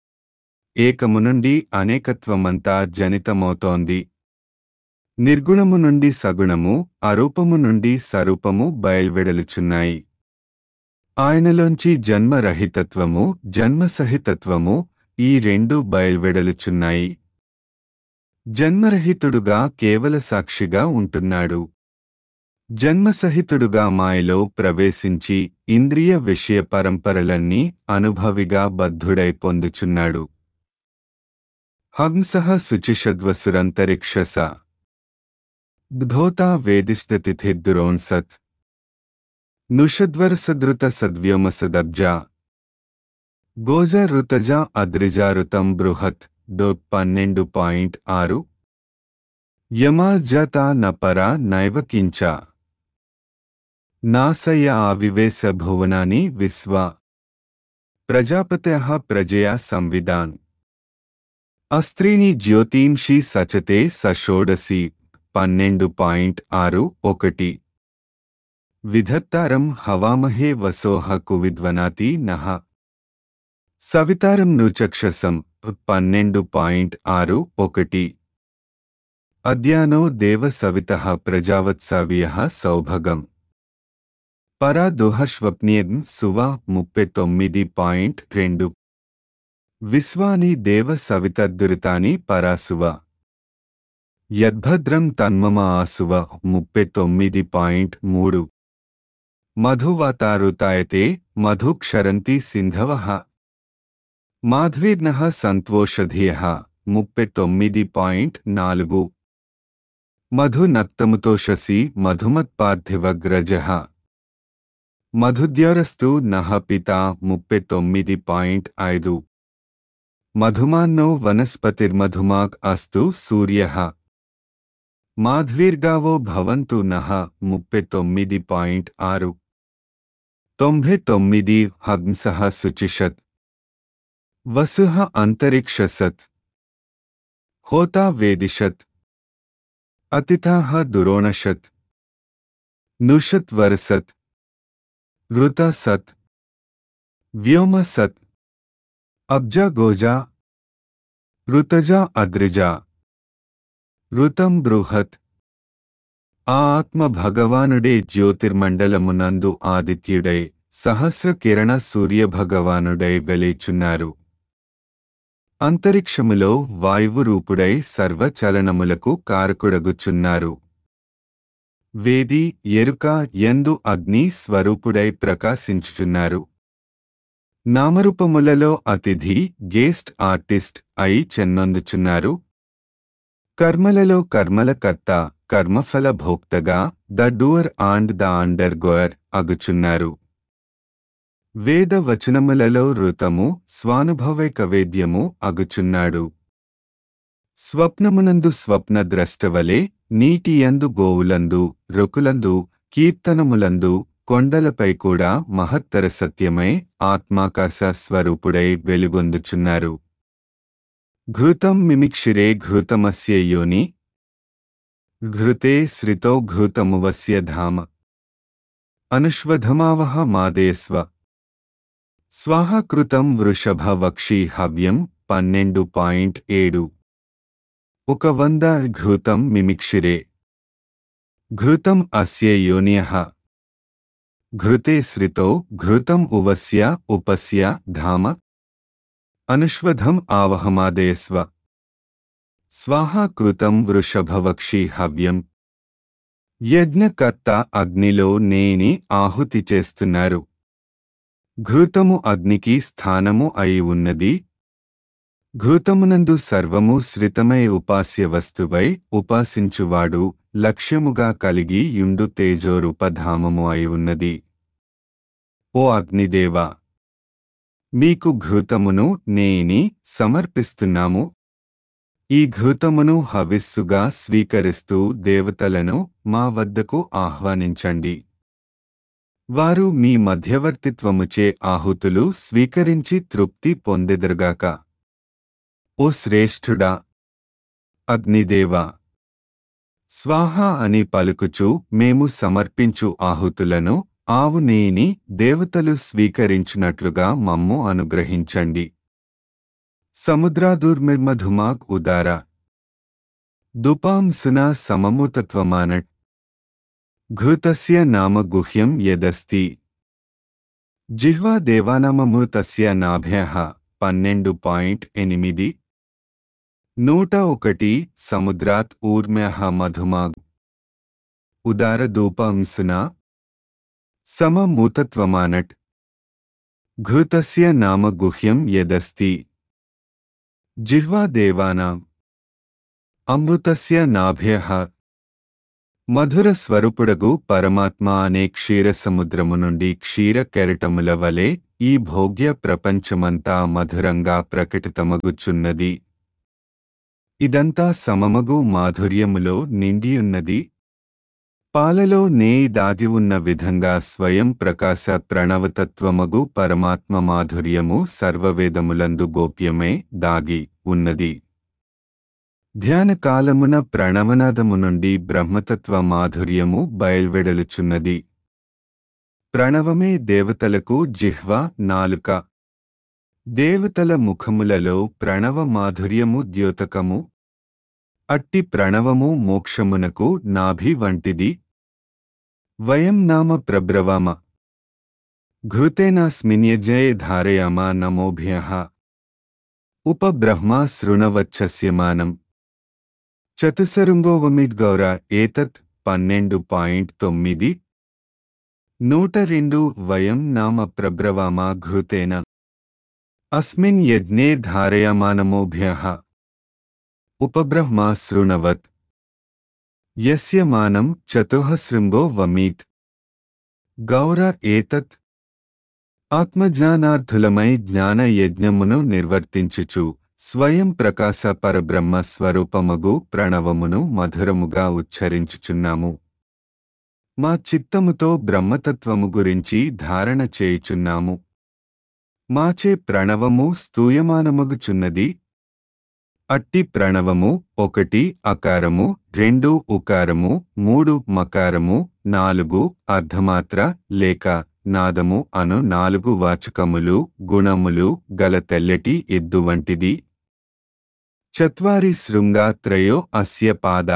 ఏకము నుండి అనేకత్వమంతా జనితమవుతోంది నిర్గుణము నుండి సగుణము అరూపము నుండి సరూపము బయల్వెడలుచున్నాయి ఆయనలోంచి జన్మరహితత్వము జన్మసహితత్వము ఈ రెండు బయల్వెడలుచున్నాయి జన్మరహితుడుగా కేవల సాక్షిగా ఉంటున్నాడు జన్మసహితుడుగా మాయలో ప్రవేశించి ఇంద్రియ విషయ పరంపరలన్నీ అనుభవిగా బద్ధుడై పొందుచున్నాడు హంసః శుచిషద్వసురంతరిక్షస ధోతా వేదిష్టతిథిర్దురోన్సత్ నుషద్వరసదృత సద్వ్యోమసదబ్జా గోజ ఋతజ అద్రిజారుతం బృహత్ డో పన్నెండు పాయింట్ ఆరు యమాజత నపర నైవ కించ నాసయ ఆవివేశ భువనాని విశ్వ ప్రజాపత్య ప్రజయా సంవిధాన్ అస్త్రీని జ్యోతింషి సచతే సషోడసి పన్నెండు పాయింట్ ఆరు ఒకటి విధత్తారం హవామహే వసోహ కువిద్వనాతి నహ సవితారం నృచక్షసం పన్నెండు పాయింట్ ఆరు ఒకటి అద్యానో దేవ సవిత ప్రజావత్సవ్య సౌభగం పరాదుహస్వప్నియం సువ ముప్పై తొమ్మిది పాయింట్ రెండు విశ్వాని దేవ సవితర్దురితాని పరాసువ యద్భద్రం తన్మమ ఆసువ ముప్పై తొమ్మిది పాయింట్ మూడు మధువాతారుతాయతే మధుక్షరంతి సింధవ మాధ్వీర్ణ సంతోషధియ ముప్పై తొమ్మిది పాయింట్ నాలుగు మధునక్తముతోషసి మధుమత్పార్థివగ్రజ మధుద్యోరస్తు నహ పిత ముప్పై తొమ్మిది పాయింట్ ఐదు మధుమాన్నో వనస్పతిర్మధుమాక్ అస్తు సూర్య మాధ్వీర్గావో భవంతు నహ ముప్పై తొమ్మిది పాయింట్ ఆరు తొంభై తొమ్మిది హంసః శుచిషత్ వసుః అంతరిక్షసత్ హోతా వేదిషత్ అతిథాః దురోణషత్ నుషత్ వరసత్ ఋత సత్ వ్యోమ సత్ అబ్జా గోజా ఋతజా అద్రిజా ఋతం బృహత్ ఆ ఆత్మ భగవానుడే జ్యోతిర్మండలమునందు ఆదిత్యుడై సహస్ర కిరణ సూర్యభగవానుడై వెలేచున్నారు అంతరిక్షములో వాయువు రూపుడై సర్వచలనములకు కారకుడగుచున్నారు వేది ఎరుక ఎందు అగ్ని స్వరూపుడై ప్రకాశించుచున్నారు నామరూపములలో అతిథి గేస్ట్ ఆర్టిస్ట్ అయి చెన్నొందుచున్నారు కర్మలలో కర్మల కర్త కర్మఫల భోక్తగా the doer and the undergoer అగుచున్నారు వేద వచనములలో ఋతము స్వానుభవైక వేద్యము అగుచున్నాడు స్వప్నమునందు స్వప్న ద్రష్టవలే నీటియందు గోవులందు రుకులందు కీర్తనములందు కొండలపై కూడా మహత్తర సత్యమై ఆత్మాకాశ స్వరూపుడై వెలుగొందుచున్నారు ఘృతం మిమిక్షిరే ఘృతమస్య యోని ఘృతే శ్రితో ఘృతమువస్య ధామ అనుష్వధమావహ మాదేస్వ స్వాహకృతం వృషభ వక్షీ హవ్యం పన్నెండు పాయింట్ ఏడు ఒక వంద ఘృతం మిమిక్షిరే ఘృతం అస్య యోన్య ఘృతే శ్రితో ఘృతం ఉవస్య ఉపస్య ధామ అనుష్వధం ఆవహమాదేస్వ స్వాహాకృతం వృషభవక్షీ హవ్యం యజ్ఞకర్త అగ్నిలో నేని ఆహుతి చేస్తున్నారు ఘృతము అగ్నికి స్థానము అయి ఉన్నది ఘృతమునందు సర్వము శ్రితమై ఉపాస్య వస్తువై ఉపాసించువాడు లక్ష్యముగా కలిగి యుండు తేజోరూపధామము అయి ఉన్నది ఓ అగ్నిదేవా మీకు ఘృతమును నేని సమర్పిస్తున్నాము ఈ ఘృతమును హవిస్సుగా స్వీకరిస్తూ దేవతలను మా వద్దకు ఆహ్వానించండి వారు మీ మధ్యవర్తిత్వముచే ఆహుతులు స్వీకరించి తృప్తి పొందెదరుగాక ఓ శ్రేష్ఠుడా అగ్నిదేవా స్వాహ అని పలుకుచు మేము సమర్పించు ఆహుతులను ఆవు నేని దేవతలు స్వీకరించినట్లుగా మమ్ము అనుగ్రహించండి సముద్రాదుర్మిర్మధుమాక్ ఉదార దుపాంసునా సమముతత్వమానట్ ఘృతస్య నామ గుహ్యం యదస్తి జిహ్వా దేవానామమృతస్య నాభ్య పన్నెండు పాయింట్ ఎనిమిది నూట ఒకటి సముద్రాత్ ఊర్మ్య మధుమాగ్ ఉదార దూపంసునా సమమూతత్వమానట్ ఘృతస్య నామ గుహ్యం యదస్తి జిహ్వా దేవానాం అమృతస్య నాభ్య మధుర స్వరూపుడగు పరమాత్మ అనే క్షీరసముద్రము నుండి క్షీర కెరటముల వలె ఈ భోగ్య ప్రపంచమంతా మధురంగా ప్రకటితమగుచున్నది ఇదంతా సమమగు మాధుర్యములో నిండియున్నది పాలలో నేయి దాగి ఉన్న విధంగా స్వయం ప్రకాశ ప్రణవతత్వమగు పరమాత్మ మాధుర్యము సర్వవేదములందు గోప్యమే దాగి ఉన్నది ధ్యానకాలమున ప్రణవనాదము నుండి బ్రహ్మతత్వ మాధుర్యము బయల్వెడలుచున్నది ప్రణవమే దేవతలకు జిహ్వ నాలుక దేవతల ముఖములలో ప్రణవ మాధుర్యము ద్యోతకము అట్టి ప్రణవము మోక్షమునకు నాభి వంటిది వయం నామ ప్రబ్రవామ घृतेनास्मिन्यजये धारयामा नमोभ्यः उपब्रह्मा శృణవచ్చస్యమానం చతుసరుంగోవమిద్గౌర ఏతత్ పన్నెండు పాయింట్ తొమ్మిది నూట రెండు వయం నామ ప్రబ్రవామా ఘృతేన అస్మిన్ యజ్ఞే ధారయమానమోభ్యः ఉపబ్రహ్మా శృణవత్ యస్య మానం చతుఃశృంగో వమీత్ గౌర ఏతత్ ఆత్మజ్ఞానార్థులమై జ్ఞాన యజ్ఞమును నిర్వర్తించుచు స్వయం ప్రకాశ పరబ్రహ్మ స్వరూపమగు ప్రణవమును మధురముగా ఉచ్చరించుచున్నాము మా చిత్తముతో బ్రహ్మతత్వము గురించి ధారణ చేయుచున్నాము మాచే ప్రణవము స్తూయమానమగుచున్నది అట్టి ప్రణవము ఒకటి అకారము రెండు ఉకారము మూడు మకారము నాలుగు అర్ధమాత్ర లేక నాదము అను నాలుగు వాచకములు గుణములు గల తెల్లటి ఎద్దు వంటిది చత్వారి శృంగా త్రయో అస్య పాద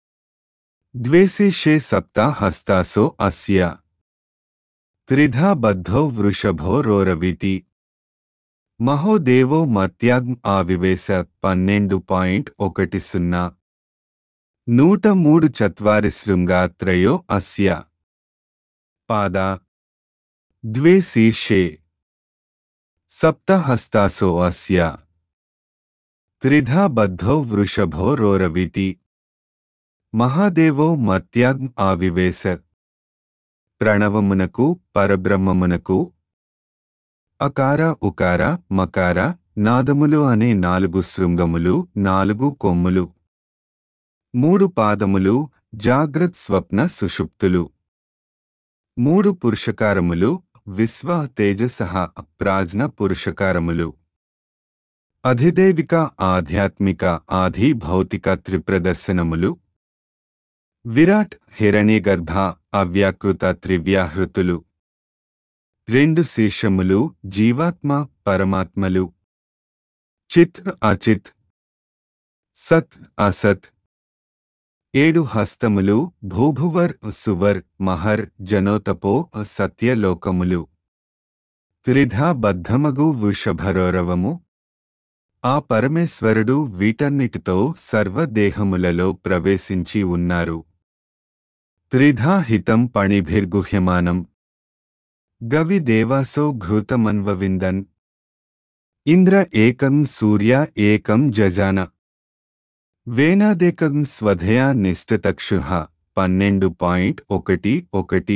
ద్వేషే సప్త హస్తాసో అస్య త్రిధా బద్ధో వృషభో రోరవితి మహోదేవో మత్యాగ్ం ఆవివేశ పన్నెండు పాయింట్ ఒకటి సున్నా నూట మూడు చత్వారి శృంగా త్రయో అస్య పాద ద్వే శీర్షే సప్తహస్తాసో అస్య త్రిధా బద్ధో వృషభో రోరవితి మహాదేవో మత్యాగ్ం ఆవివేశ ప్రణవమునకు పరబ్రహ్మమునకు అకార ఉకార మకార నాదములు అనే నాలుగు శృంగములు నాలుగు కొమ్ములు మూడు పాదములు జాగ్రత్ స్వప్న సుషుప్తులు మూడు పురుషకారములు విశ్వ తేజస ప్రాజ్ఞ పురుషకారములు అధిదైవిక ఆధ్యాత్మిక ఆధి భౌతిక త్రిప్రదర్శనములు విరాట్ హిరణ్యగర్భ అవ్యాకృత త్రివ్యాహృతులు రెండు శీర్షములు జీవాత్మ పరమాత్మలు చిత్ అచిత్ సత్ అసత్ ఏడు హస్తములు భూభువర్ సువర్ మహర్ జనోతపో సత్యలోకములు త్రిధా బద్ధమగు వృషభరోరవము ఆ పరమేశ్వరుడు వీటన్నిటితో సర్వదేహములలో ప్రవేశించి ఉన్నారు త్రిధా హితం పణిభిర్గుహ్యమానం గవి దేవాసో ఘృతమన్వవిందన్ ఇంద్ర ఏకం సూర్య ఏకం జజాన వేనాదేకం స్వధయా నిష్టతక్షు పన్నెండు పాయింట్ ఒకటి ఒకటి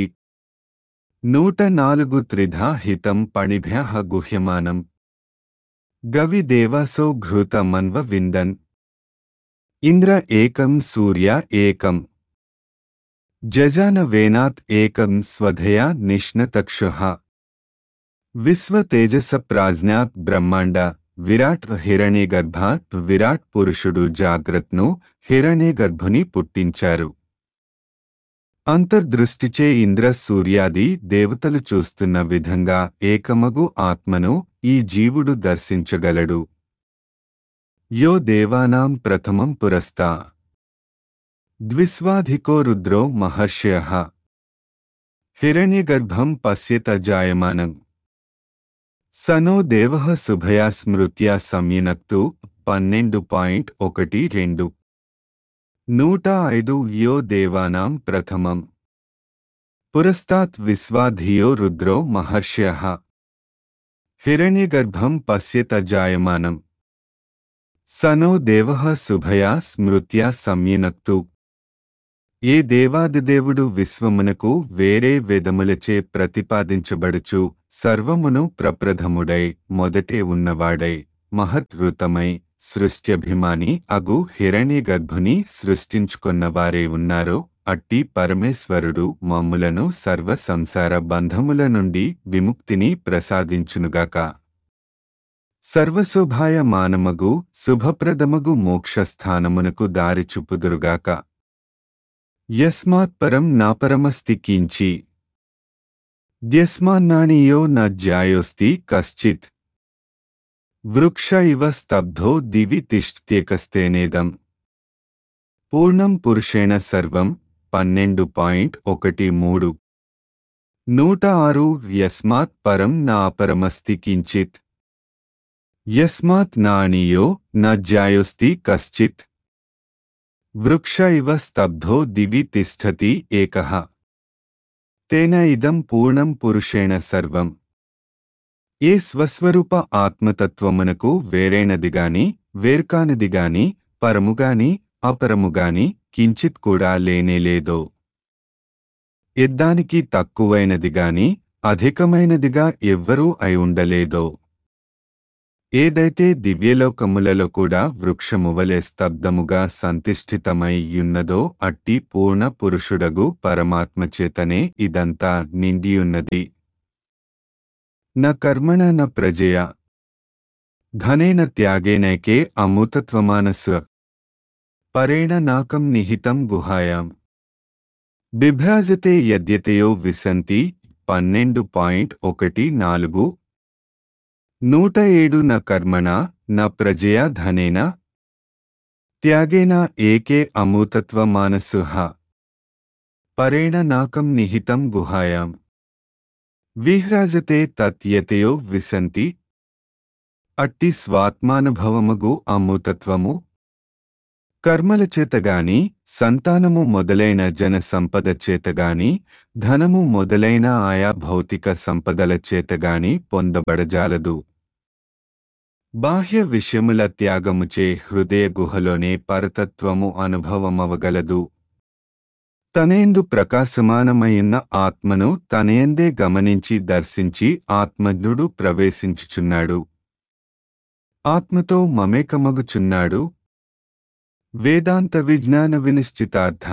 నూట నాలుగు త్రిధా హితం పణిభ్య గుహ్యమానం గవి దేవాసో ఘృతమన్వ విందన్ ఇంద్ర ఏకం సూర్య ఏకం జజాన వేనాత్ ఏకం స్వధయా నిష్ణతక్షు విశ్వతేజస ప్రాజ్ఞాత్ బ్రహ్మాండ విరాట్ హిరణ్యగర్భాత్ విరాట్ పురుషుడు జాగ్రత్ను హిరణ్యగర్భుని పుట్టించారు అంతర్దృష్టిచే ఇంద్ర సూర్యాది దేవతలు చూస్తున్న విధంగా ఏకమగు ఆత్మను ఈ జీవుడు దర్శించగలడు యో దేవానాం ప్రథమం పురస్తా ద్విస్వాధికో రుద్రో మహర్షయ హిరణ్యగర్భం పశ్యత జాయమానం సనో దేవ శుభయా స్మృత్యా సంయునక్తు పన్నెండు పాయింట్ ఒకటి రెండు నూట ఐదు యో దేవానాం ప్రథమం పురస్తాత్ విశ్వాధియో రుద్రో మహర్ష్య హిరణ్యగర్భం పశ్యత జాయమానం సనో దేవ శుభయా స్మృత్యా సంయునక్తు ఏ దేవాదిదేవుడు విశ్వమునకు వేరే వేదములచే ప్రతిపాదించబడుచు సర్వమును ప్రప్రథముడై మొదటే ఉన్నవాడై మహత్వృతమై సృష్ట్యభిమాని అగు హిరణ్యగర్భుని సృష్టించుకొన్నవారే ఉన్నారో అట్టి పరమేశ్వరుడు మమ్ములను సర్వ సంసార బంధముల నుండి విముక్తిని ప్రసాదించునుగాక సర్వశోభాయ మానమగు శుభప్రదమగు మోక్షస్థానమునకు దారి చూపుదురుగాక యస్మాత్పరం నాపరమస్తి కించి ద్యస్మాన్నానీయో న జ్యాయోస్తి కశ్చిత్ వృక్ష ఇవ స్తబ్ధో దివి తిష్ట్యేకస్తేనేదం పూర్ణం పురుషేణ సర్వం పన్నెండు పాయింట్ ఒకటి మూడు నూట ఆరు యస్మాత్ పరం నా అపరమస్తి కించిత్ యస్మాత్ నాణీయో న జాయోస్తి కశ్చిత్ వృక్ష ఇవ స్తబ్ధో దివి తిష్టతి ఏకః తేన ఇదం పూర్ణం పురుషేణ సర్వం ఏ స్వస్వరూప ఆత్మతత్వమునకు వేరైనదిగాని వేర్కానిదిగాని పరముగాని అపరముగాని కించిత్ కూడా లేనేలేదో ఎద్దానికి తక్కువైనదిగాని అధికమైనదిగా ఎవ్వరూ అయి ఉండలేదో ఏదైతే దివ్యలోకములలో కూడా వృక్షమువలె స్తబ్దముగా సంతిష్ఠితమై యున్నదో అట్టి పూర్ణ పురుషుడగు పరమాత్మచేతనే ఇదంతా నిండియున్నది న కర్మణ న ప్రజయ ధనేన త్యాగేనైకే అమూతత్వమానస్వ పరేణ నాకం నిహితం గుహాయాం బిభ్రాజతే యద్యతయో విసంతి పన్నెండు పాయింట్ ఒకటి నాలుగు నూట ఏడు న కర్మణ న ప్రజయా ధనేన త్యాగేన ఏకే అమూతత్వ మానసుహ పరేణ నాకం నిహితం గుహాయాం విహ్రాజతే తత్యతయో విసంతి అట్టి స్వాత్మానుభవముగు అమూతత్వము కర్మల చేతగాని సంతానము మొదలైన జన సంపద చేతగాని ధనము మొదలైన ఆయా భౌతిక సంపదల చేతగాని పొందబడజాలదు బాహ్య విషయముల త్యాగముచే హృదయ గుహలోనే పరతత్వము అనుభవమవగలదు తనేందు ప్రకాశమానమైన ఆత్మను తనయందే గమనించి దర్శించి ఆత్మజ్ఞుడు ప్రవేశించుచున్నాడు ఆత్మతో మమేకమగుచున్నాడు వేదాంత విజ్ఞాన వినిశ్చితార్థ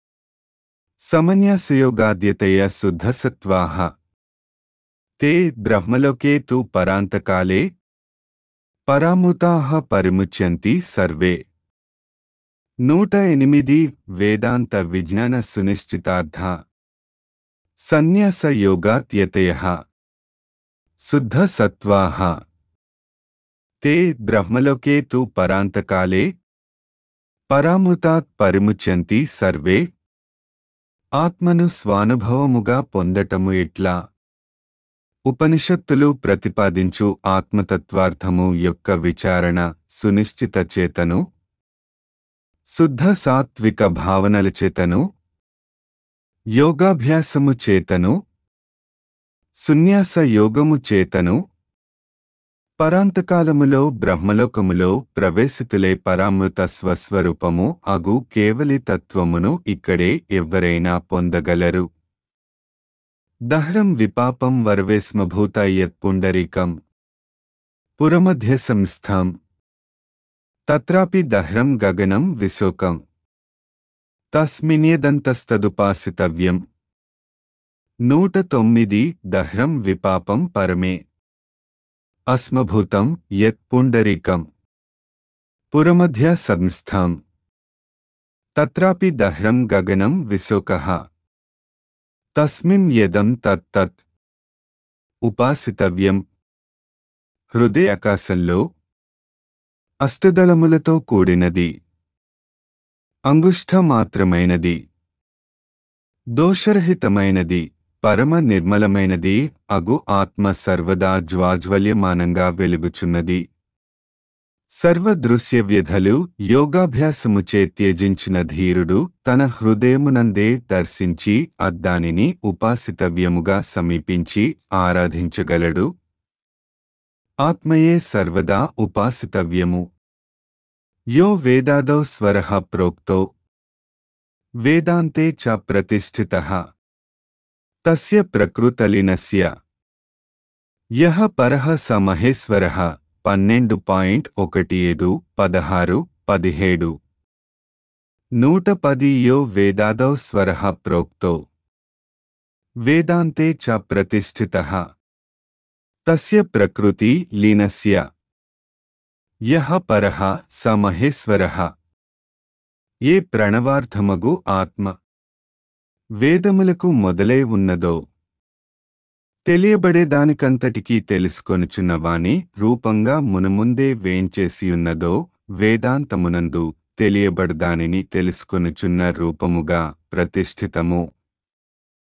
సమన్యాసయోగాద్యతయ శుద్ధసత్వాః తే బ్రహ్మలోకే తు పరాంతకాలే పరాముతాః పరిముచ్యంతి సర్వే నూట ఎనిమిది వేదాంత విజ్ఞాన సునిశ్చితార్థ సన్యాసయోగాత్యతయ శుద్ధసత్వాః తే బ్రహ్మలోకే తు పరాంతకాలే పరాముతాత్ పరిముచ్యంతి సర్వే ఆత్మను స్వానుభవముగా పొందటము ఎట్లా ఉపనిషత్తులు ప్రతిపాదించు ఆత్మతత్వార్థము యొక్క విచారణ సునిశ్చిత చేతను శుద్ధ సాత్విక భావనల చేతను యోగాభ్యాసము చేతను సున్యాస యోగము చేతను పరాంతకాలములో బ్రహ్మలోకములో ప్రవేశితులే పరామృత స్వస్వరూపము అగు కేవలి తత్వమును ఇక్కడే ఎవ్వరైనా పొందగలరు దహ్రం విపాపం వరవేస్మభూత యత్పుండరీకం పురమధ్య సంస్థం తత్రాపి దహ్రం గగనం విశోకం తస్మిన్యదంతస్తదుపాసితవ్యం నూట తొమ్మిది దహ్రం విపాపం పరమే అస్మభూతం యత్ పుండరీకం పురమధ్య సంస్థం తత్రాపి దహ్రం గగనం విశోకః తస్మిన్ యదం తత్ తత్ ఉపాసితవ్యం హృదయాకాశంలో అష్టదళములతో కూడినది అంగుష్ఠమాత్రమైనది దోషరహితమైనది పరమ నిర్మలమైనది అగు ఆత్మ సర్వదా జ్వాజ్వల్యమానంగా వెలుగుచున్నది సర్వదృశ్య వ్యధలు యోగాభ్యాసముచే త్యజించిన ధీరుడు తన హృదయమునందే దర్శించి అద్దానిని ఉపాసితవ్యముగా సమీపించి ఆరాధించగలడు ఆత్మయే సర్వదా ఉపాసితవ్యము యో వేదాదౌ స్వరః ప్రోక్తో వేదాంతే చ ప్రతిష్ఠితః తస్య ప్రకృతలినస్య యహ పరః స మహేశ్వరః పన్నెండు పాయింట్ ఒకటి ఐదు పదహారు పదిహేడు నూట పది యో వేదాదౌ స్వరః ప్రోక్తో వేదాంతే చ ప్రతిష్ఠితః తస్య ప్రకృతి లీనస్య యహ పరః స మహేశ్వరః ఏ ప్రణవార్థమగు ఆత్మ వేదములకు మొదలై ఉన్నదో తెలియబడేదానికంతటికీ తెలుసుకొనుచున్నవాని రూపంగా మునుముందే వేంచేసియున్నదో వేదాంతమునందు తెలియబడదానిని తెలుసుకొనుచున్న రూపముగా ప్రతిష్ఠితము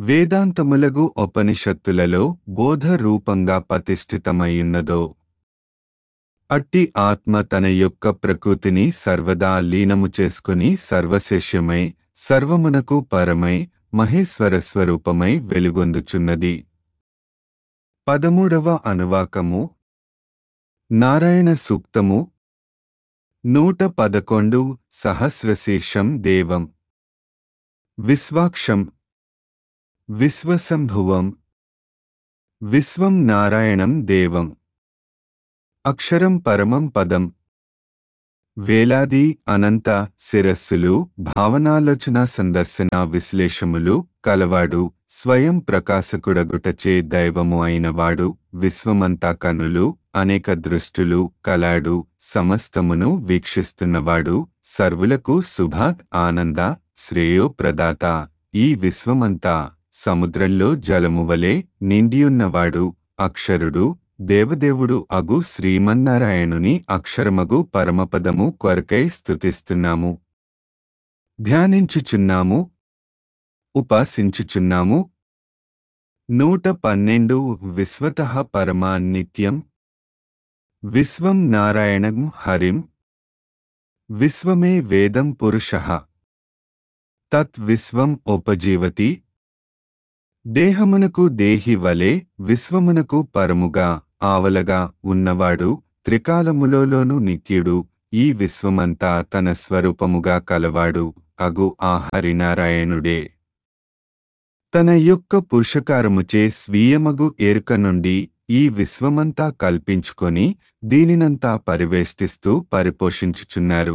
వేదాంతములగు ఉపనిషత్తులలో బోధ రూపంగా ప్రతిష్ఠితమైయున్నదో అట్టి ఆత్మ తన యొక్క ప్రకృతిని సర్వదా లీనము చేసుకుని సర్వశేష్యమై సర్వమునకు పరమై మహేశ్వర స్వరూపమై వెలుగొందుచున్నది పదమూడవ అనువాకము నారాయణ సూక్తము నూట పదకొండు సహస్రశీర్షం దేవం విశ్వాక్షం విశ్వసంభువం విశ్వం నారాయణం దేవం అక్షరం పరమం పదం వేలాది అనంత శిరస్సులు భావనాలోచన సందర్శన విశ్లేషములు కలవాడు స్వయం ప్రకాశకుడగుటచే దైవము అయినవాడు విశ్వమంతా కనులు అనేక దృష్టులు కలాడు సమస్తమును వీక్షిస్తున్నవాడు సర్వులకు శుభ ఆనంద శ్రేయో ప్రదాత ఈ విశ్వమంతా సముద్రంలో జలము వలె నిండియున్నవాడు అక్షరుడు దేవదేవుడు అగు శ్రీమన్నారాయణుని అక్షరమగు పరమపదము కొరకై స్తుతిస్తున్నాము ధ్యానించుచున్నాము ఉపాసించుచున్నాము నూట పన్నెండు విశ్వత పరమా నిత్యం విశ్వం నారాయణం హరిం విశ్వమే వేదం పురుష తత్ విశ్వం ఉపజీవతి దేహమునకు దేహి వలె విశ్వమునకు పరముగా ఆవలగా ఉన్నవాడు త్రికాలములోనూ నిత్యుడు ఈ విశ్వమంతా తన స్వరూపముగా కలవాడు అగు ఆ హరినారాయణుడే తన యొక్క పురుషకారముచే స్వీయమగు ఎరుక నుండి ఈ విశ్వమంతా కల్పించుకొని దీనినంతా పరివేష్టిస్తూ పరిపోషించుచున్నారు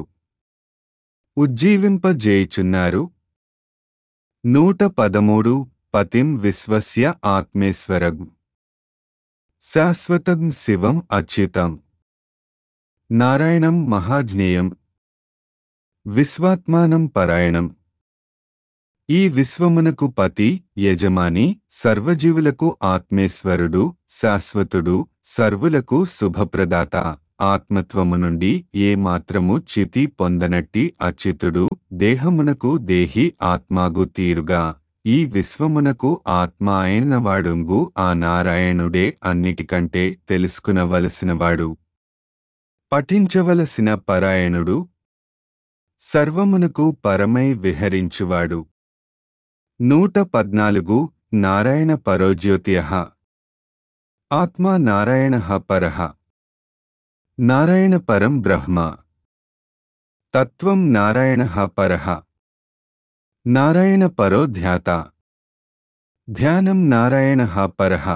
ఉజ్జీవింపజేయుచున్నారు నూట పదమూడు పతిం విశ్వస్య ఆత్మేశ్వరం శాశ్వతం శివం అచ్యుతం నారాయణం మహాజ్ఞేయం విశ్వాత్మానం పరాయణం ఈ విశ్వమునకు పతి యజమాని సర్వజీవులకు ఆత్మేశ్వరుడు శాశ్వతుడు సర్వులకు శుభప్రదాత ఆత్మత్వము నుండి ఏ మాత్రము చితి పొందనట్టి అచ్యుతుడు దేహమునకు దేహి ఆత్మాగు తీరుగా ఈ విశ్వమునకు ఆత్మ అయినవాడుంగు ఆ నారాయణుడే అన్నిటికంటే తెలుసుకునవలసినవాడు పఠించవలసిన పరాయణుడు సర్వమునకు పరమై విహరించువాడు నూట పద్నాలుగు నారాయణ పరోజ్యోతియ ఆత్మా నారాయణ పరః నారాయణ పరం బ్రహ్మ తత్వం నారాయణ పరః నారాయణ పరో ధ్యాత ధ్యానం నారాయణ పరః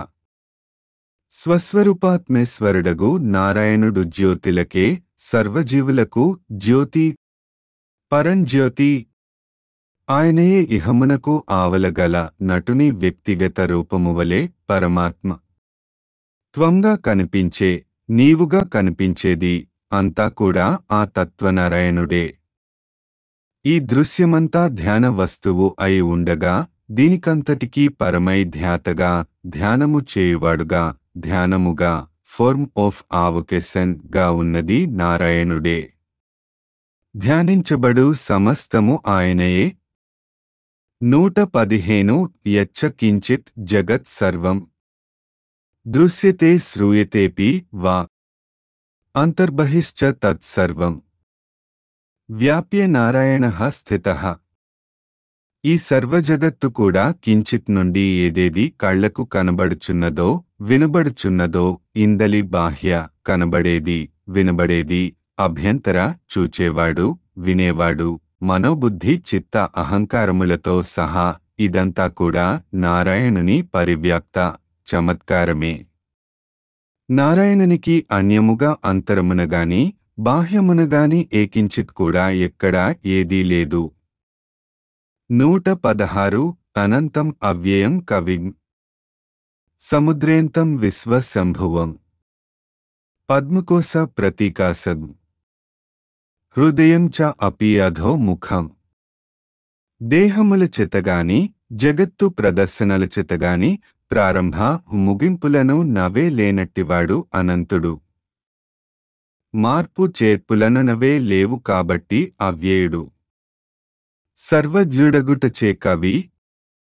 స్వస్వరూపాత్మేశ్వరుడగు నారాయణుడు జ్యోతిలకే సర్వజీవులకు జ్యోతి పరంజ్యోతి ఆయనయే ఇహమునకు ఆవలగల నటుని వ్యక్తిగత రూపము వలె పరమాత్మ త్వంగా కనిపించే నీవుగా కనిపించేది అంతా కూడా ఆ తత్వనారాయణుడే ఈ దృశ్యమంతా ధ్యాన వస్తువు అయి ఉండగా దీనికంతటికీ పరమై ధ్యాతగా ధ్యానము చేయువాడుగా ధ్యానముగా ఫోర్మ్ ఆఫ్ ఆవొకేషన్ గా ఉన్నది నారాయణుడే ధ్యానించబడు సమస్తము ఆయనయే నూట పదిహేను యచ్చ కించిత్ జగత్ సర్వం దృశ్యతే శ్రూయతేపి వా అంతర్బహిశ్చ తత్సర్వం వ్యాప్య నారాయణ స్థిత ఈ సర్వజగత్తు కూడా కించిత్ నుండి ఏదేది కళ్లకు కనబడుచున్నదో వినబడుచున్నదో ఇందలి బాహ్య కనబడేది వినబడేది అభ్యంతర చూచేవాడు వినేవాడు మనోబుద్ధి చిత్త అహంకారములతో సహా ఇదంతా కూడా నారాయణుని పరివ్యాప్త చమత్కారమే నారాయణునికి అన్యముగా అంతరమునగాని బాహ్యమునగాని ఏకించిత్ కూడా ఎక్కడా ఏదీ లేదు నూట పదహారు అనంతం అవ్యయం కవిం సముద్రేంతం విశ్వసంభువం పద్మకోశ ప్రతీకాసం హృదయం చ అపి అధో ముఖం దేహముల చేతగాని జగత్తు ప్రదర్శనల చేతగాని ప్రారంభ ముగింపులను నవే లేనట్టివాడు అనంతుడు మార్పు చేర్పులను నవే లేవు కాబట్టి అవ్యేయుడు సర్వజ్ఞుడగుటచే కవి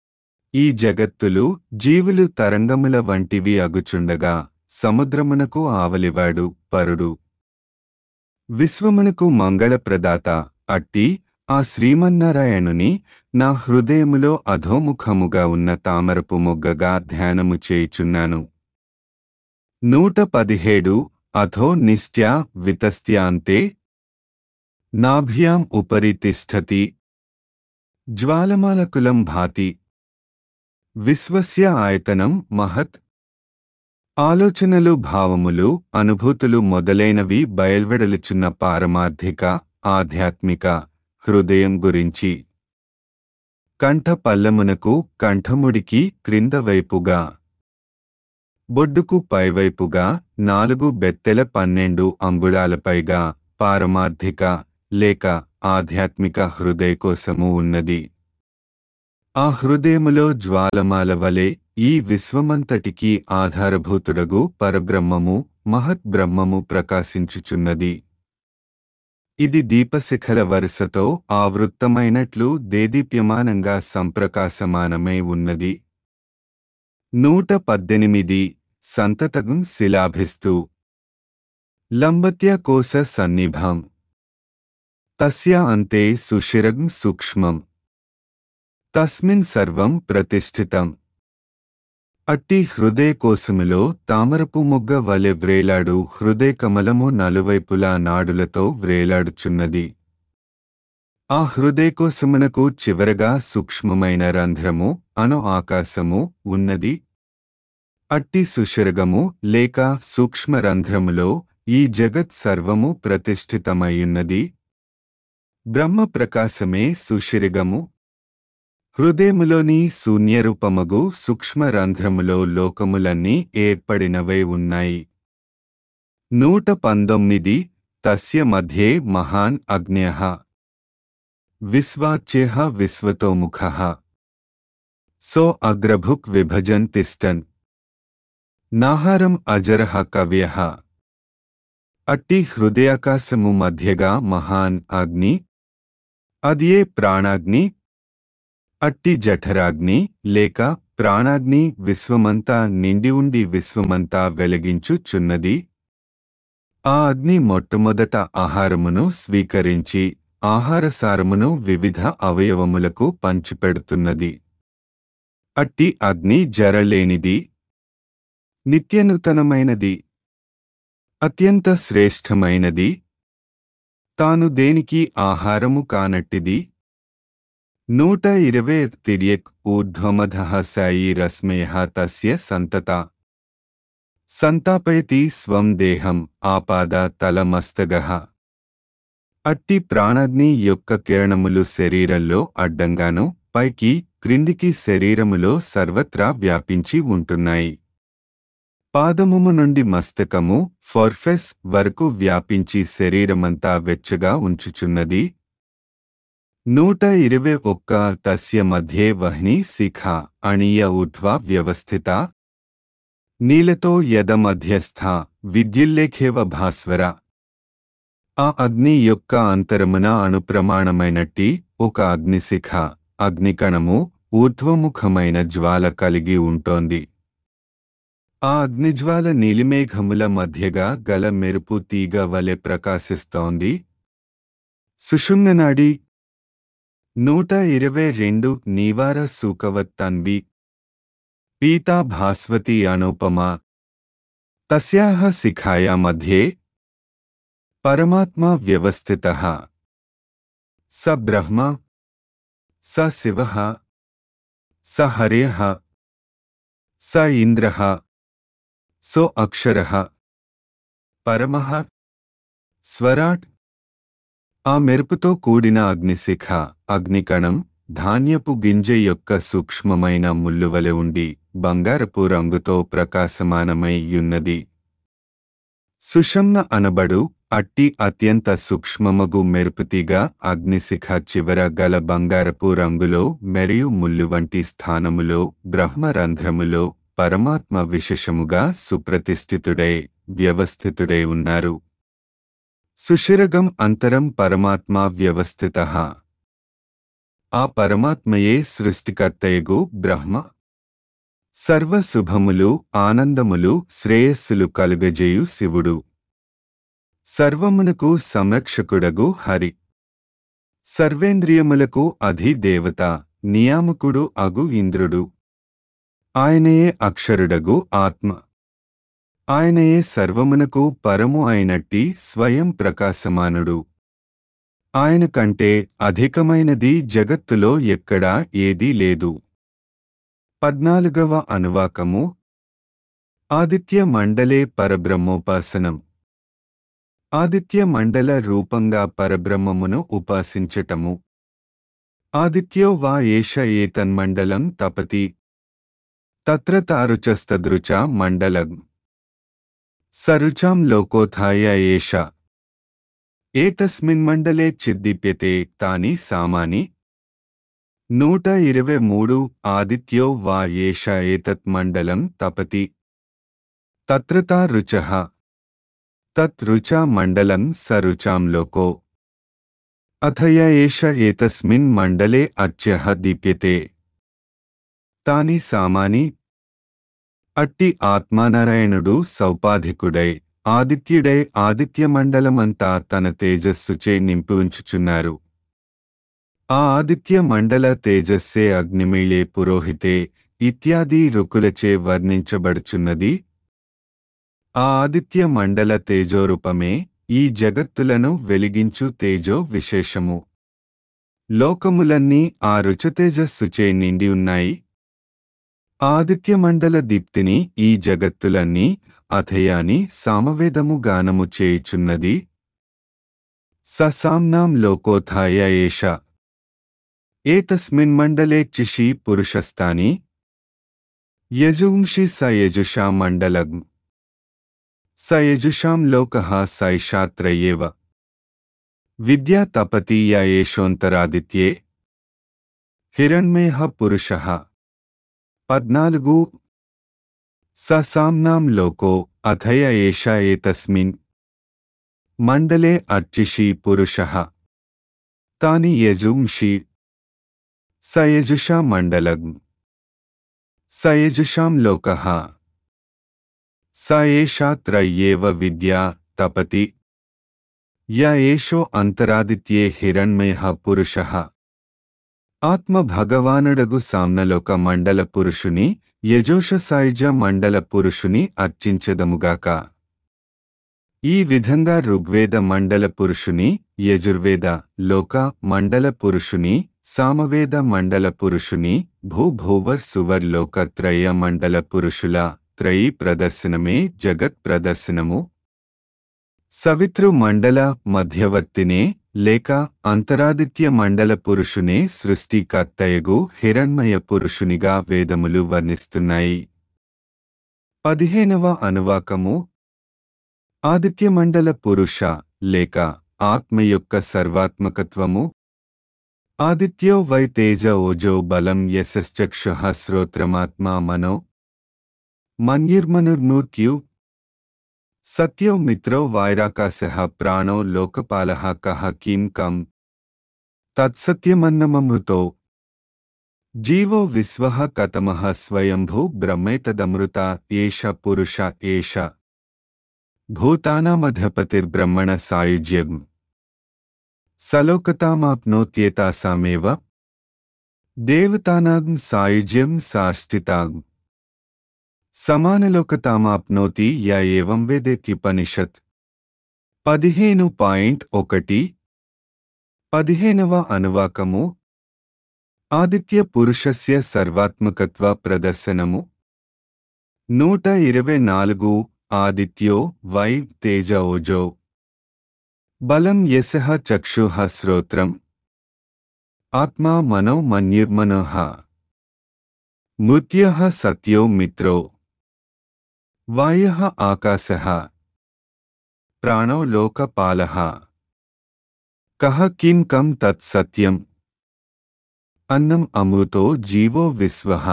ఈ జగత్తులు జీవులు తరంగముల వంటివి అగుచుండగా సముద్రమునకు ఆవలివాడు పరుడు విశ్వమునకు మంగళప్రదాత అట్టి ఆ శ్రీమన్నారాయణుని నా హృదయములో అధోముఖముగా ఉన్న తామరపు మొగ్గగా ధ్యానము చేయుచున్నాను నూట పదిహేడు అథో నిశ్త్యా వితస్త్యాంతే నాభ్యాం ఉపరి తిష్టతి జ్వాలమాలకులం భాతి విశ్వస్య ఆయతనం మహత్ ఆలోచనలు భావములు అనుభూతులు మొదలైనవి బయల్వెడలుచున్న పారమార్థిక ఆధ్యాత్మిక హృదయం గురించి కంఠ పల్లమునకు కంఠముడికి క్రింద వైపుగా బొడ్డుకు పైవైపుగా నాలుగు బెత్తెల పన్నెండు అంగుళాలపైగా పారమార్థిక లేక ఆధ్యాత్మిక హృదయకోశము ఉన్నది ఆ హృదయములో జ్వాలమాల వలె ఈ విశ్వమంతటికీ ఆధారభూతుడగు పరబ్రహ్మము మహద్బ్రహ్మము ప్రకాశించుచున్నది ఇది దీపశిఖల వరుసతో ఆవృత్తమైనట్లు దేదీప్యమానంగా సంప్రకాశమానమై ఉన్నది నూట పద్దెనిమిది సంతతగం శిలాభిస్తూ లంబత్య కోశ సన్నిభం తస్య అంతే సుషిరగం సూక్ష్మం తస్మిన్ సర్వం ప్రతిష్ఠితం అట్టి హృదయ కోశములో తామరపు మొగ్గ వలె వ్రేలాడు హృదయ కమలము నలువైపులా నాడులతో వ్రేలాడుచున్నది ఆ హృదయకోశమునకు చివరగా సూక్ష్మమైన రంధ్రము అను ఆకాశము ఉన్నది అట్టి సుషరగము లేక సూక్ష్మ రంధ్రములో ఈ జగత్ సర్వము ప్రతిష్ఠితమయ్యున్నది బ్రహ్మ ప్రకాశమే సుషిరిగము హృదయములోని శూన్యరూపమగు సూక్ష్మ రంధ్రములో లోకములన్నీ ఏర్పడినవై ఉన్నాయి నూట పంతొమ్మిది తస్య మధ్యే మహాన్ అగ్న్య విశ్వాచ్యేహ విశ్వతోముఖ సో అగ్రభుక్ విభజన్ తిష్టన్ నాహారం అజరహ కవ్య అట్టి హృదయాకాశము మధ్యగా మహాన్ అగ్ని అదియే ప్రాణాగ్ని అట్టి జఠరాగ్ని లేక ప్రాణాగ్ని విశ్వమంతా నిండి ఉండి విశ్వమంతా వెలిగించుచున్నది ఆ అగ్ని మొట్టమొదట ఆహారమును స్వీకరించి ఆహారసారమును వివిధ అవయవములకు పంచిపెడుతున్నది అట్టి అగ్ని జరలేనిది నిత్యనూతనమైనది అత్యంత శ్రేష్టమైనది తాను దేనికి ఆహారము కానట్టిది నూట ఇరవై తిర్యక్ ఊర్ధ్వమధ సాయి రశ్మేహ తస్య సంతత సంతాపయతి స్వం దేహం ఆపాద తలమస్తగః అట్టి ప్రాణాగ్ని యొక్క కిరణములు శరీరంలో అడ్డంగాను పైకి క్రిందికి శరీరములో సర్వత్రా వ్యాపించి ఉంటున్నాయి పాదముము నుండి మస్తకము ఫోర్ఫెస్ వరకు వ్యాపించి శరీరమంతా వెచ్చగా ఉంచుచున్నది నూట ఇరవై ఒక్క తస్య మధ్యే వహ్ని శిఖ అణీయ ఊర్ధ్వ వ్యవస్థిత నీలతో యద మధ్యస్థ విద్యుల్లేఖేవ భాస్వర ఆ అగ్ని యొక్క అంతరమున అణుప్రమాణమైనట్టి ఒక అగ్నిశిఖ అగ్నికణము ఊర్ధ్వముఖమైన జ్వాల కలిగి ఉంటోంది ఆ అగ్నిజ్వాల నీలిమేఘముల మధ్యగా గల మెరుపు తీగ వలె ప్రకాశిస్తోంది సుషుమ్ననాడి నూట ఇరవై రెండు నీవార సూకవత్ తన్వి పీతా భాస్వతి అనుపమా తస్యాహ శిఖాయా మధ్యే పరమాత్మా వ్యవస్థితః స బ్రహ్మ స శివః స హరేః స ఇంద్రః సో అక్షరః పరమః స్వరాట్ ఆ మెరుపుతో కూడిన అగ్నిశిఖ అగ్నికణం ధాన్యపు గింజ యొక్క సూక్ష్మమైన ముల్లువలె ఉండి బంగారపు రంగుతో ప్రకాశమానమై యున్నది సుషమ్న అనబడు అట్టి అత్యంత సూక్ష్మమగు మెరుపుతీగా అగ్నిశిఖ చివర గల బంగారపు రంగులో మెరియు ముల్లు వంటి స్థానములో బ్రహ్మరంధ్రములో పరమాత్మ విశేషముగా సుప్రతిష్ఠితుడై వ్యవస్థితుడై ఉన్నారు సుషిరగం అంతరం పరమాత్మా వ్యవస్థిత ఆ పరమాత్మయే సృష్టికర్తయగు బ్రహ్మ సర్వశుభములు ఆనందములు శ్రేయస్సులు కలుగజేయు శివుడు సర్వమునకు సంరక్షకుడగు హరి సర్వేంద్రియములకు అధిదేవత నియామకుడు అగు ఇంద్రుడు ఆయనయే అక్షరుడగు ఆత్మ ఆయనయే సర్వమునకు పరము అయినట్టి స్వయం ప్రకాశమానుడు ఆయన కంటే అధికమైనది జగత్తులో ఎక్కడా ఏదీ లేదు పద్నాలుగవ అనువాకము ఆదిత్య మండలే పరబ్రహ్మోపాసనం ఆదిత్య మండల రూపంగా పరబ్రహ్మమును ఉపాసించటము ఆదిత్యో వా ఏష ఏతన్మండలం తపతి తత్ర తారుచస్తదృచ మండలం సరుచాం లోకోథాయ ఏష ఏతస్మిన్మండలే చిద్దీప్యతే తాని సామాని నూట ఇరవై మూడు ఆదిత్యో వా ఏష ఏతత్ మండలం తపతి తత్రతా రుచః తత్ రుచా మండలం సరుచాం లోకో అథయ ఏష ఏతస్మిన్ మండలే అర్చ్యః దీప్యతే తాని సామాని అట్టి ఆత్మానారాయణుడు సౌపాధికుడై ఆదిత్యుడై ఆదిత్యమండలమంతా తన తేజస్సుచే నింపి ఉంచుచున్నారు ఆ ఆదిత్య మండల తేజస్సే అగ్నిమీళే పురోహితే ఇత్యాది రుకులచే వర్ణించబడుచున్నది ఆ ఆదిత్య మండల తేజోరూపమే ఈ జగత్తులను వెలిగించు తేజో విశేషము లోకములన్నీ ఆ రుచతేజస్సుచే నిండి ఉన్నాయి ఆదిత్యమండల దీప్తిని ఈ జగత్తులన్నీ అథయాని సామవేదము గానము చేయుచున్నది ససాంనాం లోకోథాయ ఏష ఏతస్మిన్మండలే చిషి పురుషస్థాని యజుంషి స యజుషా మండలం స యజుషాం లోకః సైషాత్రయేవ విద్యా తపతి య ఏషోంతరాదిత్యే హిరణ్మేహ పురుషః పద్నాలుగు ససాంనాం లోకో అథయ ఏష ఏతస్మిన్ మండలే అర్చిషి పురుషః తాని యజుంషి సయజుషా మండలం సయజుషాం లోకః స ఏషాత్రయేవ విద్యా తపతి య ఏషో అంతరాదిత్యే హిరణ్మయ పురుషః ఆత్మ భగవానుడగు సామ్నలోక మండల పురుషుని యజోష సాయుజ మండల పురుషుని అర్చించదముగాక ఈ విధంగా ఋగ్వేద మండల పురుషుని యజుర్వేద లోక మండల పురుషుని సామవేద మండల పురుషుని భూభూవర్ సువర్ లోక త్రయ మండల పురుషుల త్రయీ ప్రదర్శనమే జగత్ ప్రదర్శనము సవితృ మండల మధ్యవర్తినే లేక అంతరాదిత్య మండల పురుషునే సృష్టికర్తయగు హిరణ్మయ పురుషునిగా వేదములు వర్ణిస్తున్నాయి పదిహేనవ అనువాకము ఆదిత్యమండల పురుష లేక ఆత్మ యొక్క సర్వాత్మకత్వము ఆదిత్యో వై తేజ ఓజో బలం యశశ్చక్షు శ్రోత్రమాత్మా మనో మన్యుర్మనుర్మూర్త్యు సత్యో మిత్రో వైరాకాశ ప్రాణో లోకపాల కహ కిం కం తత్సత్యమన్నమమృతో జీవో విశ్వ కతమ స్వయంభూ బ్రహ్మైతదమృత ఏష పురుష ఏష భూతానామధపతిర్బ్రహ్మణ సాయుజ్యం సలోకతామాప్నోత్యేతాసామేవ దేవతానాం సాయుజ్యం సాష్టితాం సమానలోకతామాప్నోతి య ఏవం వేదేత్యుపనిషత్ పదిహేను పాయింట్ ఒకటి పదిహేనవ అనువాకము ఆదిత్య పురుషస్య సర్వాత్మకత్వ ప్రదర్శనము నూట ఇరవై నాలుగు ఆదిత్యో వై తేజ ఓజో బలం యశః చక్షుః శ్రోత్రం ఆత్మా మనో మన్యుర్మనః మృత్యః సత్యో మిత్రో వాయః ఆకాశः ప్రాణో లోకపాలः కః కిం కం తత్ సత్యం అన్నం అమృతో జీవో విశ్వః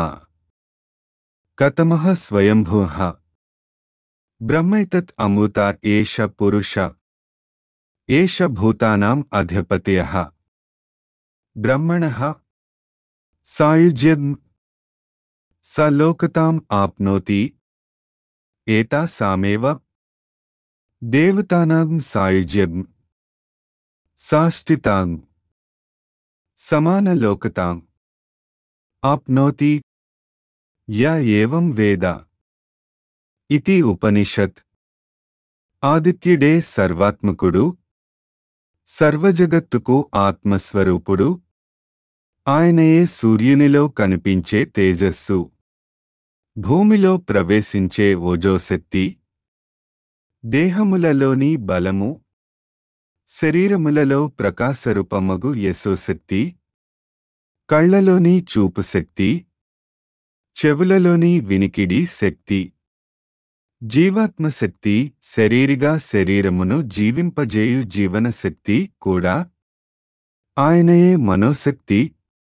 కతమః స్వయంభుః బ్రహ్మైతత్ అమృత ఏష పురుష ఏష భూతానాం అధిపతయః బ్రహ్మణః సాయుజ్యం సలోకతాం ఆప్నోతి ఏతాసామేవ దేవతానాం సాయుజ్యం సాష్టితాం సమానలోకతాం ఆప్నోతి య ఏవం వేద ఇతి ఉపనిషత్ ఆదిత్యుడే సర్వాత్మకుడు సర్వజగత్తుకు ఆత్మస్వరూపుడు ఆయనయే సూర్యునిలో కనిపించే తేజస్సు భూమిలో ప్రవేశించే ఓజోశక్తి దేహములలోని బలము శరీరములలో ప్రకాశరూపమగు యశోశక్తి కళ్లలోని చూపు శక్తి చెవులలోని వినికిడి శక్తి జీవాత్మ శక్తి శరీరిగా శరీరమును జీవింపజేయు జీవన శక్తి కూడా ఆయనయే మనోశక్తి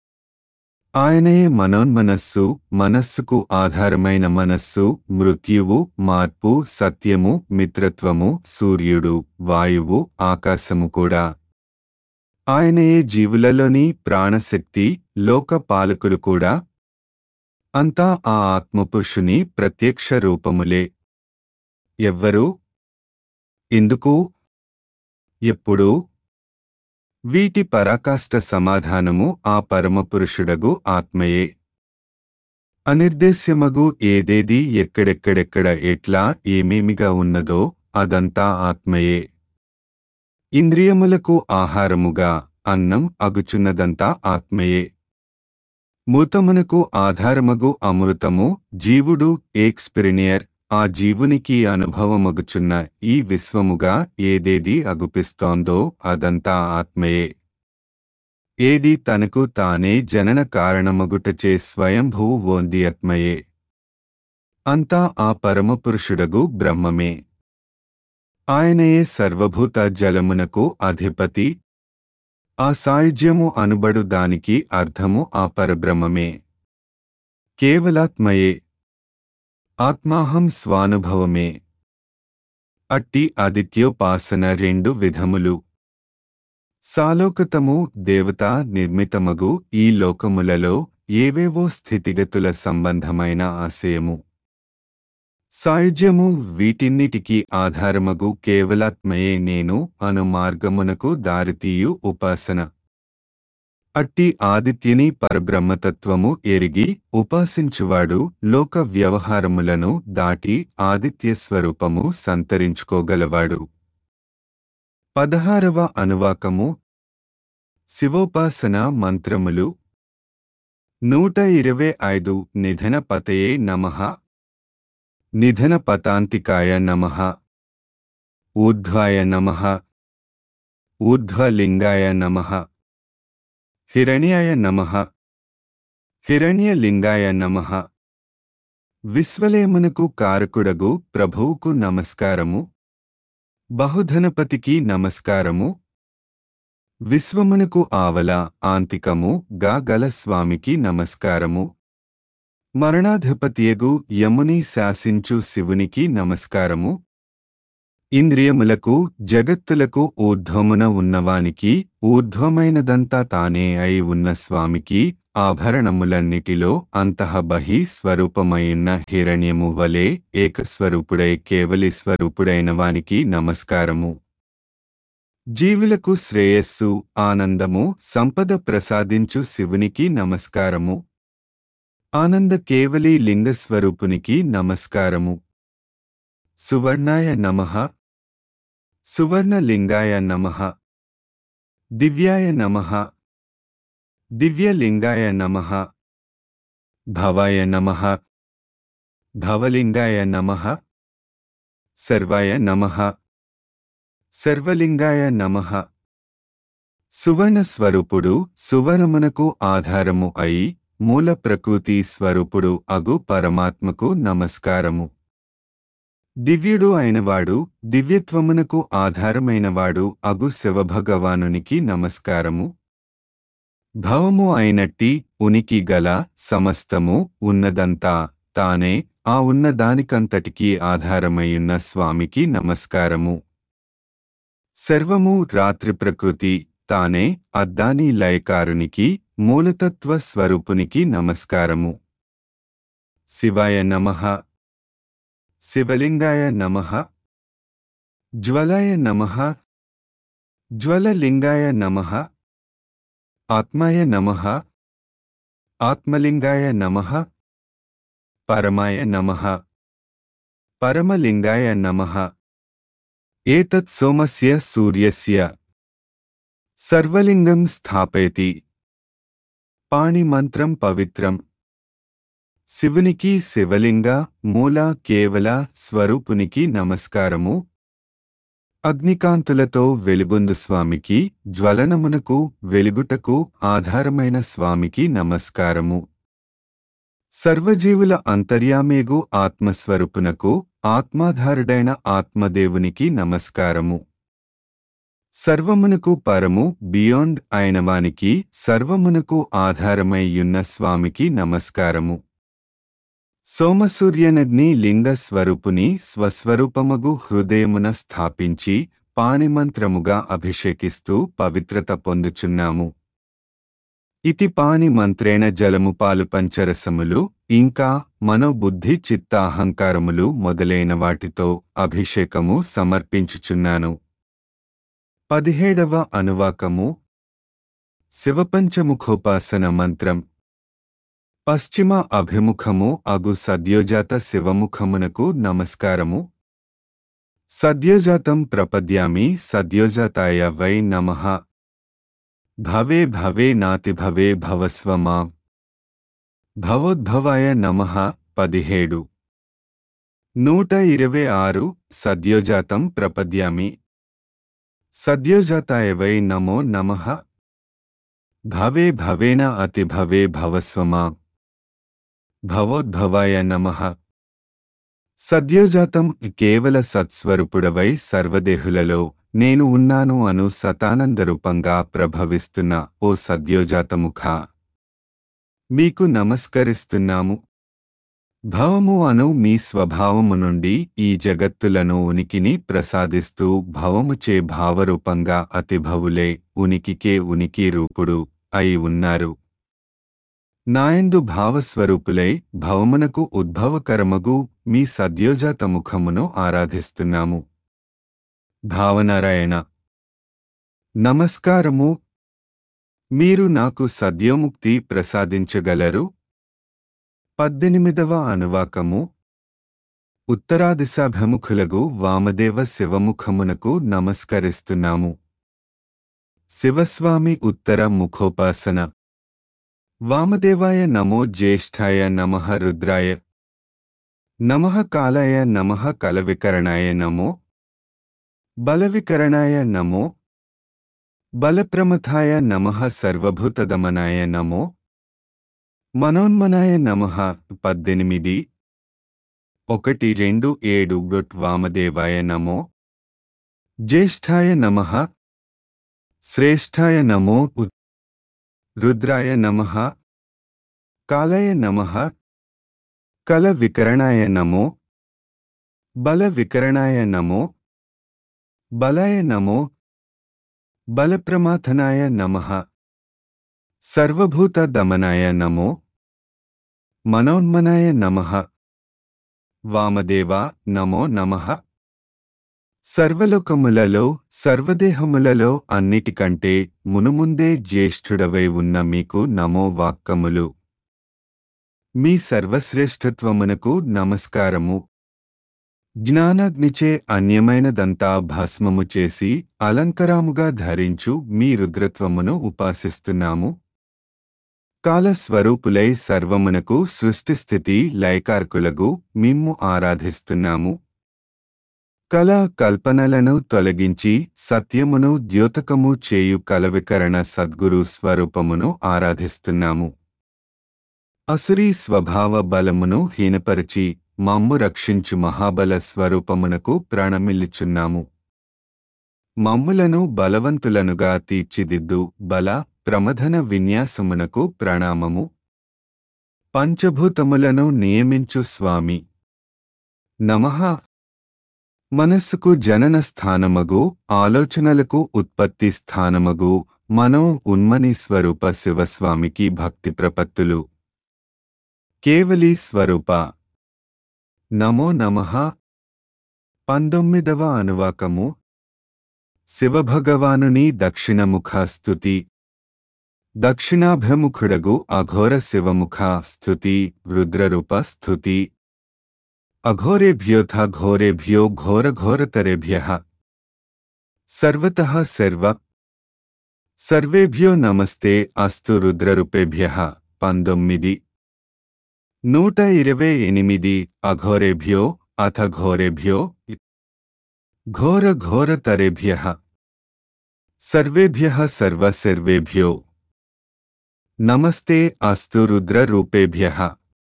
ఆయనయే మనోన్మనస్సు మనస్సుకు ఆధారమైన మనస్సు మృత్యువు మార్పు సత్యము మిత్రత్వము సూర్యుడు వాయువు ఆకాశము కూడా ఆయనయే జీవులలోని ప్రాణశక్తి లోక పాలకులు కూడా అంతా ఆ ఆత్మపురుషుని ప్రత్యక్ష రూపములే ఎవ్వరు ఎందుకు ఎప్పుడు వీటి పరాకాష్ట సమాధానము ఆ పరమపురుషుడగు ఆత్మయే అనిర్దేశ్యమగు ఏదేది ఎక్కడెక్కడెక్కడ ఎట్లా ఏమేమిగా ఉన్నదో అదంతా ఆత్మయే ఇంద్రియములకు ఆహారముగా అన్నం అగుచున్నదంతా ఆత్మయే మూతమునకు ఆధారమగు అమృతము జీవుడు ఎక్స్పిరినియర్ ఆ జీవునికి అనుభవమగుచున్న ఈ విశ్వముగా ఏదేది అగుపిస్తోందో అదంతా ఆత్మయే ఏది తనకు తానే జనన కారణమగుటచే స్వయంభూ వోంది ఆత్మయే అంతా ఆ పరమపురుషుడగు బ్రహ్మమే ఆయనయే సర్వభూత జలమునకు అధిపతి ఆ సాయుజ్యము అనుబడు దానికి అర్థము ఆ పరబ్రహ్మమే కేవలాత్మయే ఆత్మాహం స్వానుభవమే అట్టి ఆదిత్యోపాసన రెండు విధములు సాలోకతము దేవత నిర్మితమగు ఈ లోకములలో ఏవేవో స్థితిగతుల సంబంధమైన ఆశయము సాయుజ్యము వీటిన్నిటికీ ఆధారమగు కేవలాత్మయే నేను అను మార్గమునకు దారితీయు ఉపాసన అట్టి ఆదిత్యుని పరబ్రహ్మతత్వము ఎరిగి ఉపాసించువాడు లోక వ్యవహారములను దాటి ఆదిత్య స్వరూపము సంతరించుకోగలవాడు పదహారవ అనువాకము శివోపాసన మంత్రములు నూట ఇరవై ఐదు నిధన పతయే నమః నిధన పతాంతికాయ నమః ఊర్ధ్వాయ నమః ఊర్ధ్వలింగాయ నమః హిరణ్యాయ నమః హిరణ్యలింగాయ నమః విశ్వలేమునకు కారకుడగు ప్రభువుకు నమస్కారము బహుధనపతికి నమస్కారము విశ్వమునకు ఆవల ఆంతికము గా గల స్వామికి నమస్కారము మరణాధిపతియగు యముని శాసించు శివునికి నమస్కారము ఇంద్రియములకు జగత్తులకు ఊర్ధ్వమున ఉన్నవానికి ఊర్ధ్వమైనదంతా తానే అయి ఉన్న స్వామికి ఆభరణములన్నిటిలో అంతః బహి స్వరూపమైన హిరణ్యము వలె ఏకస్వరూపుడై కేవలి స్వరూపుడైన వానికి నమస్కారము జీవులకు శ్రేయస్సు ఆనందము సంపద ప్రసాదించు శివునికి నమస్కారము ఆనంద కేవలి లింగస్వరూపునికి నమస్కారము సువర్ణాయ నమః సువర్ణలింగాయ నమః దివ్యాయ నమః దివ్యలింగాయ నమః భవాయ నమః భవలింగాయ నమః సర్వాయ నమః సర్వలింగాయ నమః సువర్ణ స్వరూపుడు సువర్ణమునకు ఆధారము అయి మూల ప్రకృతి స్వరూపుడు అగు పరమాత్మకు నమస్కారము దివ్యుడు అయినవాడు దివ్యత్వమునకు ఆధారమైనవాడు అగు శివభగవానునికి నమస్కారము భవము అయినట్టి ఉనికి గల సమస్తము ఉన్నదంతా తానే ఆ ఉన్నదానికంతటికీ ఆధారమయ్యున్న స్వామికి నమస్కారము సర్వము రాత్రి ప్రకృతి తానే అద్దాని లయకారునికి మూలతత్వ స్వరూపునికి నమస్కారము శివాయ నమః శివలింగాయ నమః జ్వలాయ నమః జ్వలలింగాయ నమః ఆత్మాయ నమః ఆత్మలింగాయ నమః పరమాయ నమః పరమలింగాయ నమః ఏతత్ సోమస్య సూర్యస్య సర్వలింగం స్థాపయతి పాణిమంత్రం పవిత్రం శివునికి శివలింగ మూల కేవల స్వరూపునికి నమస్కారము అగ్నికాంతులతో వెలుగొందు స్వామికి జ్వలనమునకు వెలుగుటకు ఆధారమైన స్వామికి నమస్కారము సర్వజీవుల అంతర్యామేగు ఆత్మస్వరూపునకు ఆత్మాధారుడైన ఆత్మదేవునికి నమస్కారము సర్వమునకు పరము బియాండ్ అయినవానికి సర్వమునకు ఆధారమైయున్న స్వామికి నమస్కారము సోమసూర్యనగ్ని లింగ స్వరూపుని స్వస్వరూపమగు హృదయమున స్థాపించి పాణిమంత్రముగా అభిషేకిస్తూ పవిత్రత పొందుచున్నాము ఇతి పాని మంత్రేణ జలము పాలు పంచరసములు ఇంకా మనోబుద్ధి చిత్తాహంకారములు మొదలైన వాటితో అభిషేకము సమర్పించుచున్నాను పదిహేడవ అనువాకము శివపంచముఖోపాసన మంత్రం పశ్చిమ అభిముఖము అగు సద్యోజాత శివముఖమునకు నమస్కారము సద్యోజాతం ప్రపద్యామి సద్యోజాతాయ వై నమః భవే భవే నాతి భవే భవస్వ మా భవోద్భవాయ నమః పదిహేడు నూట ఇరవై ఆరు సద్యోజాతం ప్రపద్యామి సద్యోజాతాయ వై నమో నమః భవే భవేన అతి భవే భవస్వ మా భవోద్భవాయ నమః సద్యోజాతం కేవల సత్స్వరూపుడవై సర్వదేహులలో నేను ఉన్నాను అను సతానంద రూపంగా ప్రభవిస్తున్న ఓ సద్యోజాతముఖ మీకు నమస్కరిస్తున్నాము భవము అను మీ స్వభావము నుండి ఈ జగత్తులను ఉనికిని ప్రసాదిస్తూ భవముచే భావరూపంగా అతిభవులే ఉనికికే ఉనికి రూపుడు అయి ఉన్నారు నాయందు భావస్వరూపులై భవమునకు ఉద్భవకరమగు మీ సద్యోజాత ముఖమును ఆరాధిస్తున్నాము భావనారాయణ నమస్కారము మీరు నాకు సద్యోముక్తి ప్రసాదించగలరు పద్దెనిమిదవ అనువాకము ఉత్తరాదిశాభిముఖులగు వామదేవ శివముఖమునకు నమస్కరిస్తున్నాము శివస్వామి ఉత్తర ముఖోపాసన వామదేవాయ నమో జ్యేష్ఠాయ నమః రుద్రాయ నమః కాలాయ నమః కలవికరణాయ నమో బలవికరణాయ నమో బలప్రమథాయ నమః సర్వభూతదమనాయ నమో మనోన్మనాయ నమః పద్దెనిమిది ఒకటి రెండు ఏడు గుట్ వామదేవాయ నమో జ్యేష్ఠాయ నమః శ్రేష్ఠాయ నమో ఉ- రుద్రాయ నమః కాలయ నమః కల వికరణాయ నమో బల వికరణాయ నమో బలాయ నమో బలప్రమాథనాయ నమః సర్వభూత దమనాయ నమో మనోన్మనాయ నమః వామదేవా నమో నమః సర్వలోకములలో సర్వదేహములలో అన్నిటికంటే మునుముందే జ్యేష్ఠుడవై ఉన్న మీకు నమో వాక్కములు మీ సర్వశ్రేష్ఠత్వమునకు నమస్కారము జ్ఞానాగ్నిచే అన్యమైనదంతా భస్మము చేసి అలంకరాముగా ధరించు మీ రుద్రత్వమును ఉపాసిస్తున్నాము కాలస్వరూపులై సర్వమునకు సృష్టిస్థితి లయకార్కులగు మిమ్ము ఆరాధిస్తున్నాము కళ కల్పనలను తొలగించి సత్యమును ద్యోతకము చేయు కలవికరణ సద్గురు స్వరూపమును ఆరాధిస్తున్నాము అసురీ స్వభావ బలమును హీనపరిచి మమ్ము రక్షించు మహాబల స్వరూపమునకు ప్రాణమిల్లుచున్నాము మమ్ములను బలవంతులనుగా తీర్చిదిద్దు బల ప్రమథన విన్యాసమునకు ప్రణామము పంచభూతములను నియమించు స్వామి నమః మనస్సుకు జనన స్థానమగు ఆలోచనలకు ఉత్పత్తి స్థానమగు మనో ఉన్మని స్వరూప శివస్వామికి భక్తి ప్రపత్తులు కేవలీ స్వరూప నమో నమః పంతొమ్మిదవ అనువాకము శివభగవానుని దక్షిణముఖ స్తుతి దక్షిణాభిముఖుడగు అఘోర శివముఖ స్తుతి రుద్రరూప స్తుతి అఘోరేభ్యోథ ఘోరేభ్యో ఘోరఘోరతరేభ్యః సర్వతః సర్వ సర్వేభ్యో నమస్తే అస్తు రుద్రరూపేభ్యః పంతొమ్మిది నూట ఇరవై ఎనిమిది అఘోరేభ్యో అథ ఘోరేభ్యో ఘోర ఘోరతరేభ్యః సర్వేభ్యః సర్వ సర్వేభ్యో నమస్తే అస్తు రుద్రరూపేభ్యః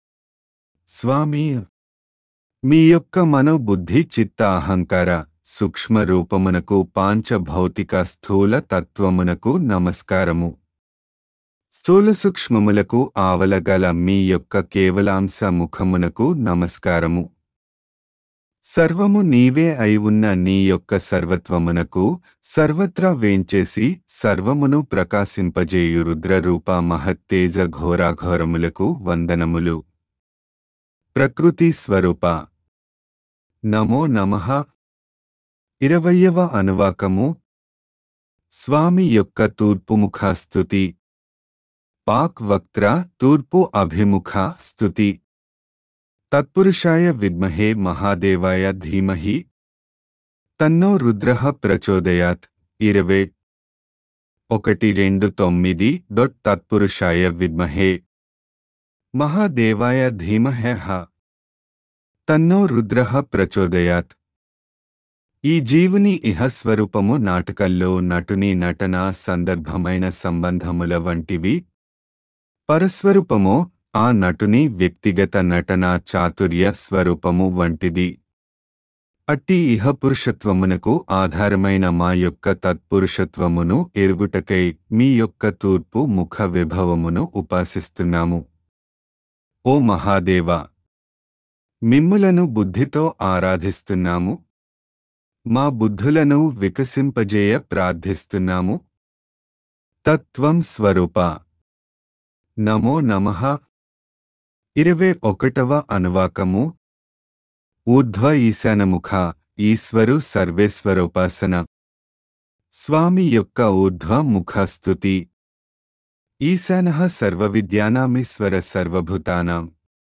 స్వామి మీ యొక్క మనోబుద్ధి చిత్త అహంకార సూక్ష్మ రూపమునకు పాంచభౌతిక స్థూల తత్వమునకు నమస్కారము స్థూల సూక్ష్మములకు ఆవలగల మీ యొక్క కేవలాంశ ముఖమునకు నమస్కారము సర్వము నీవే అయి ఉన్న నీ యొక్క సర్వత్వమునకు సర్వత్రా వేంచేసి సర్వమును ప్రకాశింపజేయు రుద్రరూప మహత్తేజ ఘోరాఘోరములకు వందనములు ప్రకృతి స్వరూప నమో నమః ఇరవయ్యవ అనువాకము స్వామి యొక్క తూర్పుముఖ స్తుతి పాక్ వక్త్ర తూర్పు అభిముఖ స్తుతి తత్పురుషాయ విద్మహే మహాదేవాయ ధీమహి తన్నో రుద్ర ప్రచోదయాత్ ఇరవై ఒకటి రెండు తొమ్మిది డొట్ తత్పురుషాయ విద్మహే మహాదేవాయ ధీమహే హ తన్నో రుద్ర ప్రచోదయాత్ ఈ జీవుని ఇహస్వరూపము నాటకల్లో నటుని నటన సందర్భమైన సంబంధముల వంటివి పరస్వరూపమో ఆ నటుని వ్యక్తిగత నటన చాతుర్య స్వరూపము వంటిది అట్టి ఇహ పురుషత్వమునకు ఆధారమైన మా యొక్క తత్పురుషత్వమును ఎరుగుటకై మీ యొక్క తూర్పు ముఖ విభవమును ఉపాసిస్తున్నాము ఓ మహాదేవ మిమ్ములను బుద్ధితో ఆరాధిస్తున్నాము మా బుద్ధులను వికసింపజేయ ప్రార్థిస్తున్నాము తత్వం స్వరూప నమో నమః ఇరవై ఒకటవ అనువాకము ఊర్ధ్వ ఈశానముఖ ఈశ్వరు సర్వేశ్వరోపాసన స్వామి యొక్క ఊర్ధ్వ ముఖ స్తుతి ఈశాన సర్వవిద్యానామీశ్వర సర్వభూతానాం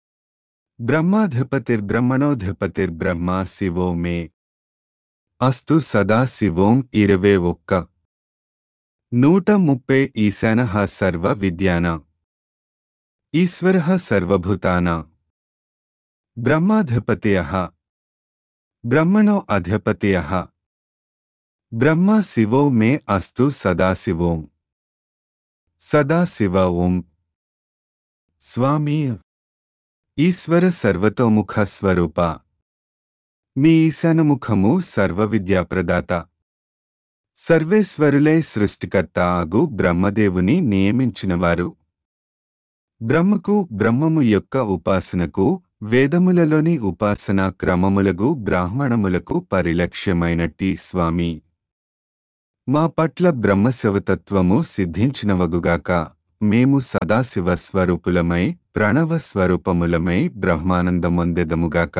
బ్రహ్మాధిపతిర్బ్రహ్మణోధిపతిర్బ్రహ్మా శివో మే అస్తు సదా శివోం ఇరవై ఒక్క నూట ముప్పై ఈశాన సర్వ విద్యానా ఈశ్వర సర్వభూతానా బ్రహ్మాధిపతయ బ్రహ్మణో అధిపతయ బ్రహ్మ శివో మే అస్తు సదాశివోం సదాశివ ఓం స్వామి ఈశ్వర సర్వతోముఖ స్వరూప మీ ఈశానముఖము సర్వవిద్యాప్రదాత సర్వేశ్వరులై సృష్టికర్త ఆగు బ్రహ్మదేవుని నియమించినవారు బ్రహ్మకు బ్రహ్మము యొక్క ఉపాసనకు వేదములలోని ఉపాసనా క్రమములగు బ్రాహ్మణములకు పరిలక్ష్యమైనట్టి స్వామి మా పట్ల బ్రహ్మశివతత్వము సిద్ధించినవగుగాక మేము సదాశివ స్వరూపులమై ప్రణవ స్వరూపములమై బ్రహ్మానందమొందెదముగాక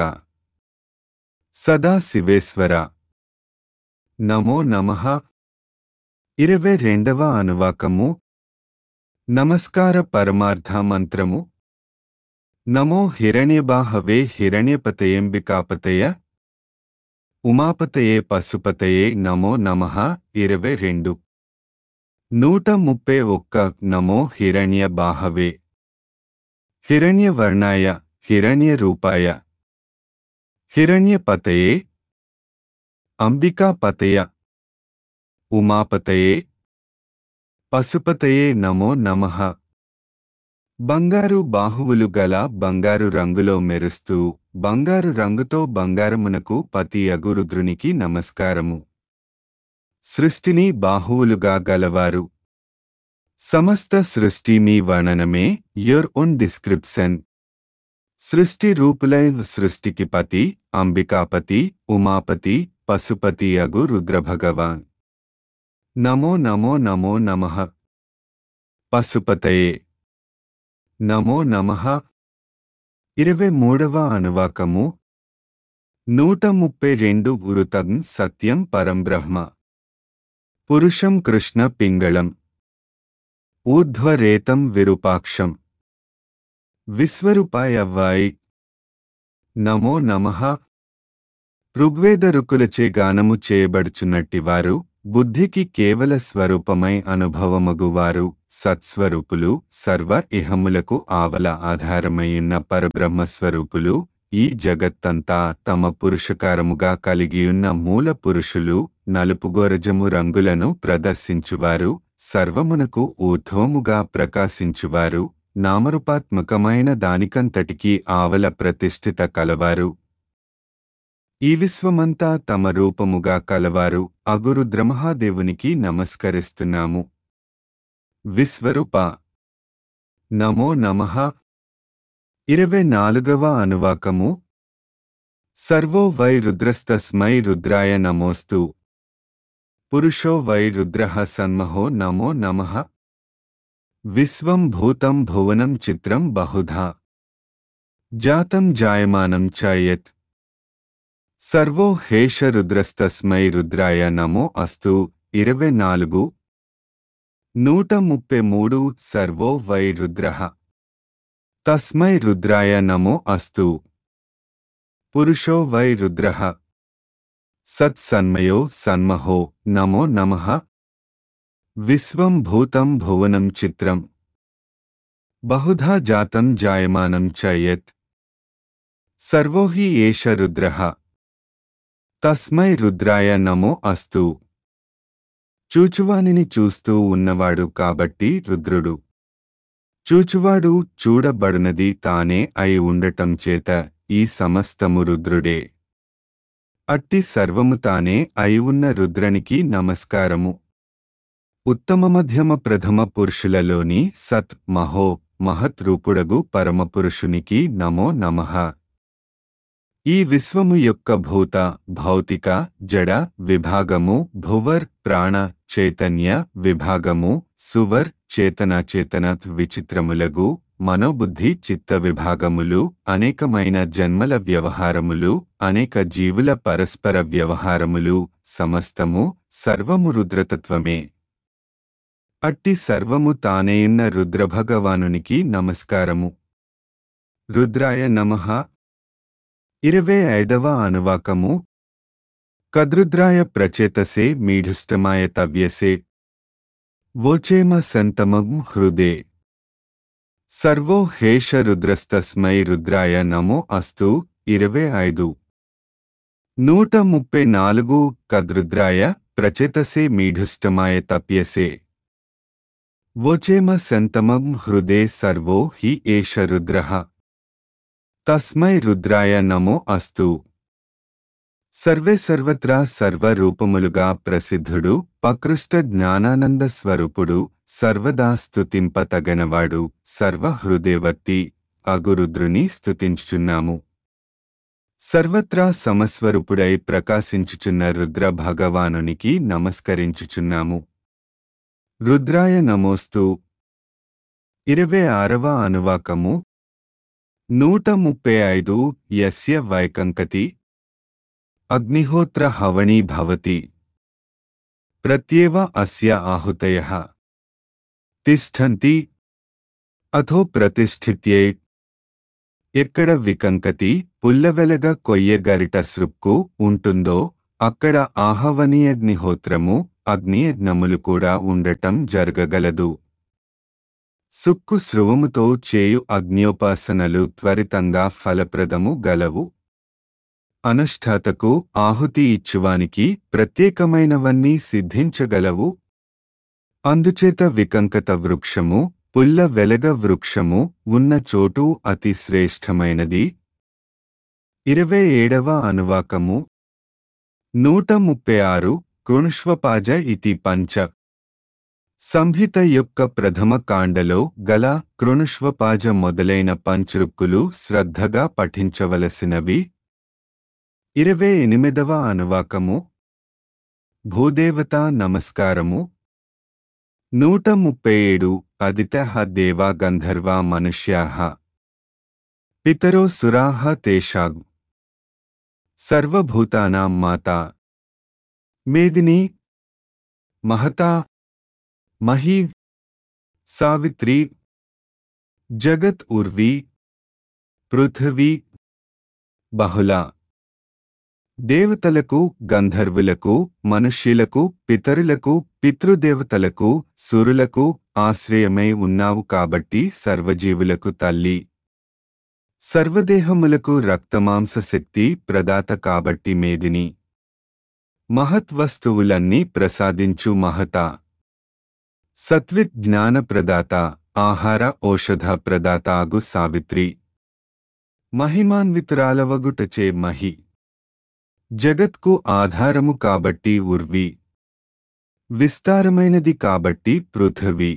సదాశివేశ్వర నమో నమః ఇరవై రెండవ అనువాకము నమస్కార పరమార్థ మంత్రము నమో హిరణ్యబాహవే హిరణ్యపతయేంబికాపతయ ఉమాపతయే పశుపతయే నమో నమః ఇరవై రెండు నూట ముప్పై ఒక్క నమో హిరణ్య బాహవే హిరణ్యవర్ణాయ హిరణ్యరూపాయ హిరణ్యపతయే అంబికాపతయ ఉమాపతయే పశుపతయే నమో నమః బంగారు బాహువులు గల బంగారు రంగులో మెరుస్తూ బంగారు రంగుతో బంగారమునకు పతి అగురుద్రునికి నమస్కారము సృష్టిని బాహువులుగా గలవారు సమస్త సృష్టి మీ వర్ణనమే యుర్ ఓన్ డిస్క్రిప్షన్ సృష్టి రూపులై సృష్టికి పతి అంబికాపతి ఉమాపతి పశుపతి అగు రుద్రభగవాన్ నమో నమో నమో నమః పశుపతయే నమో నమః ఇరవై మూడవ అనువాకము నూట ముప్పై రెండు వృతం సత్యం పరంబ్రహ్మ పురుషం కృష్ణ పింగళం ఊర్ధ్వరేతం విరూపాక్షం విశ్వరూపాయవ్వాయి నమో నమః ఋగ్వేద రుకులచే గానము చేయబడుచున్నట్టివారు బుద్ధికి కేవల స్వరూపమై అనుభవమగువారు సత్స్వరూపులు సర్వ ఇహములకు ఆవల ఆధారమైయున్న పరబ్రహ్మస్వరూపులు ఈ జగత్తంతా తమ పురుషకారముగా కలిగియున్న మూల పురుషులు నలుపుగోరజము రంగులను ప్రదర్శించువారు సర్వమునకు ఊర్ధ్వముగా ప్రకాశించువారు నామరూపాత్మకమైన దానికంతటికీ ఆవల ప్రతిష్ఠిత కలవారు ఈ విశ్వమంతా తమ రూపముగా కలవారు అగురుద్రమహాదేవునికి నమస్కరిస్తున్నాము విశ్వరూప నమో నమః ఇరవై నాలుగవ అనువాకము సర్వో వై రుద్రస్తస్మై రుద్రాయ నమోస్తు పురుషో వై రుద్రః సన్మహో నమో నమః విశ్వం భూతం భువనం చిత్రం బహుధా జాతం జాయమానం చ యత్ సర్వో హేష రుద్రస్తస్మై రుద్రాయ నమో అస్తు ఇరవై నాలుగు నూట ముప్పై మూడు సర్వో వై రుద్రః తస్మై రుద్రాయ నమో అస్తు పురుషో వై రుద్రః సత్సన్మయో సన్మహో నమో నమః విశ్వం భూతం భువనం చిత్రం బహుధా జాతం జాయమానం చ యత్ సర్వో హి ఏష రుద్రః తస్మై రుద్రాయ నమో అస్తు చూచువానిని చూస్తూ ఉన్నవాడు కాబట్టి రుద్రుడు చూచువాడు చూడబడునది తానే అయి ఉండటం చేత ఈ సమస్తము రుద్రుడే అట్టి సర్వము తానే అయి ఉన్న రుద్రనికి నమస్కారము ఉత్తమ మధ్యమ ప్రథమ పురుషులలోని సత్ మహో మహత్ రూపుడగు పరమపురుషునికి నమో నమః ఈ విశ్వము యొక్క భూత భౌతిక జడ విభాగము భువర్ ప్రాణ చైతన్య విభాగము సువర్ చేతన చేతన విచిత్రములగు మనోబుద్ధి చిత్త విభాగములు అనేకమైన జన్మల వ్యవహారములు అనేక జీవుల పరస్పర వ్యవహారములు సమస్తము సర్వము రుద్రతత్వమే అట్టి సర్వము తానేయున్న రుద్రభగవానునికి నమస్కారము రుద్రాయ నమః ఇరవై ఐదవ అనువాకము కదృద్రాయ ప్రచేతసే మీఢుష్టమాయ తవ్యసే వోచేమ సంతమం హృదే సర్వో హేష రుద్రస్తస్మై రుద్రాయ నమో అస్తు ఇరవై ఐదు నూట ముప్పై నాలుగు కదృద్రాయ ప్రచేతసే మీఢుష్టమాయ తప్యసే వోచేమ సంతమం హృదే సర్వో హి ఏష రుద్రః తస్మై రుద్రాయ నమో అస్తు సర్వే సర్వత్రా సర్వరూపములుగా ప్రసిద్ధుడు పకృష్ట జ్ఞానానంద స్వరూపుడు సర్వదా స్తుతింపతగనవాడు సర్వహృదయవర్తి అగురుద్రుని స్తుతించుచున్నాము సర్వత్రా సమస్వరూపుడై ప్రకాశించుచున్న రుద్ర భగవానునికి నమస్కరించుచున్నాము రుద్రాయ నమోస్తు ఇరవై ఆరవ అనువాకము నూట ముప్పై ఐదు యస్య వైకంకతి అగ్నిహోత్ర హవణీ భవతి ప్రత్యేవ అస్య ఆహుతయః తిష్టంతి అథో ప్రతిష్ఠిత్యే ఎక్కడ వికంకతి పుల్లవెలగ కొయ్య గరిట సృక్కు ఉంటుందో అక్కడ ఆహవనీయగ్నిహోత్రము అగ్నియజ్ఞములు కూడా ఉండటం జరగగలదు సుక్కు స్రువముతో చేయు అగ్న్యోపాసనలు త్వరితంగా ఫలప్రదము గలవు అనుష్ఠాతకు ఆహుతి ఇచ్చువానికి ప్రత్యేకమైనవన్నీ సిద్ధించగలవు అందుచేత వికంకత వృక్షము పుల్ల వెలగ వృక్షము ఉన్న చోటు అతి శ్రేష్టమైనది ఇరవై ఏడవ అనువాకము నూట ముప్పై ఆరు కృణుష్వపాజ ఇతి పంచ సంహిత యొక్క ప్రథమ కాండలో గల కృణుష్వపాజ మొదలైన పంచరుక్కులు శ్రద్ధగా పఠించవలసినవి ఇరవై ఎనిమిదవ అనువాకము భూదేవత నమస్కారము నూట ముప్పై ఏడు అదితః దేవా గంధర్వా మనుష్యాః పితరో సురాః తేషాం సర్వభూతానాం మాతా మేదిని మహతా మహీ సావిత్రి జగత్ ఉర్వి పృథివీ బహుళ దేవతలకు గంధర్వులకు మనుష్యులకు పితరులకు పితృదేవతలకు సురులకు ఆశ్రయమై ఉన్నావు కాబట్టి సర్వజీవులకు తల్లి సర్వదేహములకు రక్తమాంస శక్తి ప్రదాత కాబట్టి మేదిని మహత్వస్తువులన్నీ ప్రసాదించు మహత సత్విత్ జ్ఞాన ప్రదాత ఆహార ఔషధ ప్రదాత ఆగు సావిత్రి మహిమాన్వితురాలవగుటచే మహి జగత్కు ఆధారము కాబట్టి ఉర్వి విస్తారమైనది కాబట్టి పృథివీ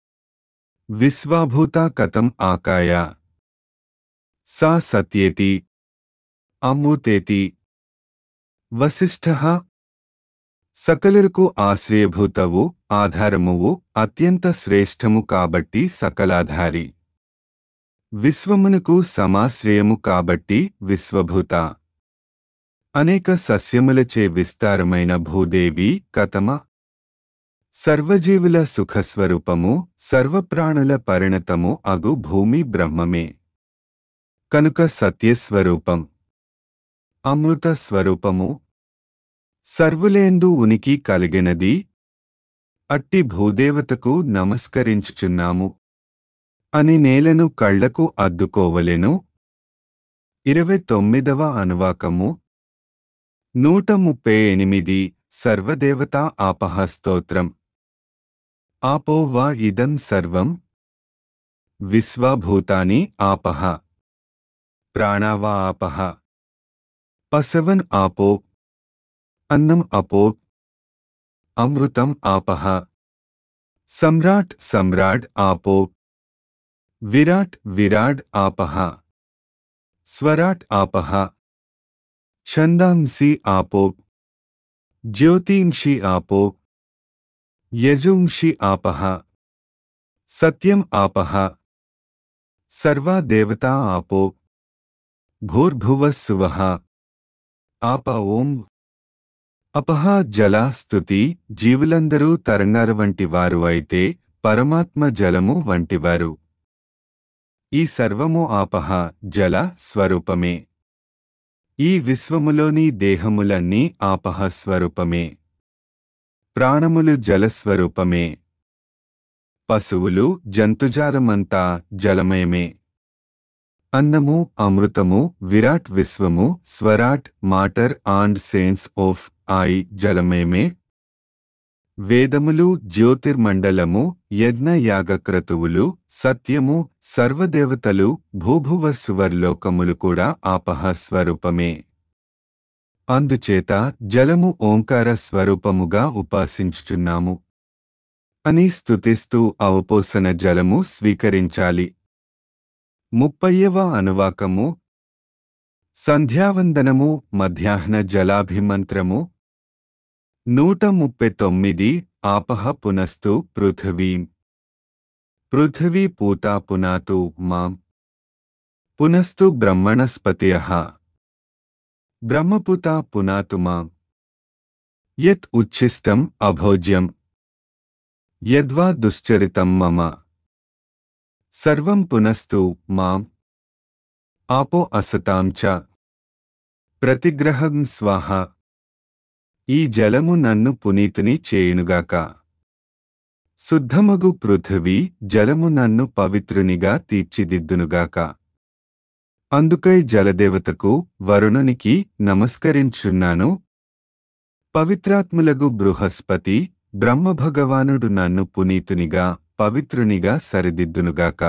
విశ్వాభూత కథం ఆకాయ సా సత్యేతి అమూతేతి వశిష్ఠ సకలులకు ఆశ్రయభూతవు ఆధారమువు అత్యంత శ్రేష్టము కాబట్టి సకలాధారి విశ్వమునకు సమాశ్రయము కాబట్టి విశ్వభూత అనేక సస్యములచే విస్తారమైన భూదేవి కథమ సర్వజీవుల సుఖస్వరూపము సర్వప్రాణుల పరిణతము అగు భూమి బ్రహ్మమే కనుక సత్యస్వరూపం అమృత స్వరూపము సర్వులేందు ఉనికి కలిగినది అట్టి భూదేవతకు నమస్కరించుచున్నాము అని నేలను కళ్లకు అద్దుకోవలెను ఇరవై తొమ్మిదవ అనువాకము నూట ముప్పై ఎనిమిది సర్వదేవతా ఆపహ స్తోత్రం ఆపో వా ఇదం సర్వం విశ్వభూతాని ఆపహ ప్రాణావా ఆపహ పసవన్ ఆపో అన్నం అపో అమృతం ఆపహ సమ్రాట్ సమ్రాడ్ ఆపో విరాట్ విరాడ్ ఆపహ స్వరాట్ ఆపహ ఛందాంసి ఆపో జ్యోతింషి ఆపో యజుంషి ఆపహ సత్యం ఆపహ సర్వా దేవతా ఆపో భూర్భువస్సువః ఆప ఓం అపహ జలా స్తుతి జీవులందరూ తరంగార వంటి వారు అయితే పరమాత్మ జలము వంటివారు ఈ సర్వము ఆపహ జల స్వరూపమే ఈ విశ్వములోని దేహములన్నీ ఆపహ స్వరూపమే ప్రాణములు జలస్వరూపమే పశువులు జంతుజాలమంతా జలమయమే అన్నము అమృతము విరాట్ విశ్వము స్వరాట్ matter and sense of I జలమయమే వేదములు జ్యోతిర్మండలము యజ్ఞ యాగక్రతువులు సత్యము సర్వదేవతలు భూభువస్సువర్లోకములు కూడా ఆపహ స్వరూపమే అందుచేత జలము ఓంకార స్వరూపముగా ఉపాసించుచున్నాము అని స్తుతిస్తూ అవపోసన జలము స్వీకరించాలి ముప్పయ్యవ అనువాకము సంధ్యావందనము మధ్యాహ్న జలాభిమంత్రము నూట ముప్పై తొమ్మిది ఆపహ పునస్తు పృథివీం పృథివీ పూతా పునాతు మాం పునస్తు బ్రహ్మణస్పతియ బ్రహ్మపుతా పునాతు మాం యత్ ఉచ్ఛిష్టం అభోజ్యం యద్వా దుశ్చరితం మమ సర్వం పునస్తు మాం ఆపో అసతాం చ ప్రతిగ్రహం స్వాహ ఈ జలము నన్ను పునీతుని చేయునుగాక శుద్ధమగు పృథివీ జలము నన్ను పవిత్రునిగా తీర్చిదిద్దునుగాక అందుకై జలదేవతకు వరుణునికి నమస్కరించున్నాను పవిత్రాత్ములగు బృహస్పతి బ్రహ్మభగవానుడు నన్ను పునీతునిగా పవిత్రునిగా సరిదిద్దునుగాక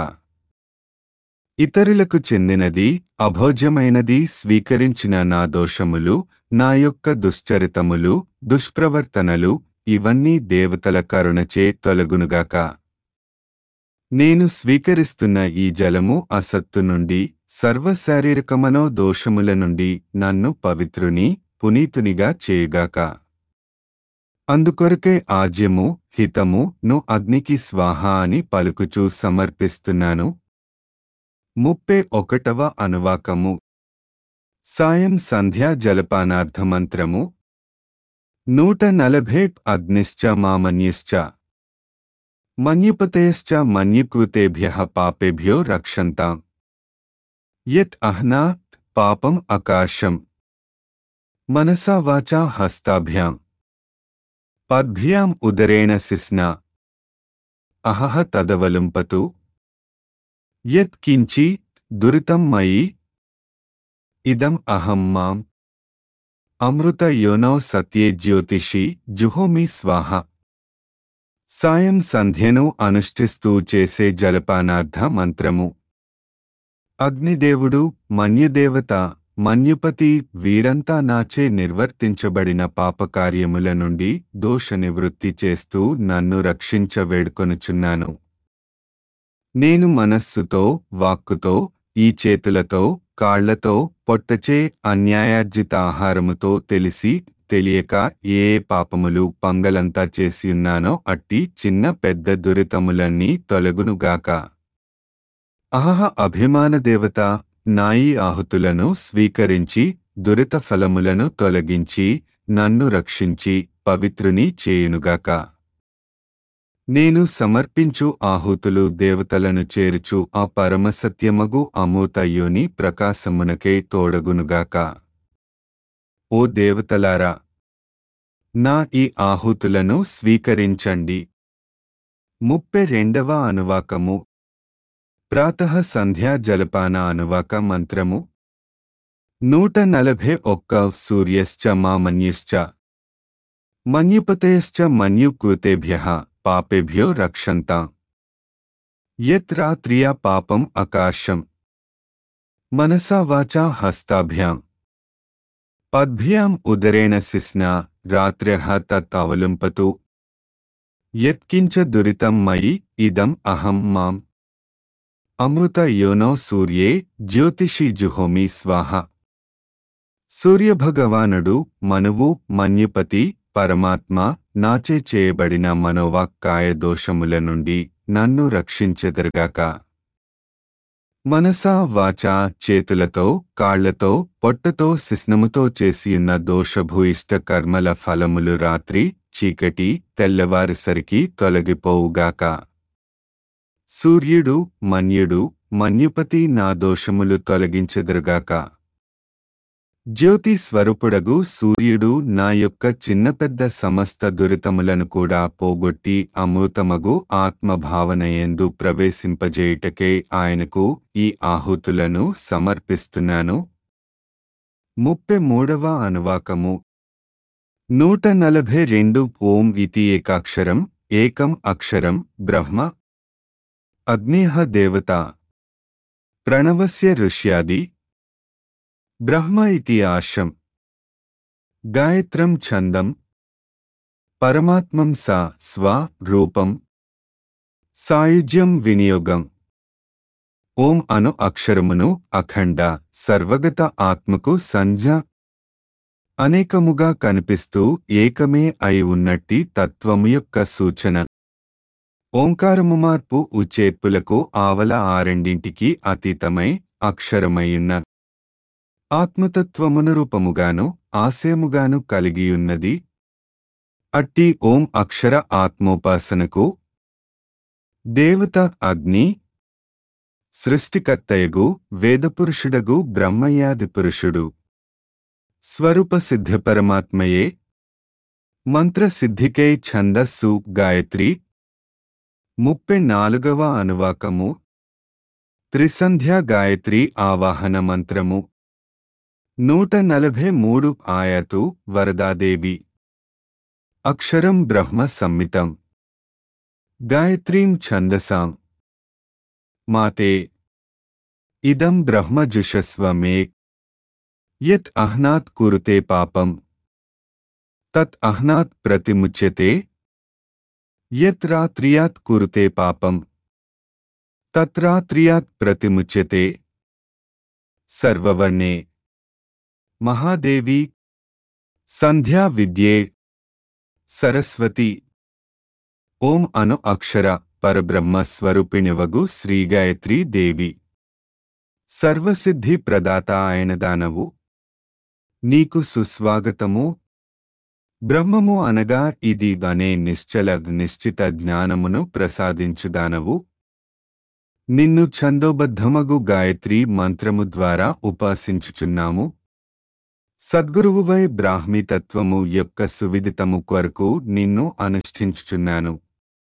ఇతరులకు చెందినది అభోజ్యమైనది స్వీకరించిన నా దోషములు నా యొక్క దుశ్చరితములు దుష్ప్రవర్తనలు ఇవన్నీ దేవతల కరుణచే తొలగునుగాక నేను స్వీకరిస్తున్న ఈ జలము అసత్తు నుండి సర్వశారీరకమనో దోషముల నుండి నన్ను పవిత్రుని పునీతునిగా చేయుగాక అందుకొరకే ఆజ్యము హితము ను అగ్నికి స్వాహ అని పలుకుచూ సమర్పిస్తున్నాను ముప్పై ఒకటవ అనువాకము సాయం సంధ్యా జలపానార్థమంత్రము నూట నలభై అగ్నిశ్చ మామన్యశ్చ మన్యుపతయశ్చ మన్యుకృతేభ్య పాపేభ్యో రక్షంతాం యత్ అహ్నాత్ పాపం అకాశం మనసా వాచా హస్తాభ్యాం పద్భ్యాం ఉదరేణ శిస్నా అహహ తదవలుంపతు యత్ కించి దురితం మయి ఇదం అహం మాం అమృత యోనో సత్యే జ్యోతిషి జుహోమి స్వాహ సాయం సంధ్యను అనుష్ఠిస్తూ చేసే జలపానార్థ మంత్రము అగ్నిదేవుడు మన్యుదేవత మన్యుపతి వీరంతా నాచే నిర్వర్తించబడిన పాపకార్యముల నుండి దోష నివృత్తి చేస్తూ నన్ను రక్షించ వేడుకొనుచున్నాను నేను మనస్సుతో వాక్కుతో ఈ చేతులతో కాళ్లతో పొట్టచే అన్యాయార్జిత ఆహారముతో తెలిసి తెలియక ఏ ఏ పాపములు పంగలంతా చేసియున్నానో అట్టి చిన్న పెద్ద దురితములన్నీ తొలగునుగాక అహహ అభిమాన దేవత నాయి ఆహుతులను స్వీకరించి దురిత ఫలములను తొలగించి నన్ను రక్షించి పవిత్రుని చేయునుగాక నేను సమర్పించు ఆహుతులు దేవతలను చేర్చు ఆ పరమసత్యమగు అమూతయోని ప్రకాశమునకే తోడగునుగాక ఓ దేవతలారా నా ఈ ఆహుతులను స్వీకరించండి ముప్పై రెండవ అనువాకము ప్రాతః సంధ్యా జలపాన అనువాక మంత్రము నూట నలభై ఒక్క సూర్యశ్చ మామన్యుశ్చ మన్యుపతయశ్చ మన్యుకృతేభ్య పాపేభ్యో రక్షంతా యత్ రాత్రియా పాపం అకాశం మనసా వాచా హస్తాభ్యాం పద్భ్యాం ఉదరేణ శిస్నా రాత్ర్యః తత్ అవలుంపతు యత్కించ దురితం మయి ఇదం అహం మాం అమృత యోనో సూర్యే జ్యోతిషి జుహోమి స్వాహ సూర్యభగవానుడు మనువు మన్యుపతి పరమాత్మ నాచే చేయబడిన మనోవాక్కాయ దోషముల నుండి నన్ను రక్షించెదరుగాక మనసా వాచా చేతులతో కాళ్లతో పొట్టతో శిస్నముతో చేసియున్న దోషభూయిష్ట కర్మల ఫలములు రాత్రి చీకటి తెల్లవారుసరికి తొలగిపోవుగాక సూర్యుడు మన్యుడు మన్యుపతి నా దోషములు తొలగించెదరుగాక జ్యోతి స్వరూపుడగు సూర్యుడు నా యొక్క చిన్న పెద్ద సమస్త దురితములను కూడా పోగొట్టి అమృతమగు ఆత్మభావనయందు ప్రవేశింపజేయుటకే ఆయనకు ఈ ఆహుతులను సమర్పిస్తున్నాను ముప్పై మూడవ అనువాకము నూట నలభై రెండు ఓం ఇతి ఏకాక్షరం ఏకం అక్షరం బ్రహ్మ అగ్నేహ దేవత ప్రణవస్య ఋష్యాది బ్రహ్మ ఇతి ఆశం గాయత్రం ఛందం పరమాత్మం సా స్వ రూపం సాయుజ్యం వినియోగం ఓం అను అక్షరమును అఖండ సర్వగత ఆత్మకు సంజ్ఞ అనేకముగా కనిపిస్తూ ఏకమే అయి ఉన్నట్టి తత్వము యొక్క సూచన ఓంకారము మార్పు ఉచేర్పులకు ఆవల ఆరెండింటికి అతీతమై అక్షరమయున్న ఆత్మతత్వమును రూపముగాను ఆశయముగాను కలిగియున్నది అట్టి ఓం అక్షర ఆత్మోపాసనకు దేవత అగ్ని సృష్టికర్తయగు వేదపురుషుడగు బ్రహ్మయాది పురుషుడు స్వరూప సిద్ధ పరమాత్మయే మంత్రసిద్ధికై ఛందస్సు గాయత్రి ముప్పై నాలుగవ అనువాకము త్రిసంధ్యా గాయత్రి ఆవాహన మంత్రము నూట నలభై మూడు ఆయతు వరదాదేవి అక్షరం బ్రహ్మ సంమితం గాయత్రీం ఛందసాం మాతే ఇదం బ్రహ్మజుషస్వ మే యత్ అహ్నాత్ కురుతే పాపం తత్ అహ్నాత్ ప్రతిముచ్యతే యత్ రాత్రియాత్ కురుతే పాపం తత్రాత్రియాత్ ప్రతిముచ్యతే సరస్వతి ఓం అను అక్షర పరబ్రహ్మ స్వరూపిణివగు శ్రీగాయత్రీ దేవి సర్వసిద్ధి ప్రదాత అయిన దానవు నీకు సుస్వాగతము బ్రహ్మము అనగా ఇది అనే నిశ్చల నిశ్చిత జ్ఞానమును ప్రసాదించుదానవు నిన్ను ఛందోబద్ధమగు గాయత్రి మంత్రము ద్వారా ఉపాసించుచున్నాము సద్గురువువై బ్రాహ్మీతత్వము యొక్క సువిదితము కొరకు నిన్ను అనుష్ఠించుచున్నాను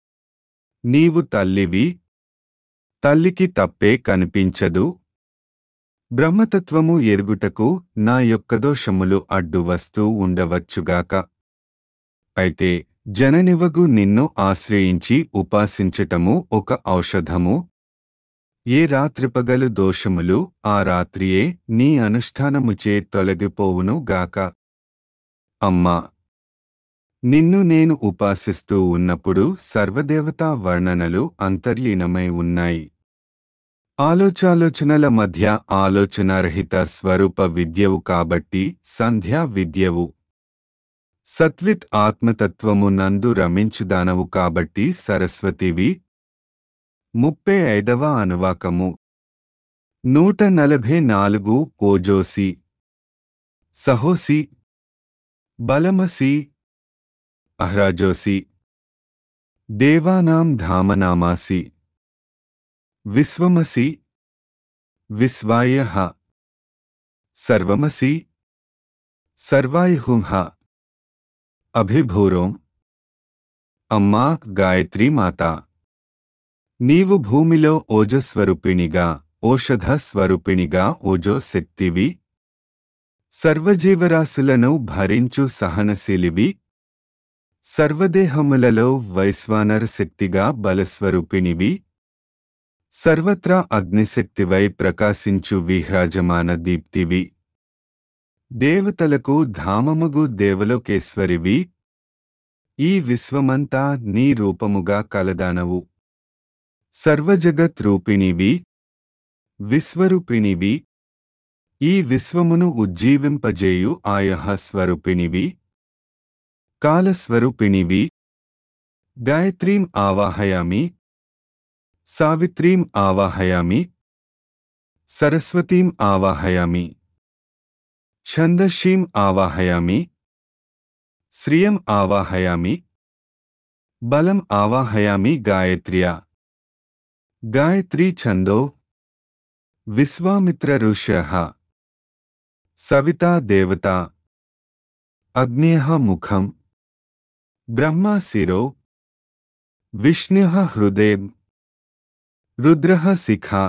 నీవు తల్లివి తల్లికి తప్పే కనిపించదు బ్రహ్మతత్వము ఎరుగుటకు నా యొక్క దోషములు అడ్డు వస్తూ ఉండవచ్చుగాక అయితే జననివగు నిన్ను ఆశ్రయించి ఉపాసించటము ఒక ఔషధము ఏ రాత్రిపగలు దోషములు ఆ రాత్రియే నీ అనుష్ఠానముచే తొలగిపోవును గాక అమ్మా నిన్ను నేను ఉపాసిస్తూ ఉన్నప్పుడు సర్వదేవతా వర్ణనలు అంతర్లీనమై ఉన్నాయి ఆలోచాలోచనల మధ్య ఆలోచనారహిత స్వరూప విద్యవు కాబట్టి సంధ్యా విద్యవు సత్విత్ ఆత్మతత్వము నందు రమించుదానవు కాబట్టి సరస్వతివి ముప్పై ఐదవ అనువాకము నూట నలభై నాలుగు ఓజోసి సహోసి బలమసి అహ్రాజోసి దేవానాం ధామనామాసి విశ్వమసి విశ్వాయ సర్వమసి సర్వాయుహుంహ అభిభూరోం అమ్మా గాయత్రీ మాత నీవు భూమిలో ఓజస్వరూపిణిగా ఓషధ స్వరూపిణిగా ఓజో శక్తివి సర్వజీవరాశులను భరించు సహనశీలివి సర్వదేహములలో వైశ్వానర శక్తిగా బలస్వరూపిణివి సర్వత్రా అగ్నిశక్తివై ప్రకాశించు విహ్రాజమాన దీప్తివి దేవతలకు ధామముగు దేవలోకేశ్వరివి ఈ విశ్వమంతా నీ రూపముగా కలదానవు సర్వజగత్ రూపిణివి విశ్వరూపిణివి ఈ విశ్వమును ఉజ్జీవింపజేయు ఆయహ స్వరూపిణివి కాలస్వరూపిణివి గాయత్రీం ఆవాహయామి సావిత్రీం ఆవాహయామి సరస్వతీం ఆవాహయామి ఛందశీం ఆవాహయామి శ్రియం ఆవాహయామి బలం ఆవాహయామి గాయత్ర్యా గాయత్రీ ఛందో విశ్వామిత్ర ఋష్యః సవితా దేవత అగ్నేయ ముఖం బ్రహ్మా శిరో విష్ణుః హృదయం రుద్రః శిఖా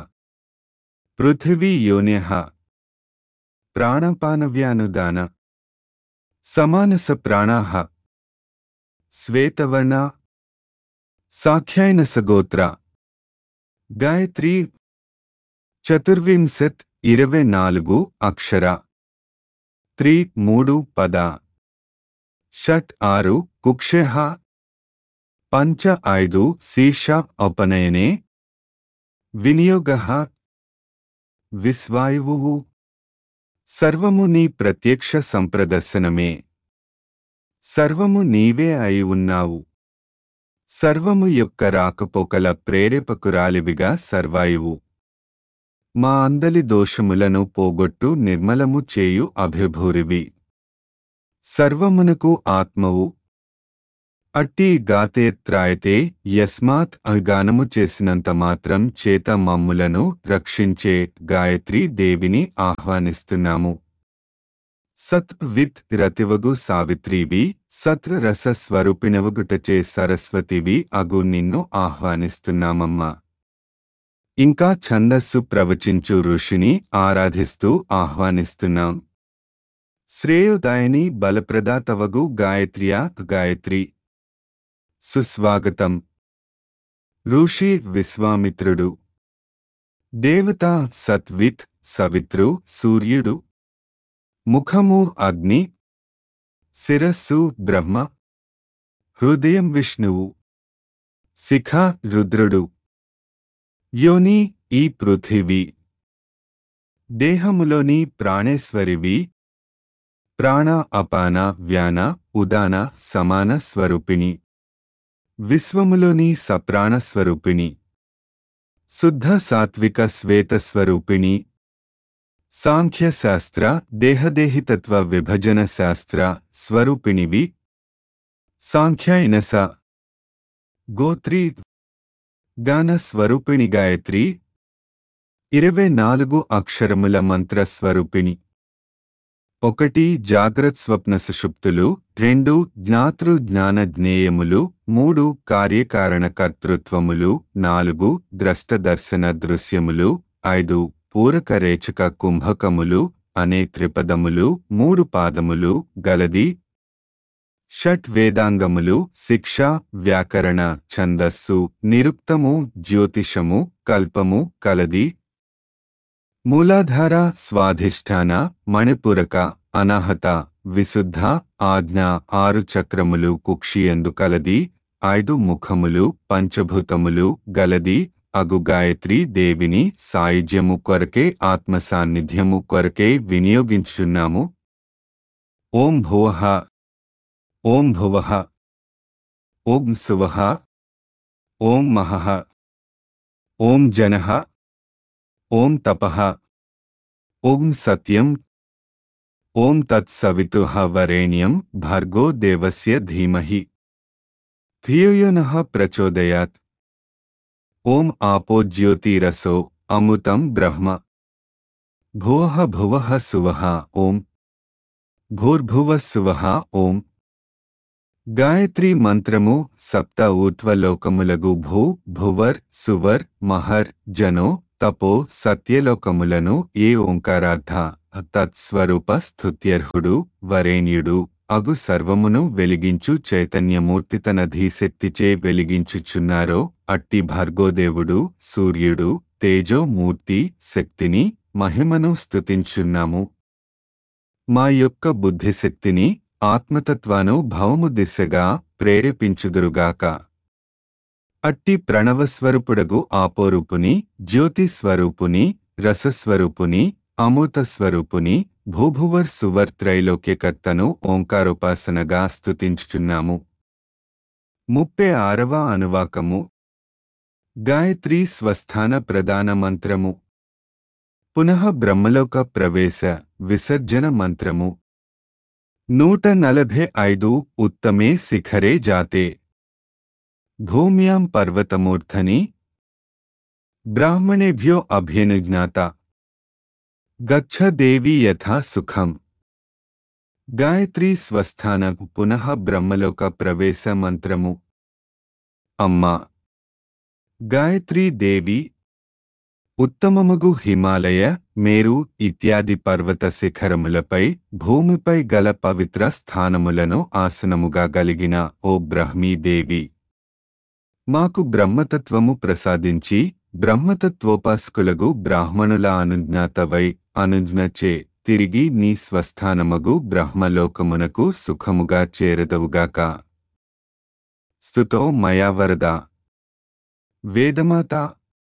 పృథివీ యోన్యః ప్రాణపానవ్యానుదాన సమానస ప్రాణాః శ్వేతవర్ణ సాఖ్యాయనసగోత్ర గాయత్రీ చతుర్వింశత్ ఇరవై నాలుగు అక్షర త్రి మూడు పద షట్ ఆరు కుక్షేహ పంచ ఐదు శీర్ష ఉపనయనే వినియోగ విశ్వాయువు సర్వము నీ ప్రత్యక్ష సంప్రదర్శనమే సర్వము నీవే అయి ఉన్నావు సర్వము యొక్క రాకపోకల ప్రేరేపకురాలివిగా సర్వాయువు మా అందలి దోషములను పోగొట్టు నిర్మలము చేయు అభిభూరివి సర్వమునకు ఆత్మవు అట్టి గాతేత్రాయతే యస్మాత్ అగానము చేసినంత మాత్రం చేత మమ్ములను రక్షించే గాయత్రీ దేవిని ఆహ్వానిస్తున్నాము సత్ విత్ రతివగు సావిత్రివి సత్ రస స్వరూపిణవగుటచే సరస్వతివి అగు నిన్ను ఆహ్వానిస్తున్నామమ్మా ఇంకా ఛందస్సు ప్రవచించు ఋషిని ఆరాధిస్తూ ఆహ్వానిస్తున్నాం శ్రేయోదాయని బలప్రదాతవగు గాయత్ర్యా గాయత్రి సుస్వాగతం ఋషి విశ్వామిత్రుడు దేవత సత్విత్ సవిత్రు సూర్యుడు ముఖము అగ్ని శిరస్సు బ్రహ్మ హృదయం విష్ణువు శిఖ రుద్రుడు యోని ఈ పృథివీ దేహములోని ప్రాణేశ్వరివి ప్రాణ అపాన వ్యాన ఉదాన సమాన స్వరూపిణి విశ్వములోని సప్రాణ స్వరూపిణి శుద్ధ సాత్విక శ్వేత స్వరూపిణి సాంఖ్య శాస్త్ర దేహదేహితత్వ విభజన శాస్త్ర స్వరూపిణివి సాంఖ్యాయనస గోత్రి గాన స్వరూపిణి గాయత్రి ఇరవై నాలుగు అక్షరముల మంత్ర స్వరూపిణి ఒకటి జాగ్రత్ స్వప్న సుషుప్తులు రెండు జ్ఞాతృ జ్ఞాన జ్ఞేయములు మూడు కార్యకారణ కర్తృత్వములు నాలుగు ద్రష్ట దర్శన దృశ్యములు ఐదు పూరక రేచక కుంభకములు అనే త్రిపదములు మూడు పాదములు గలది షట్ వేదాంగములు శిక్ష వ్యాకరణ ఛందస్సు నిరుక్తము జ్యోతిషము కల్పము కలది మూలాధార స్వాధిష్టాన మణిపురక అనాహత విశుద్ధ ఆజ్ఞ ఆరు చక్రములు కుక్షియందు కలది ఐదు ముఖములు పంచభూతములు గలది అగు గాయత్రి దేవిని సాయుధ్యము కొరకే ఆత్మ సాన్నిధ్యము కొరకే వినియోగించున్నాము ఓం భువః ఓం భువః ఓం సువః ఓం మహః ఓం జనః ఓం తపః ఓం సత్యం ఓం తత్సవితుః వరేణ్యం భర్గో దేవస్య ధీమహి ధియో నః ప్రచోదయాత్ ఓం ఆపో జ్యోతిరసో అమృతం బ్రహ్మ భువః భువః సువః ఓం భూర్భువః సువః ఓం గాయత్రి మంత్రము సప్త ఊర్ధ్వలోకములగు భూ భువర్ సువర్ మహర్ జనో తపో సత్యలోకములను ఏ ఓంకారార్థ తత్స్వరూప స్థుత్యర్హుడు వరేణ్యుడు అగు సర్వమును వెలిగించు చైతన్యమూర్తి తన ధీశక్తిచే వెలిగించుచున్నారో అట్టి భార్గోదేవుడు సూర్యుడు తేజోమూర్తి శక్తిని మహిమను స్తుతించున్నాము మా యొక్క బుద్ధిశక్తిని ఆత్మతత్వాను భవము దిశగా ప్రేరేపించుదురుగాక అట్టి ప్రణవస్వరూపుడగు ఆపోరూపుని జ్యోతిస్వరూపుని రసస్వరూపుని అమృతస్వరూపుని భూభువర్ సువర్ త్రైలోక్యకర్తను ఓంకారోపాసనగా స్తుతించుచున్నాము ముప్పై ఆరవ అనువాకము గాయత్రీ స్వస్థాన ప్రధాన మంత్రము పునః బ్రహ్మలోక ప్రవేశ విసర్జన మంత్రము నూట నలభై ఐదు ఉత్తమే శిఖరే జాతే భూమ్యాం పర్వతమూర్ధని బ్రాహ్మణేభ్యో అభ్యనుజ్ఞాత గచ్చ దేవి యథా సుఖం గాయత్రీ స్వస్థాన పునః బ్రహ్మలోక ప్రవేశ మంత్రము అమ్మా గాయత్రీ దేవి ఉత్తమముగు హిమాలయ మేరు ఇత్యాది పర్వత శిఖరములపై భూమిపై గల పవిత్ర స్థానములను ఆసనముగా గలిగిన ఓ బ్రహ్మీదేవి మాకు బ్రహ్మతత్వము ప్రసాదించి బ్రహ్మతత్వోపాసకులగు బ్రాహ్మణుల అనుజ్ఞాతవై అనుజ్ఞచే తిరిగి నీ స్వస్థానమగు బ్రహ్మలోకమునకు సుఖముగా చేరదవుగాక స్తుతో మయా వరద వేదమాత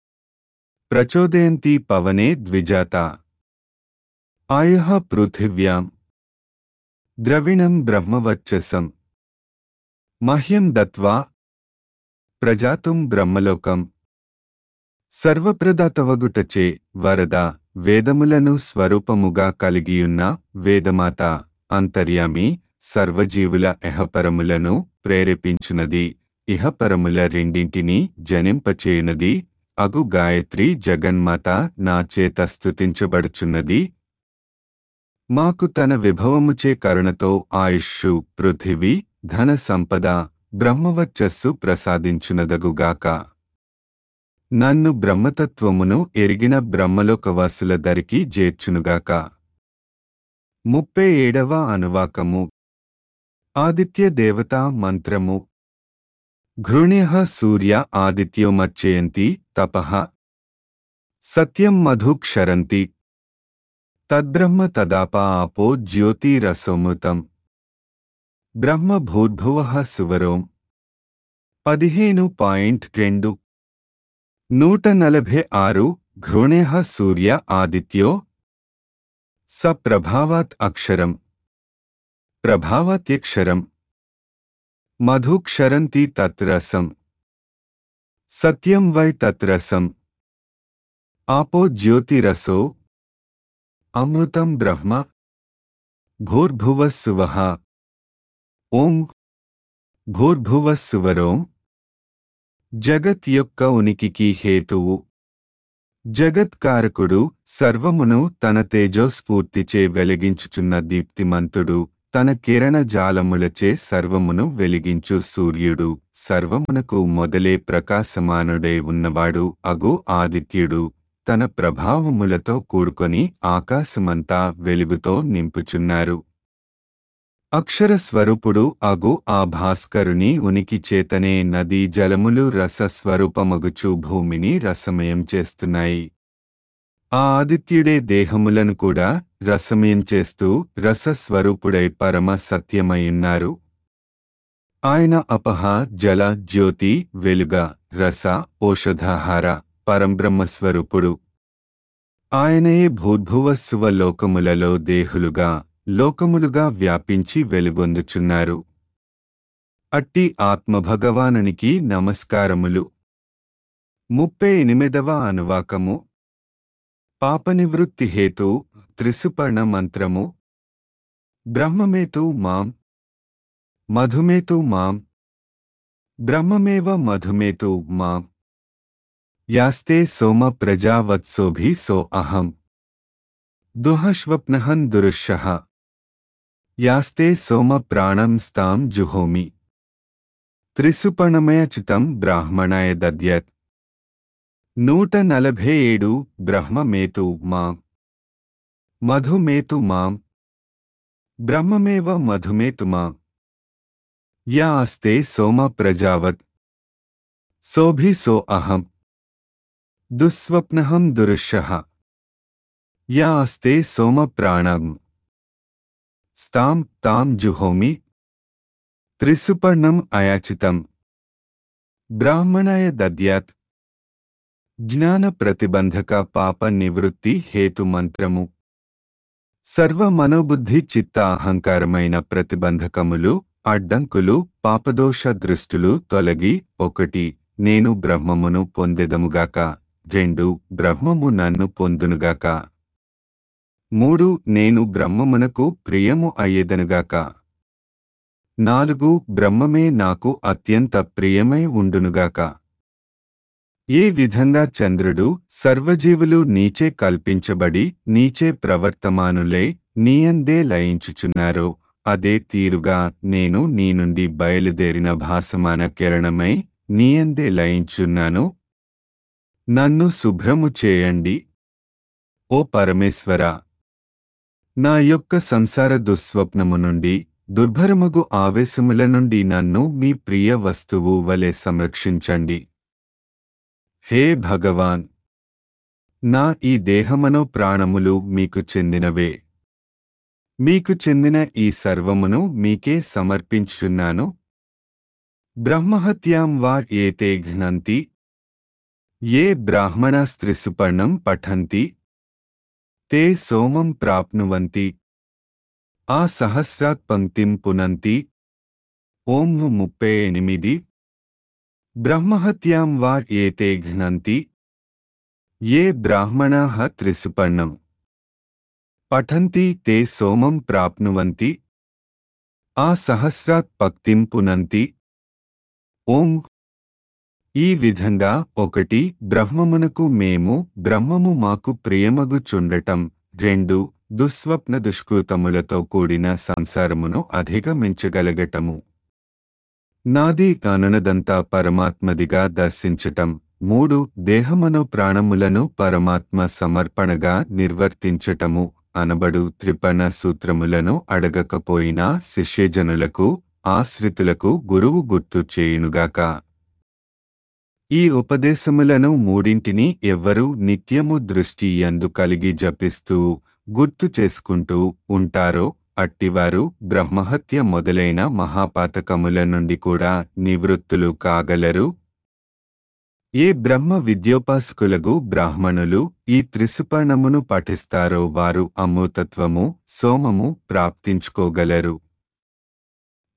ప్రచోదయంతి పవనే ద్విజాత ఆయః పృథివ్యాం ద్రవిణం బ్రహ్మవర్చసం మహ్యం దత్వా ప్రజాతుం బ్రహ్మలోకం సర్వప్రదాతవగుటచే వరద వేదములను స్వరూపముగా కలిగియున్న వేదమాత అంతర్యామి సర్వజీవుల ఎహపరములను ప్రేరేపించునది ఇహపరముల రెండింటినీ జనింపచేయునది అగు గాయత్రి జగన్మాత నా చేత స్తుతించబడుచున్నది మాకు తన విభవముచే కరుణతో ఆయుష్షు పృథివీ ధన సంపద బ్రహ్మవర్చస్సు ప్రసాదించునదగుగాక నన్ను బ్రహ్మతత్వమును ఎరిగిన బ్రహ్మలోకవాసుల దరికి చేర్చునుగాక ముప్పై ఏడవ అనువాకము ఆదిత్య దేవతా మంత్రము ఘృణ్య సూర్య ఆదిత్యోమర్చయంతి తపః సత్యం మధుక్షరంతి తద్బ్రహ్మ తదాప ఆపో జ్యోతిరసోమృతం బ్రహ్మ భూర్భువ సువరోం పదిహేను పాయింట్ రెండు నూట నలభై ఆరు ఘృణ్య సూర్య ఆదిత్యో సప్రభావాత్ అక్షరం ప్రభావత్యక్షరం మధుక్షరంతి తత్రసం సత్యం వై తత్రసం ఆపో జ్యోతిరసో అమృతం బ్రహ్మ భూర్భువస్సువః ఓం భూర్భువస్సువరోం జగత్ యొక్క ఉనికికి హేతువు జగత్కారకుడు సర్వమును తన తేజోస్ఫూర్తిచే వెలిగించుచున్న దీప్తిమంతుడు తన కిరణ జాలములచే సర్వమును వెలిగించు సూర్యుడు సర్వమునకు మొదలే ప్రకాశమానుడై ఉన్నవాడు అగు ఆదిత్యుడు తన ప్రభావములతో కూడుకొని ఆకాశమంతా వెలుగుతో నింపుచున్నారు అక్షర స్వరూపుడు అగు ఆ భాస్కరుని ఉనికి చేతనే నదీ జలములు రసస్వరూపమగుచు భూమిని రసమయం చేస్తున్నాయి ఆ ఆదిత్యుడే దేహములను కూడా రసమయం చేస్తూ రసస్వరూపుడై పరమ సత్యమయున్నారు ఆయన అపహ జల జ్యోతి వెలుగ రస ఓషధాహార పరంబ్రహ్మస్వరూపుడు ఆయనయే భూర్భువస్సువ లోకములలో దేహులుగా లోకములుగా వ్యాపించి వెలుగొందుచున్నారు అట్టి ఆత్మభగవానునికి నమస్కారములు ముప్పై ఎనిమిదవ అనువాకము పాపనివృత్తి హేతు త్రిసుపర్ణ మంత్రము బ్రహ్మమేతు మాం మధుమేతు మాం బ్రహ్మమేవ మధుమేతు మాం యాస్తే సోమ ప్రజావత్సోభి సో అహం దుహశ్వప్నహన్ దురుషః యాస్తే సోమ ప్రాణం స్తాం జుహోమి త్రిసుపణమయచితం బ్రాహ్మణాయ దద్యత్ నూట నలభై ఏడు బ్రహ్మమేతు మాం మధుమేతు మాం బ్రహ్మమేవ మధుమేతు మాం యా అస్తే సోమ ప్రజావత్ సోభి సో అహం దుస్వప్నహం దురుషః యా అస్తే సోమ ప్రాణం స్తాం తాం జుహోమి త్రిసుపర్ణం అయాచితం బ్రాహ్మణాయ దద్యాత్ జ్ఞాన ప్రతిబంధక పాప నివృత్తి హేతు మంత్రము సర్వ మనోబుద్ధి చిత్త అహంకారమైన ప్రతిబంధకములు అడ్డంకులు పాపదోష దృష్టులు తొలగి ఒకటి నేను బ్రహ్మమును పొందెదముగాక రెండు బ్రహ్మము నన్ను పొందునుగాక మూడు నేను బ్రహ్మమునకు ప్రియము అయ్యేదనుగాక నాలుగు బ్రహ్మమే నాకు అత్యంత ప్రియమై ఉండునుగాక ఏ విధంగా చంద్రుడు సర్వజీవులు నీచే కల్పించబడి నీచే ప్రవర్తమానులే నీయందే లయించుచున్నారో అదే తీరుగా నేను నీ నుండి బయలుదేరిన భాసమాన కిరణమై నీయందే లయించున్నాను నన్ను శుభ్రము చేయండి ఓ పరమేశ్వరా నా యొక్క సంసార దుస్వప్నము నుండి దుర్భరమగు ఆవేశముల నుండి నన్ను మీ ప్రియ వస్తువు వలె సంరక్షించండి హే భగవాన్ నా ఈ దేహమనో ప్రాణములు మీకు చెందినవే మీకు చెందిన ఈ సర్వమును మీకే సమర్పించున్నాను బ్రహ్మహత్యాం వా ఏతే ఘ్నంతి ఏ బ్రాహ్మణస్త్రిసుపర్ణం పఠంతి తే సోమం ప్రాప్నువంతి ఆ సహస్రాత్ పంక్తిం పునంతి ఓం ముప్పై ఎనిమిది బ్రహ్మహత్యాం వా ఏతే ఘ్నంతి ఏ బ్రాహ్మణాః త్రిసుపర్ణం పఠంతి తే సోమం ప్రాప్నువంతి ఆ సహస్రాత్ పక్తిం పునంతి ఓం ఈ విధంగా ఒకటి బ్రహ్మమునకు మేము బ్రహ్మము మాకు ప్రియమగుచుండటం రెండు దుస్వప్న దుష్కృతములతో కూడిన సంసారమును అధిగమించగలగటము నాది కానునదంతా పరమాత్మదిగా దర్శించటం మూడు దేహమను ప్రాణములను పరమాత్మ సమర్పణగా నిర్వర్తించటము అనబడు త్రిపణ సూత్రములను అడగకపోయినా శిష్యజనులకు ఆశ్రితులకు గురువు గుర్తు చేయునుగాక ఈ ఉపదేశములను మూడింటిని ఎవ్వరూ నిత్యము దృష్టి యందు కలిగి జపిస్తూ గుర్తు చేసుకుంటూ ఉంటారో అట్టివారు బ్రహ్మహత్య మొదలైన మహాపాతకముల నుండి కూడా నివృత్తులు కాగలరు ఏ బ్రహ్మ విద్యోపాసకులకు బ్రాహ్మణులు ఈ త్రిసుపర్ణమును పఠిస్తారో వారు అమృతత్వము సోమము ప్రాప్తించుకోగలరు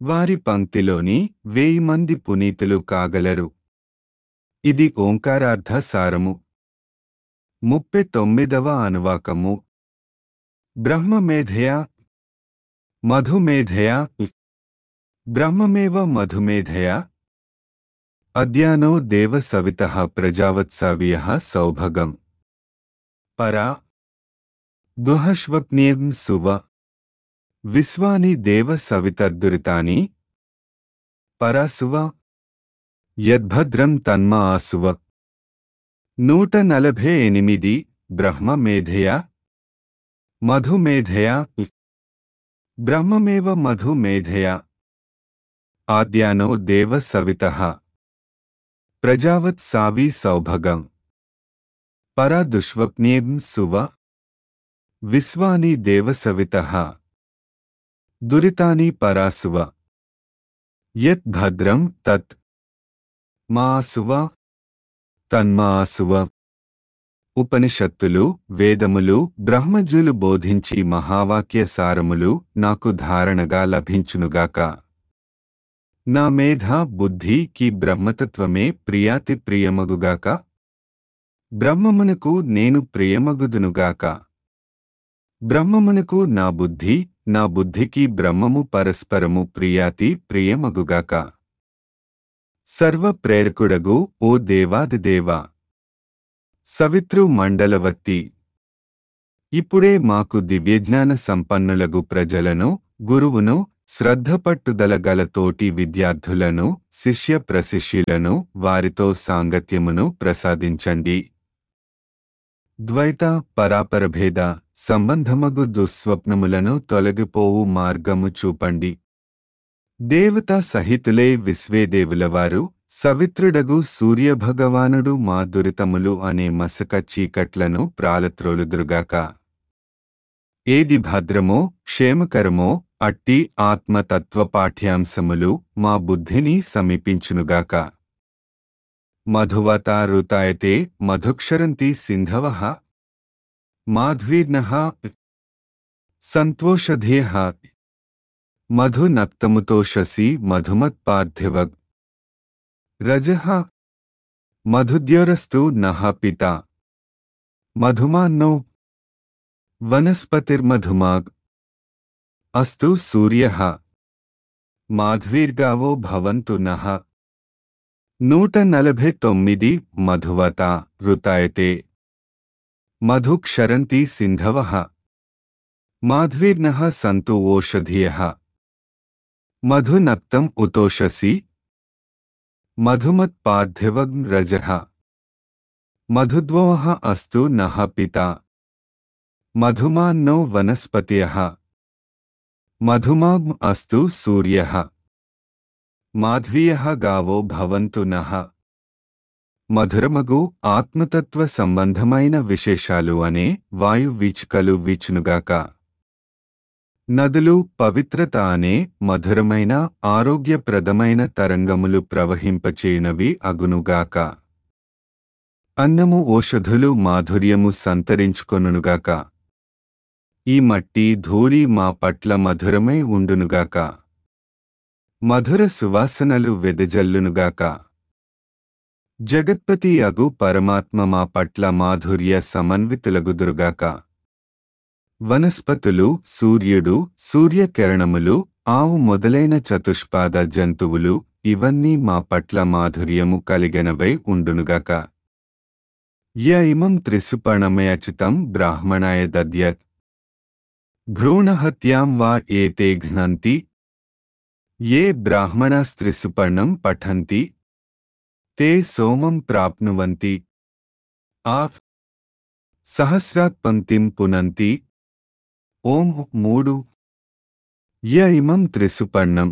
వారి పంక్తిలోని వేయి మంది పునీతులు కాగలరు ఇది ఓంకారార్థ సారము ముప్పై తొమ్మిదవ అనువాకము బ్రహ్మమేధయ మధుమేధయ బ్రహ్మమేవ మధుమేధయ అద్యానో దేవ సవిత ప్రజావత్సవ్య సౌభగం పరా దుహశ్వప్నేం సువ విశ్వాని దేవ సవితర్దురితాని పరాసువ యద్భద్రం తన్మ ఆసువ నూట నలభై ఎనిమిది బ్రహ్మమేధయ మధుమేధయ బ్రహ్మమేవ మధుమేధయ ఆద్యానో దేవ సవిత ప్రజావత్ సావి సౌభగం పరా దుష్వప్నేం సువ విశ్వాని దేవసవిత దురితాని పరాసువ యత్ భద్రం తత్ మాసువ తన్మాసువ ఉపనిషత్తులు వేదములు బ్రహ్మజులు బోధించి మహావాక్య సారములు నాకు ధారణగా లభించునుగాక నా మేధ బుద్ధి కి బ్రహ్మతత్వమే ప్రియాతి ప్రియమగుగాక బ్రహ్మమునకు నేను ప్రియమగుదునుగాక బ్రహ్మమునకు నా బుద్ధి నా బుద్ధికి బ్రహ్మము పరస్పరము ప్రియాతి ప్రియమగుగాక సర్వ ప్రేరకుడగు ఓ దేవాదిదేవా సవితృ మండలవర్తి ఇప్పుడే మాకు దివ్యజ్ఞాన సంపన్నులగు ప్రజలను గురువును శ్రద్ధపట్టుదల గల తోటి విద్యార్థులను శిష్య ప్రశిష్యులను వారితో సాంగత్యమును ప్రసాదించండి ద్వైత పరాపరభేద సంబంధమగు దుస్వప్నములను తొలగిపోవు మార్గము చూపండి దేవతా సహితులే విశ్వేదేవులవారు సవిత్రుడగు సూర్యభగవానుడు మా దురితములు అనే మసక చీకట్లను ప్రాలత్రోలుదురుగాక ఏది భద్రమో క్షేమకరమో అట్టి ఆత్మతత్వ పాఠ్యాంశములు మా బుద్ధిని సమీపించునుగాక మధువతారుతాయతే మధుక్షరంతి సింధవ మాధ్వీర్ణ సంతోషధేహ మధునక్తముతోషసి మధుమత్పార్థివగ్ రజః మధుద్యోరస్తు నః పిత మధుమాన్నో వనస్పతిర్మధుమాగ్ అస్తు సూర్యః మాధ్వీర్గావో భవంతు నః నూట నలభై తొమ్మిది మధువత రుతాయతే మధుక్షరంతి సింధవః మాధ్వీర్నః సంతు ఓషధియః మధునక్తం ఉతోషసి మధుమత్పార్థివగ్ రజః మధుద్వోః అస్తు నః పితా మధుమాన్నో వనస్పతయః మధుమాగ్మ్ అస్తు సూర్యః మాధ్వీయః గావో భవంతు నః మధురమగు ఆత్మతత్వ సంబంధమైన విశేషాలు అనే వాయు వీచుకలు వీచునుగాక నదులు పవిత్రత అనే మధురమైన ఆరోగ్యప్రదమైన తరంగములు ప్రవహింపచేయునవి అగునుగాక అన్నము ఓషధులు మాధుర్యము సంతరించుకొనుగాక ఈ మట్టి ధూళి మా పట్ల మధురమై ఉండునుగాక మధుర సువాసనలు వెదజల్లునుగాక జగత్పతి అగు పరమాత్మ మా పట్ల మాధుర్య సమన్వితులగుదురుగాక వనస్పతులు సూర్యుడు సూర్యకిరణములు ఆవు మొదలైన చతుష్పాద జంతువులు ఇవన్నీ మా పట్ల మాధుర్యము కలిగినవై ఉండునుగాక య ఇమం త్రిసుపణమయచితం బ్రాహ్మణాయ దద్యత్ భ్రూణహత్యాం వా ఏతే ఘ్నంతి ఏ బ్రాహ్మణస్త్రిసుపర్ణం పఠంతి తే సోమం ప్రాప్నువంతి ఆఫ్ సహస్రాత్ పంక్తిం పునంతి ఓం మూడు య ఇమం త్రిసుపర్ణం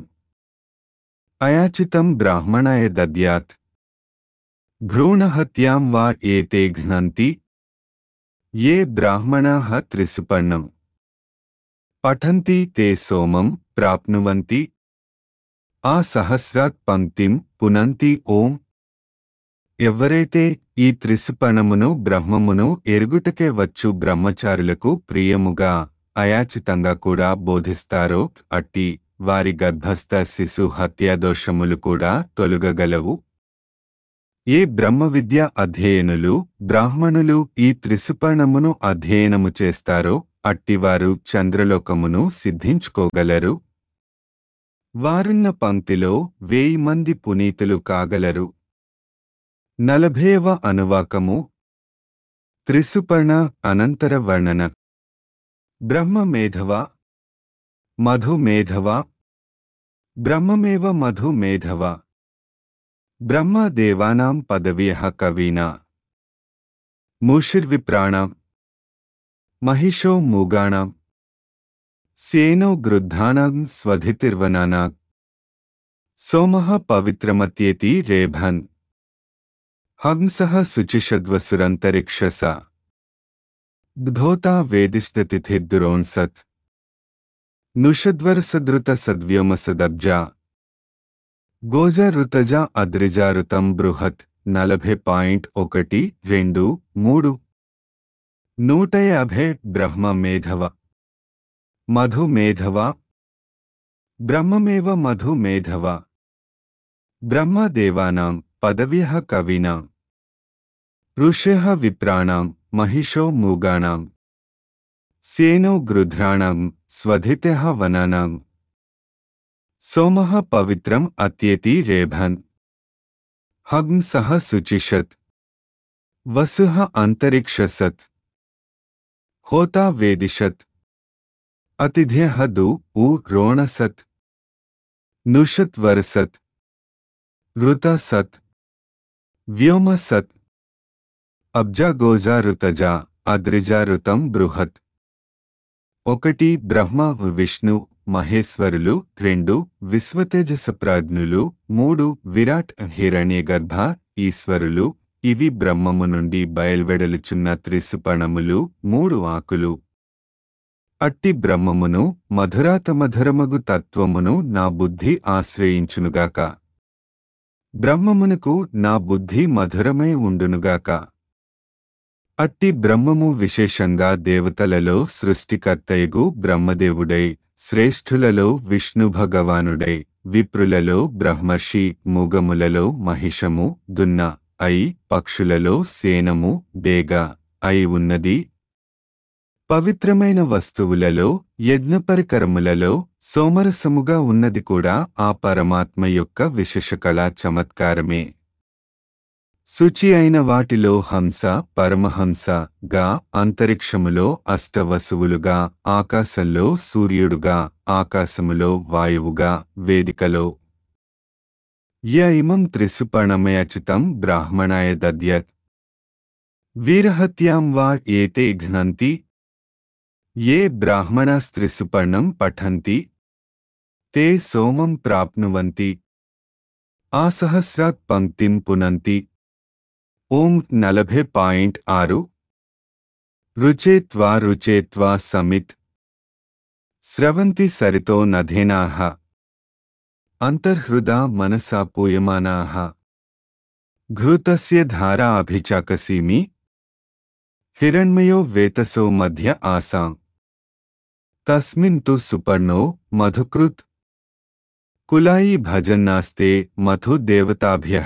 అయాచితం బ్రాహ్మణాయ దద్యాత్ భ్రూణహత్యాం వా ఏతే ఘ్నంతి ఏ బ్రాహ్మణాః త్రిసుపర్ణం పఠంతి తే సోమం ప్రాప్నువంతి ఆ సహస్రాత్ పంక్తిం పునంతి ఓం ఎవరైతే ఈ త్రిసుపణమును బ్రహ్మమును ఎరుగుటకే వచ్చు బ్రహ్మచారులకు ప్రియముగా అయాచితంగా కూడా బోధిస్తారో అట్టి వారి గర్భస్థ శిశు హత్యాదోషములు కూడా తొలగగలవు ఏ బ్రహ్మ విద్య అధ్యయనులు బ్రాహ్మణులు ఈ త్రిసుపర్ణమును అధ్యయనము చేస్తారో అట్టివారు చంద్రలోకమును సిద్ధించుకోగలరు వారున్న పంక్తిలో వేయి మంది పునీతులు కాగలరు నలభేవ అనువాకము త్రిసుపర్ణ అనంతర వర్ణన బ్రహ్మమేధవ మధుమేధవ బ్రహ్మమేవ మధుమేధవ బ్రహ్మదేవానాం పదవ్యః కవీనా మూషిర్విప్రాణాం మహిషో మూగాణాం సేనో గృద్ధానాం స్వధితిర్వనానా సోమః పవిత్రమత్యేతి రేభన్ హంసః శుచిషద్వసురంతరిక్షస ధోతా వేదిష్టతిథిర్దురోన్సత్ నుషద్వరసదృత సద్వ్యోమసదబ్జా గోజరుతజ అద్రిజారుతం బృహత్ నలభై పాయింట్ ఒకటి రెండు మూడు నూట యాభై బ్రహ్మ మేధవ మధు మేధవ బ్రహ్మమేవ మధు మేధవ బ్రహ్మదేవానాం పదవ్యః కవీనాం ఋష్యः విప్రాణాం మహిషో మూగాణాం సేనో గృధ్రాణాం స్వధితః వనానాం సోమః పవిత్రం అత్యేతి రేభన్ హంసః శుచిషత్ వసుః అంతరిక్షసత్ హోతా వేదిషత్ అతిథ్యః దు ఊ రోణసత్ నుషత్ వరసత్ ఋత సత్ వ్యోమ సత్ అబ్జాగోజా ఋతజా అద్రిజారుతం బృహత్ ఒకటి బ్రహ్మ విష్ణు మహేశ్వరులు రెండు విశ్వతేజస ప్రాజ్ఞులు మూడు విరాట్ హిరణ్యగర్భ ఈశ్వరులు ఇవి బ్రహ్మము నుండి బయల్వెడలుచున్న త్రిసుపణములు మూడు ఆకులు అట్టి బ్రహ్మమును మధురాతమధురమగు తత్వమును నా బుద్ధి ఆశ్రయించునుగాక బ్రహ్మమునకు నా బుద్ధి మధురమై ఉండునుగాక అట్టి బ్రహ్మము విశేషంగా దేవతలలో సృష్టికర్తయగు బ్రహ్మదేవుడై శ్రేష్ఠులలో విష్ణు భగవానుడై విప్రులలో బ్రహ్మర్షి మూగములలో మహిషము దున్న అయి పక్షులలో సేనము బేగ అయి ఉన్నది పవిత్రమైన వస్తువులలో యజ్ఞపరికరములలో సోమరసముగా ఉన్నది కూడా ఆ పరమాత్మ యొక్క విశేషకళా చమత్కారమే శుచి అయిన వాటిలో హంస పరమహంస గా అంతరిక్షములో అష్టవసువులుగా ఆకాశంలో సూర్యుడుగా ఆకాశములో వాయువుగా వేదికలో య ఇమం త్రిసుపర్ణమయచితం బ్రాహ్మణాయ దద్యత్ వీరహత్యాం వా ఏతే ఘ్నంతి ఏ బ్రాహ్మణస్త్రిసుపర్ణం పఠంతి తే సోమం ప్రాప్నువంతి ఆసహస్రాత్ పంక్తిం పునంతి ఓం నలభై పాయింట్ ఆరు రుచేత్వా రుచేత్వా సమిత్ స్రవంతి సరితో నధేనాః అంతర్హృదా మనసా పూయమానాః ఘృతస్య ధారా అభిచాకసీమి హిరణ్మయో వేతసో మధ్య ఆసాం తస్మిన్ తు సుపర్ణో మధుకృత్ కులాయి భజన్నాస్తే మధు దేవతాభ్యః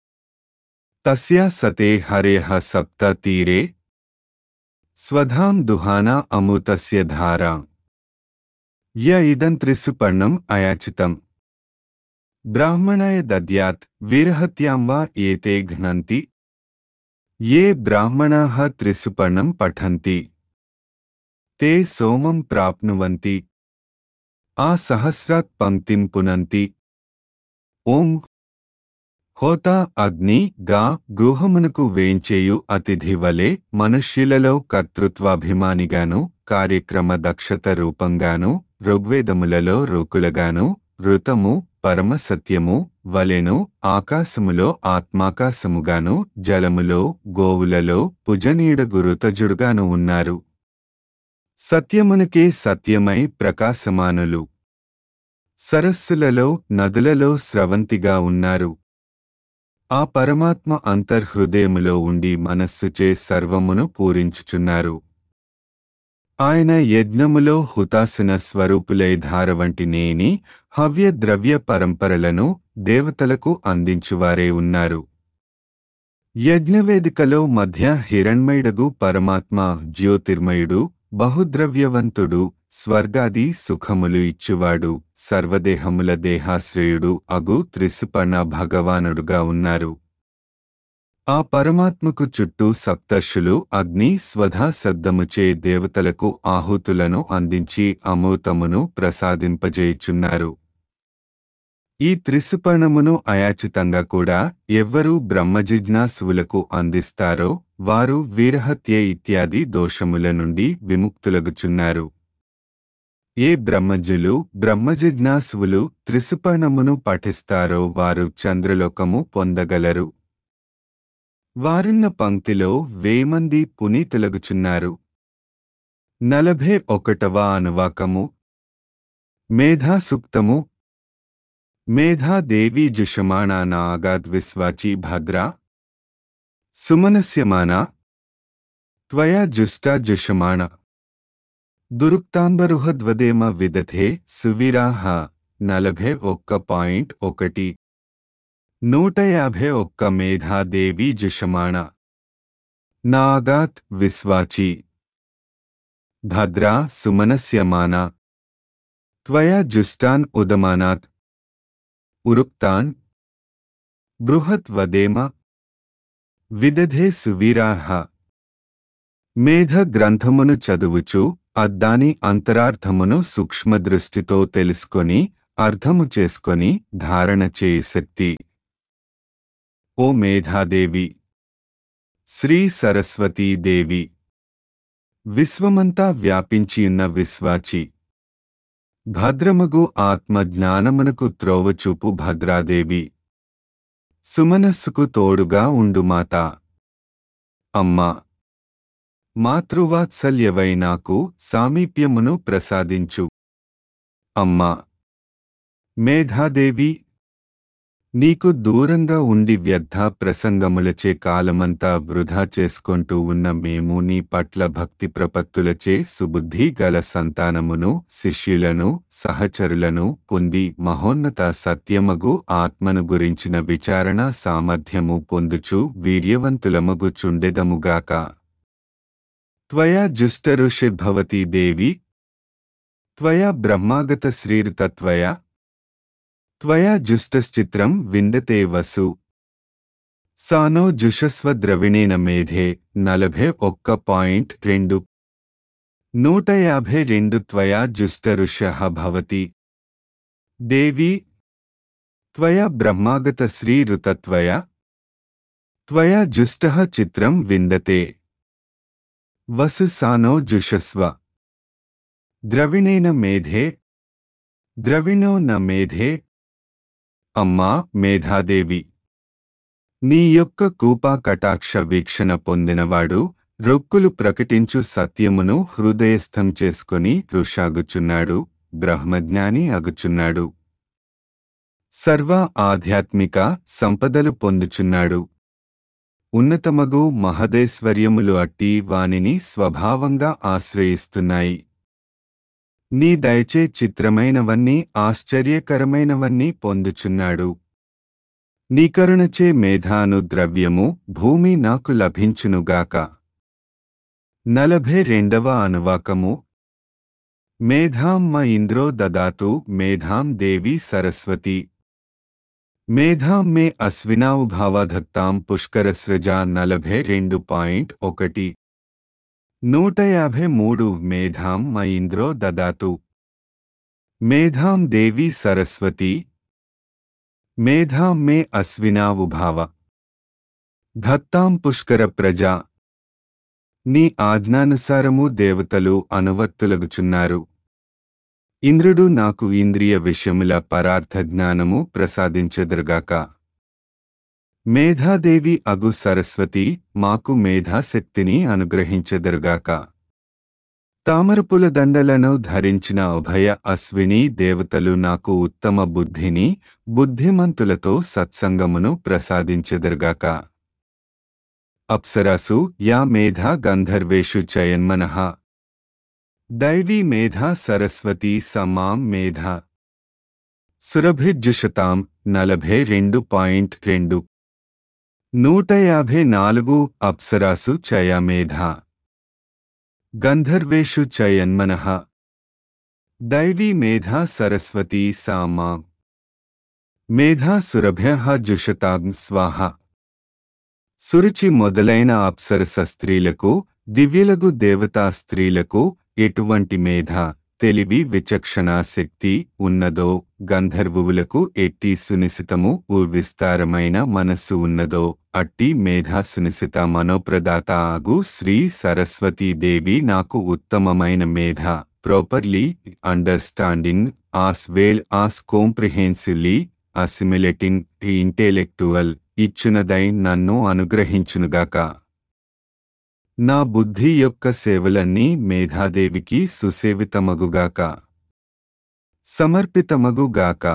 తస్యా సతే హరేః సప్త తీరే స్వధాం దుహానా అమృతస్య ధారా య ఇదం త్రిసుపర్ణం అయాచితం బ్రాహ్మణాయ దద్యాత్ వీరహత్యాం వా ఏతే ఘ్నంతి ఏ బ్రాహ్మణాః త్రిసుపర్ణం పఠంతి తే సోమం ప్రాప్నువంతి ఆ సహస్రాత్ పంక్తిం పునంతి ఓం హోత అగ్ని గా గృహమునకు వేంచేయు అతిథి వలె మనుష్యులలో కర్తృత్వాభిమానిగాను కార్యక్రమ దక్షత రూపంగాను ఋగ్వేదములలో రూకులగాను ఋతము పరమసత్యము వలెను ఆకాశములో ఆత్మాకాశముగాను జలములో గోవులలో పుజనీడగు ఋతజుడుగాను ఉన్నారు సత్యమునకే సత్యమై ప్రకాశమానులు సరస్సులలో నదులలో స్రవంతిగా ఉన్నారు ఆ పరమాత్మ అంతర్హృదయములో ఉండి మనస్సుచే సర్వమును పూరించుచున్నారు ఆయన యజ్ఞములో హుతాసన స్వరూపులై ధార వంటి నేని హవ్య ద్రవ్య పరంపరలను దేవతలకు అందించువారే ఉన్నారు యజ్ఞవేదికలో మధ్య హిరణ్మయుడగు పరమాత్మ జ్యోతిర్మయుడు బహుద్రవ్యవంతుడు స్వర్గాది సుఖములు ఇచ్చువాడు సర్వదేహముల దేహాశ్రయుడు అగు త్రిసుపర్ణ భగవానుడుగా ఉన్నారు ఆ పరమాత్మకు చుట్టూ సప్తర్షులు అగ్ని స్వధా శబ్దముచే దేవతలకు ఆహుతులను అందించి అమృతమును ప్రసాదింపజేయుచున్నారు ఈ త్రిసుపర్ణమును అయాచితంగా కూడా ఎవ్వరూ బ్రహ్మజిజ్ఞాసువులకు అందిస్తారో వారు వీరహత్య ఇత్యాది దోషముల నుండి విముక్తులగుచున్నారు ఏ బ్రహ్మజులు బ్రహ్మజిజ్ఞాసువులు త్రిసుపర్ణమును పఠిస్తారో వారు చంద్రలోకము పొందగలరు వారున్న పంక్తిలో వేమంది పునీతులగుచున్నారు నలభై ఒకటవ అనువాకము మేధాసుక్తము మేధాదేవి జుషమాణా నాగాద్విశ్వాచి భద్రా సుమనస్యమానా త్వయా జుష్టా జుషమాణ దురుక్తాంబరుహద్వదేమ విదధే సువిరాహ నలభై ఒక్క పాయింట్ ఒకటి నూట యాభై ఒక్క మేధాదేవి జుషమాణ నాగాత్ విశ్వాచి భద్రా సుమనస్యమానా త్వయా జుష్టాన్ ఉదమానాత్ ఉరుక్తాన్ బృహత్ వదేమ విదధే సువీరాహ మేధ గ్రంథమును చదువుచు అద్దాని అంతరార్థమును సూక్ష్మదృష్టితో తెలుసుకొని అర్థము చేసుకొని ధారణ చేయి శక్తి ఓ మేధాదేవి శ్రీ సరస్వతీదేవి విశ్వమంతా వ్యాపించియున్న విశ్వాచి భద్రమగు ఆత్మజ్ఞానమునకు త్రోవచూపు భద్రాదేవి సుమనస్సుకు తోడుగా ఉండుమాత అమ్మా మాతృవాత్సల్యవై నాకు సామీప్యమును ప్రసాదించు అమ్మా మేధాదేవి నీకు దూరంగా ఉండి వ్యర్థ ప్రసంగములచే కాలమంతా వృధా చేసుకుంటూ ఉన్న మేము నీ పట్ల భక్తి ప్రపత్తులచే సుబుద్ధి గల సంతానమును శిష్యులను సహచరులను పొంది మహోన్నత సత్యమగు ఆత్మను గురించిన విచారణ సామర్థ్యము పొందుచు వీర్యవంతులమగు చుండెదముగాక త్వయా జుష్టఋషిర్భవతి దేవి త్వయా బ్రహ్మాగత శ్రీరుతత్వయా త్వయా జుష్టశ్చిత్రం విందతే వసు సానో జుషస్వ ద్రవిణేన మేధే నలభై ఒక్క పాయింట్ రెండు నూట యాభై రెండు త్వయా జుష్టఋష భవతి దేవి త్వయా బ్రహ్మాగత శ్రీరుతత్వయా త్వయా జుష్ట చిత్రం విందతే వసు సానో జుషస్వ ద్రవిణేన మేధే ద్రవిణో న మేధే అమ్మా మేధాదేవి నీ యొక్క కూపా కటాక్ష వీక్షణ పొందినవాడు రొక్కులు ప్రకటించు సత్యమును హృదయస్థం చేసుకుని ఋషాగుచున్నాడు బ్రహ్మజ్ఞాని అగుచున్నాడు సర్వ ఆధ్యాత్మిక సంపదలు పొందుచున్నాడు ఉన్నతమగు మహదేశ్వర్యములు అట్టి వానిని స్వభావంగా ఆశ్రయిస్తున్నాయి నీ దయచే చిత్రమైనవన్నీ ఆశ్చర్యకరమైనవన్నీ పొందుచున్నాడు నీ కరుణచే మేధాను ద్రవ్యము భూమి నాకు లభించునుగాక నలభై రెండవ అనువాకము మేధాం మ ఇంద్రో దదాతు మేధాం దేవి సరస్వతి మేధాం మే అశ్వినావుభావధత్తాం పుష్కరస్రజా నలభై రెండు పాయింట్ ఒకటి నూట యాభై మూడు మేధాం మ ఇంద్రో దదాతు మేధాం దేవి సరస్వతి మేధాం మే అశ్వినావుభావ భక్తాం పుష్కర ప్రజా నీ ఆజ్ఞానుసారము దేవతలు అనువర్తులగుచున్నారు ఇంద్రుడు నాకు ఇంద్రియ విషయముల పరార్థ జ్ఞానము ప్రసాదించెదరుగాక మేధాదేవి అగు సరస్వతి మాకు మేధాశక్తిని అనుగ్రహించెదరుగాక తామరపుల దండలను ధరించిన ఉభయ అశ్విని దేవతలు నాకు ఉత్తమ బుద్ధిని బుద్ధిమంతులతో సత్సంగమును ప్రసాదించెదరుగాక అప్సరాసు యా మేధా గంధర్వేషు చయన్మనః దైవీ మేధా సరస్వతి సమాం మేధ సురభిర్జుషతాం నలభై రెండు పాయింట్ రెండు నూట యాభై నాలుగు అప్సరాసు చయమేధ గంధర్వేషు చయన్మనః దైవీ మేధా సరస్వతి సామా మేధా సురభ్య జుషతాం స్వాహ సురుచి మొదలైన అప్సరస స్త్రీలకు దివ్యులగు దేవతా స్త్రీలకు ఎటువంటి మేధ తెలివి విచక్షణ శక్తి ఉన్నదో గంధర్వులకు ఎట్టి సునిశితము ఊ విస్తారమైన మనస్సు ఉన్నదో అట్టి మేధా సునిశిత మనోప్రదాత ఆగు శ్రీ సరస్వతీదేవి నాకు ఉత్తమమైన మేధ ప్రాపర్లీ అండర్స్టాండింగ్ ఆస్ వేల్ ఆస్ కోంప్రిహెన్సివ్లీ అసిమిలేటింగ్ ఇంటెలెక్టువల్ ఇచ్చునదై నన్ను అనుగ్రహించునుగాక నా బుద్ధి యొక్క సేవలన్నీ మేధాదేవికి సుసేవితమగుగాక సమర్పితమగుగాక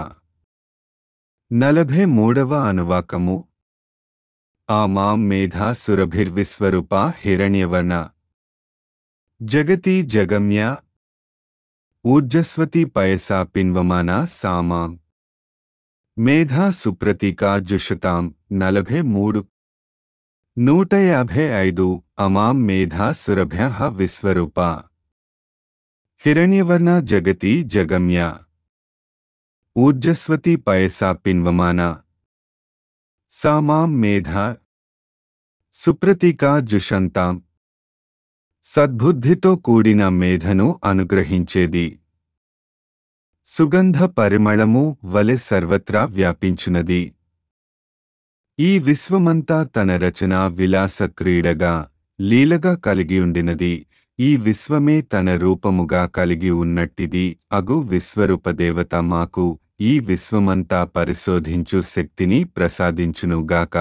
నలభై మూడవ అనువాకము ఆ మాం మేధా సురభిర్విశ్వరూప హిరణ్యవర్ణ జగతి జగమ్య ఊర్జస్వతి పయసా పిన్వమాన సామాం మేధా సుప్రతీకా జుషతాం నలభై మూడు నూట యాభై ఐదు అమాం మేధా సురభ్య విశ్వరూప హిరణ్యవర్ణ జగతి జగమ్య ఊర్జస్వతి పయసా పిన్వమాన సామాం మేధా సుప్రతీకా జుషంతాం సద్బుద్ధితో కూడిన మేధను అనుగ్రహించేది సుగంధ పరిమళము వలె సర్వత్రా వ్యాపించునది ఈ విశ్వమంతా తన రచన విలాస క్రీడగా లీలగా కలిగియుండినది ఈ విశ్వమే తన రూపముగా కలిగి ఉన్నట్టిది అగు విశ్వరూపదేవత మాకు ఈ విశ్వమంతా పరిశోధించు శక్తిని ప్రసాదించునుగాక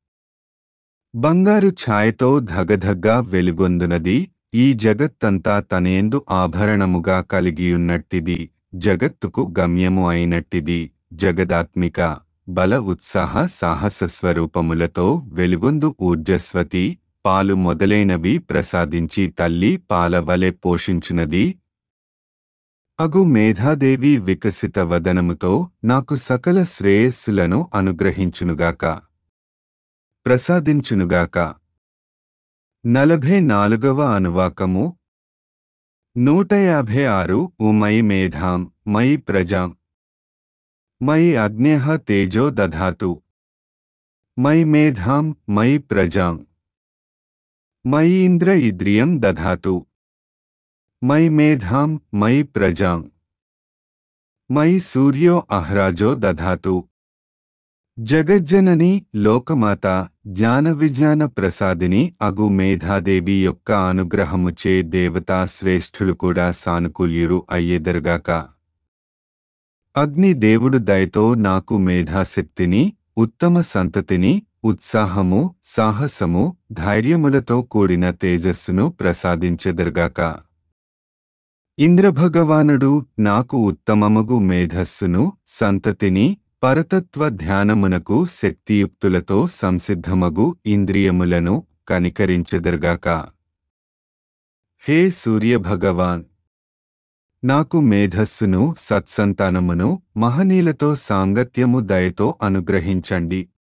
బంగారు ఛాయతో ధగధగ్గా వెలుగొందునది ఈ జగత్తంతా తనేందు ఆభరణముగా కలిగియున్నట్టిది జగత్తుకు గమ్యము అయినట్టిది జగదాత్మిక బల ఉత్సాహ సాహస స్వరూపములతో వెలుగొందు ఊర్జస్వతి పాలు మొదలైనవి ప్రసాదించి తల్లి పాలవలె పోషించునది అగు మేధాదేవి వికసిత వదనముతో నాకు సకల శ్రేయస్సులను అనుగ్రహించునుగాక ప్రసాదించునుగాక నలభై నాలుగవ అనువాకము నూట యాభై ఆరు ఉమయి మేధాం మయి ప్రజాం మయి అగ్నేహ తేజో దధాతు మయి మేధాం మయి ప్రజాం మయి ఇంద్ర ఇద్రియం దధాతు మయి మేధాం మయి ప్రజాం మయి సూర్యో అహ్రాజో దధాతు జగజ్జనని లోకమాత జ్ఞాన విజ్ఞాన ప్రసాదిని అగు మేధాదేవి యొక్క అనుగ్రహముచే దేవతా శ్రేష్ఠులు కూడా సానుకూల్యురు అయ్యేదరుగాక అగ్ని దేవుడు దయతో నాకు మేధాశక్తిని ఉత్తమ సంతతిని ఉత్సాహము సాహసము ధైర్యములతో కూడిన తేజస్సును ప్రసాదించెదరుగాక ఇంద్రభగవానుడు నాకు ఉత్తమముగు మేధస్సును సంతతిని పరతత్వ ధ్యానమునకు శక్తియుక్తులతో సంసిద్ధమగు ఇంద్రియములను కనికరించెదరుగాక హే సూర్యభగవాన్ నాకు మేధస్సును సత్సంతానమును మహనీయులతో సాంగత్యము దయతో అనుగ్రహించండి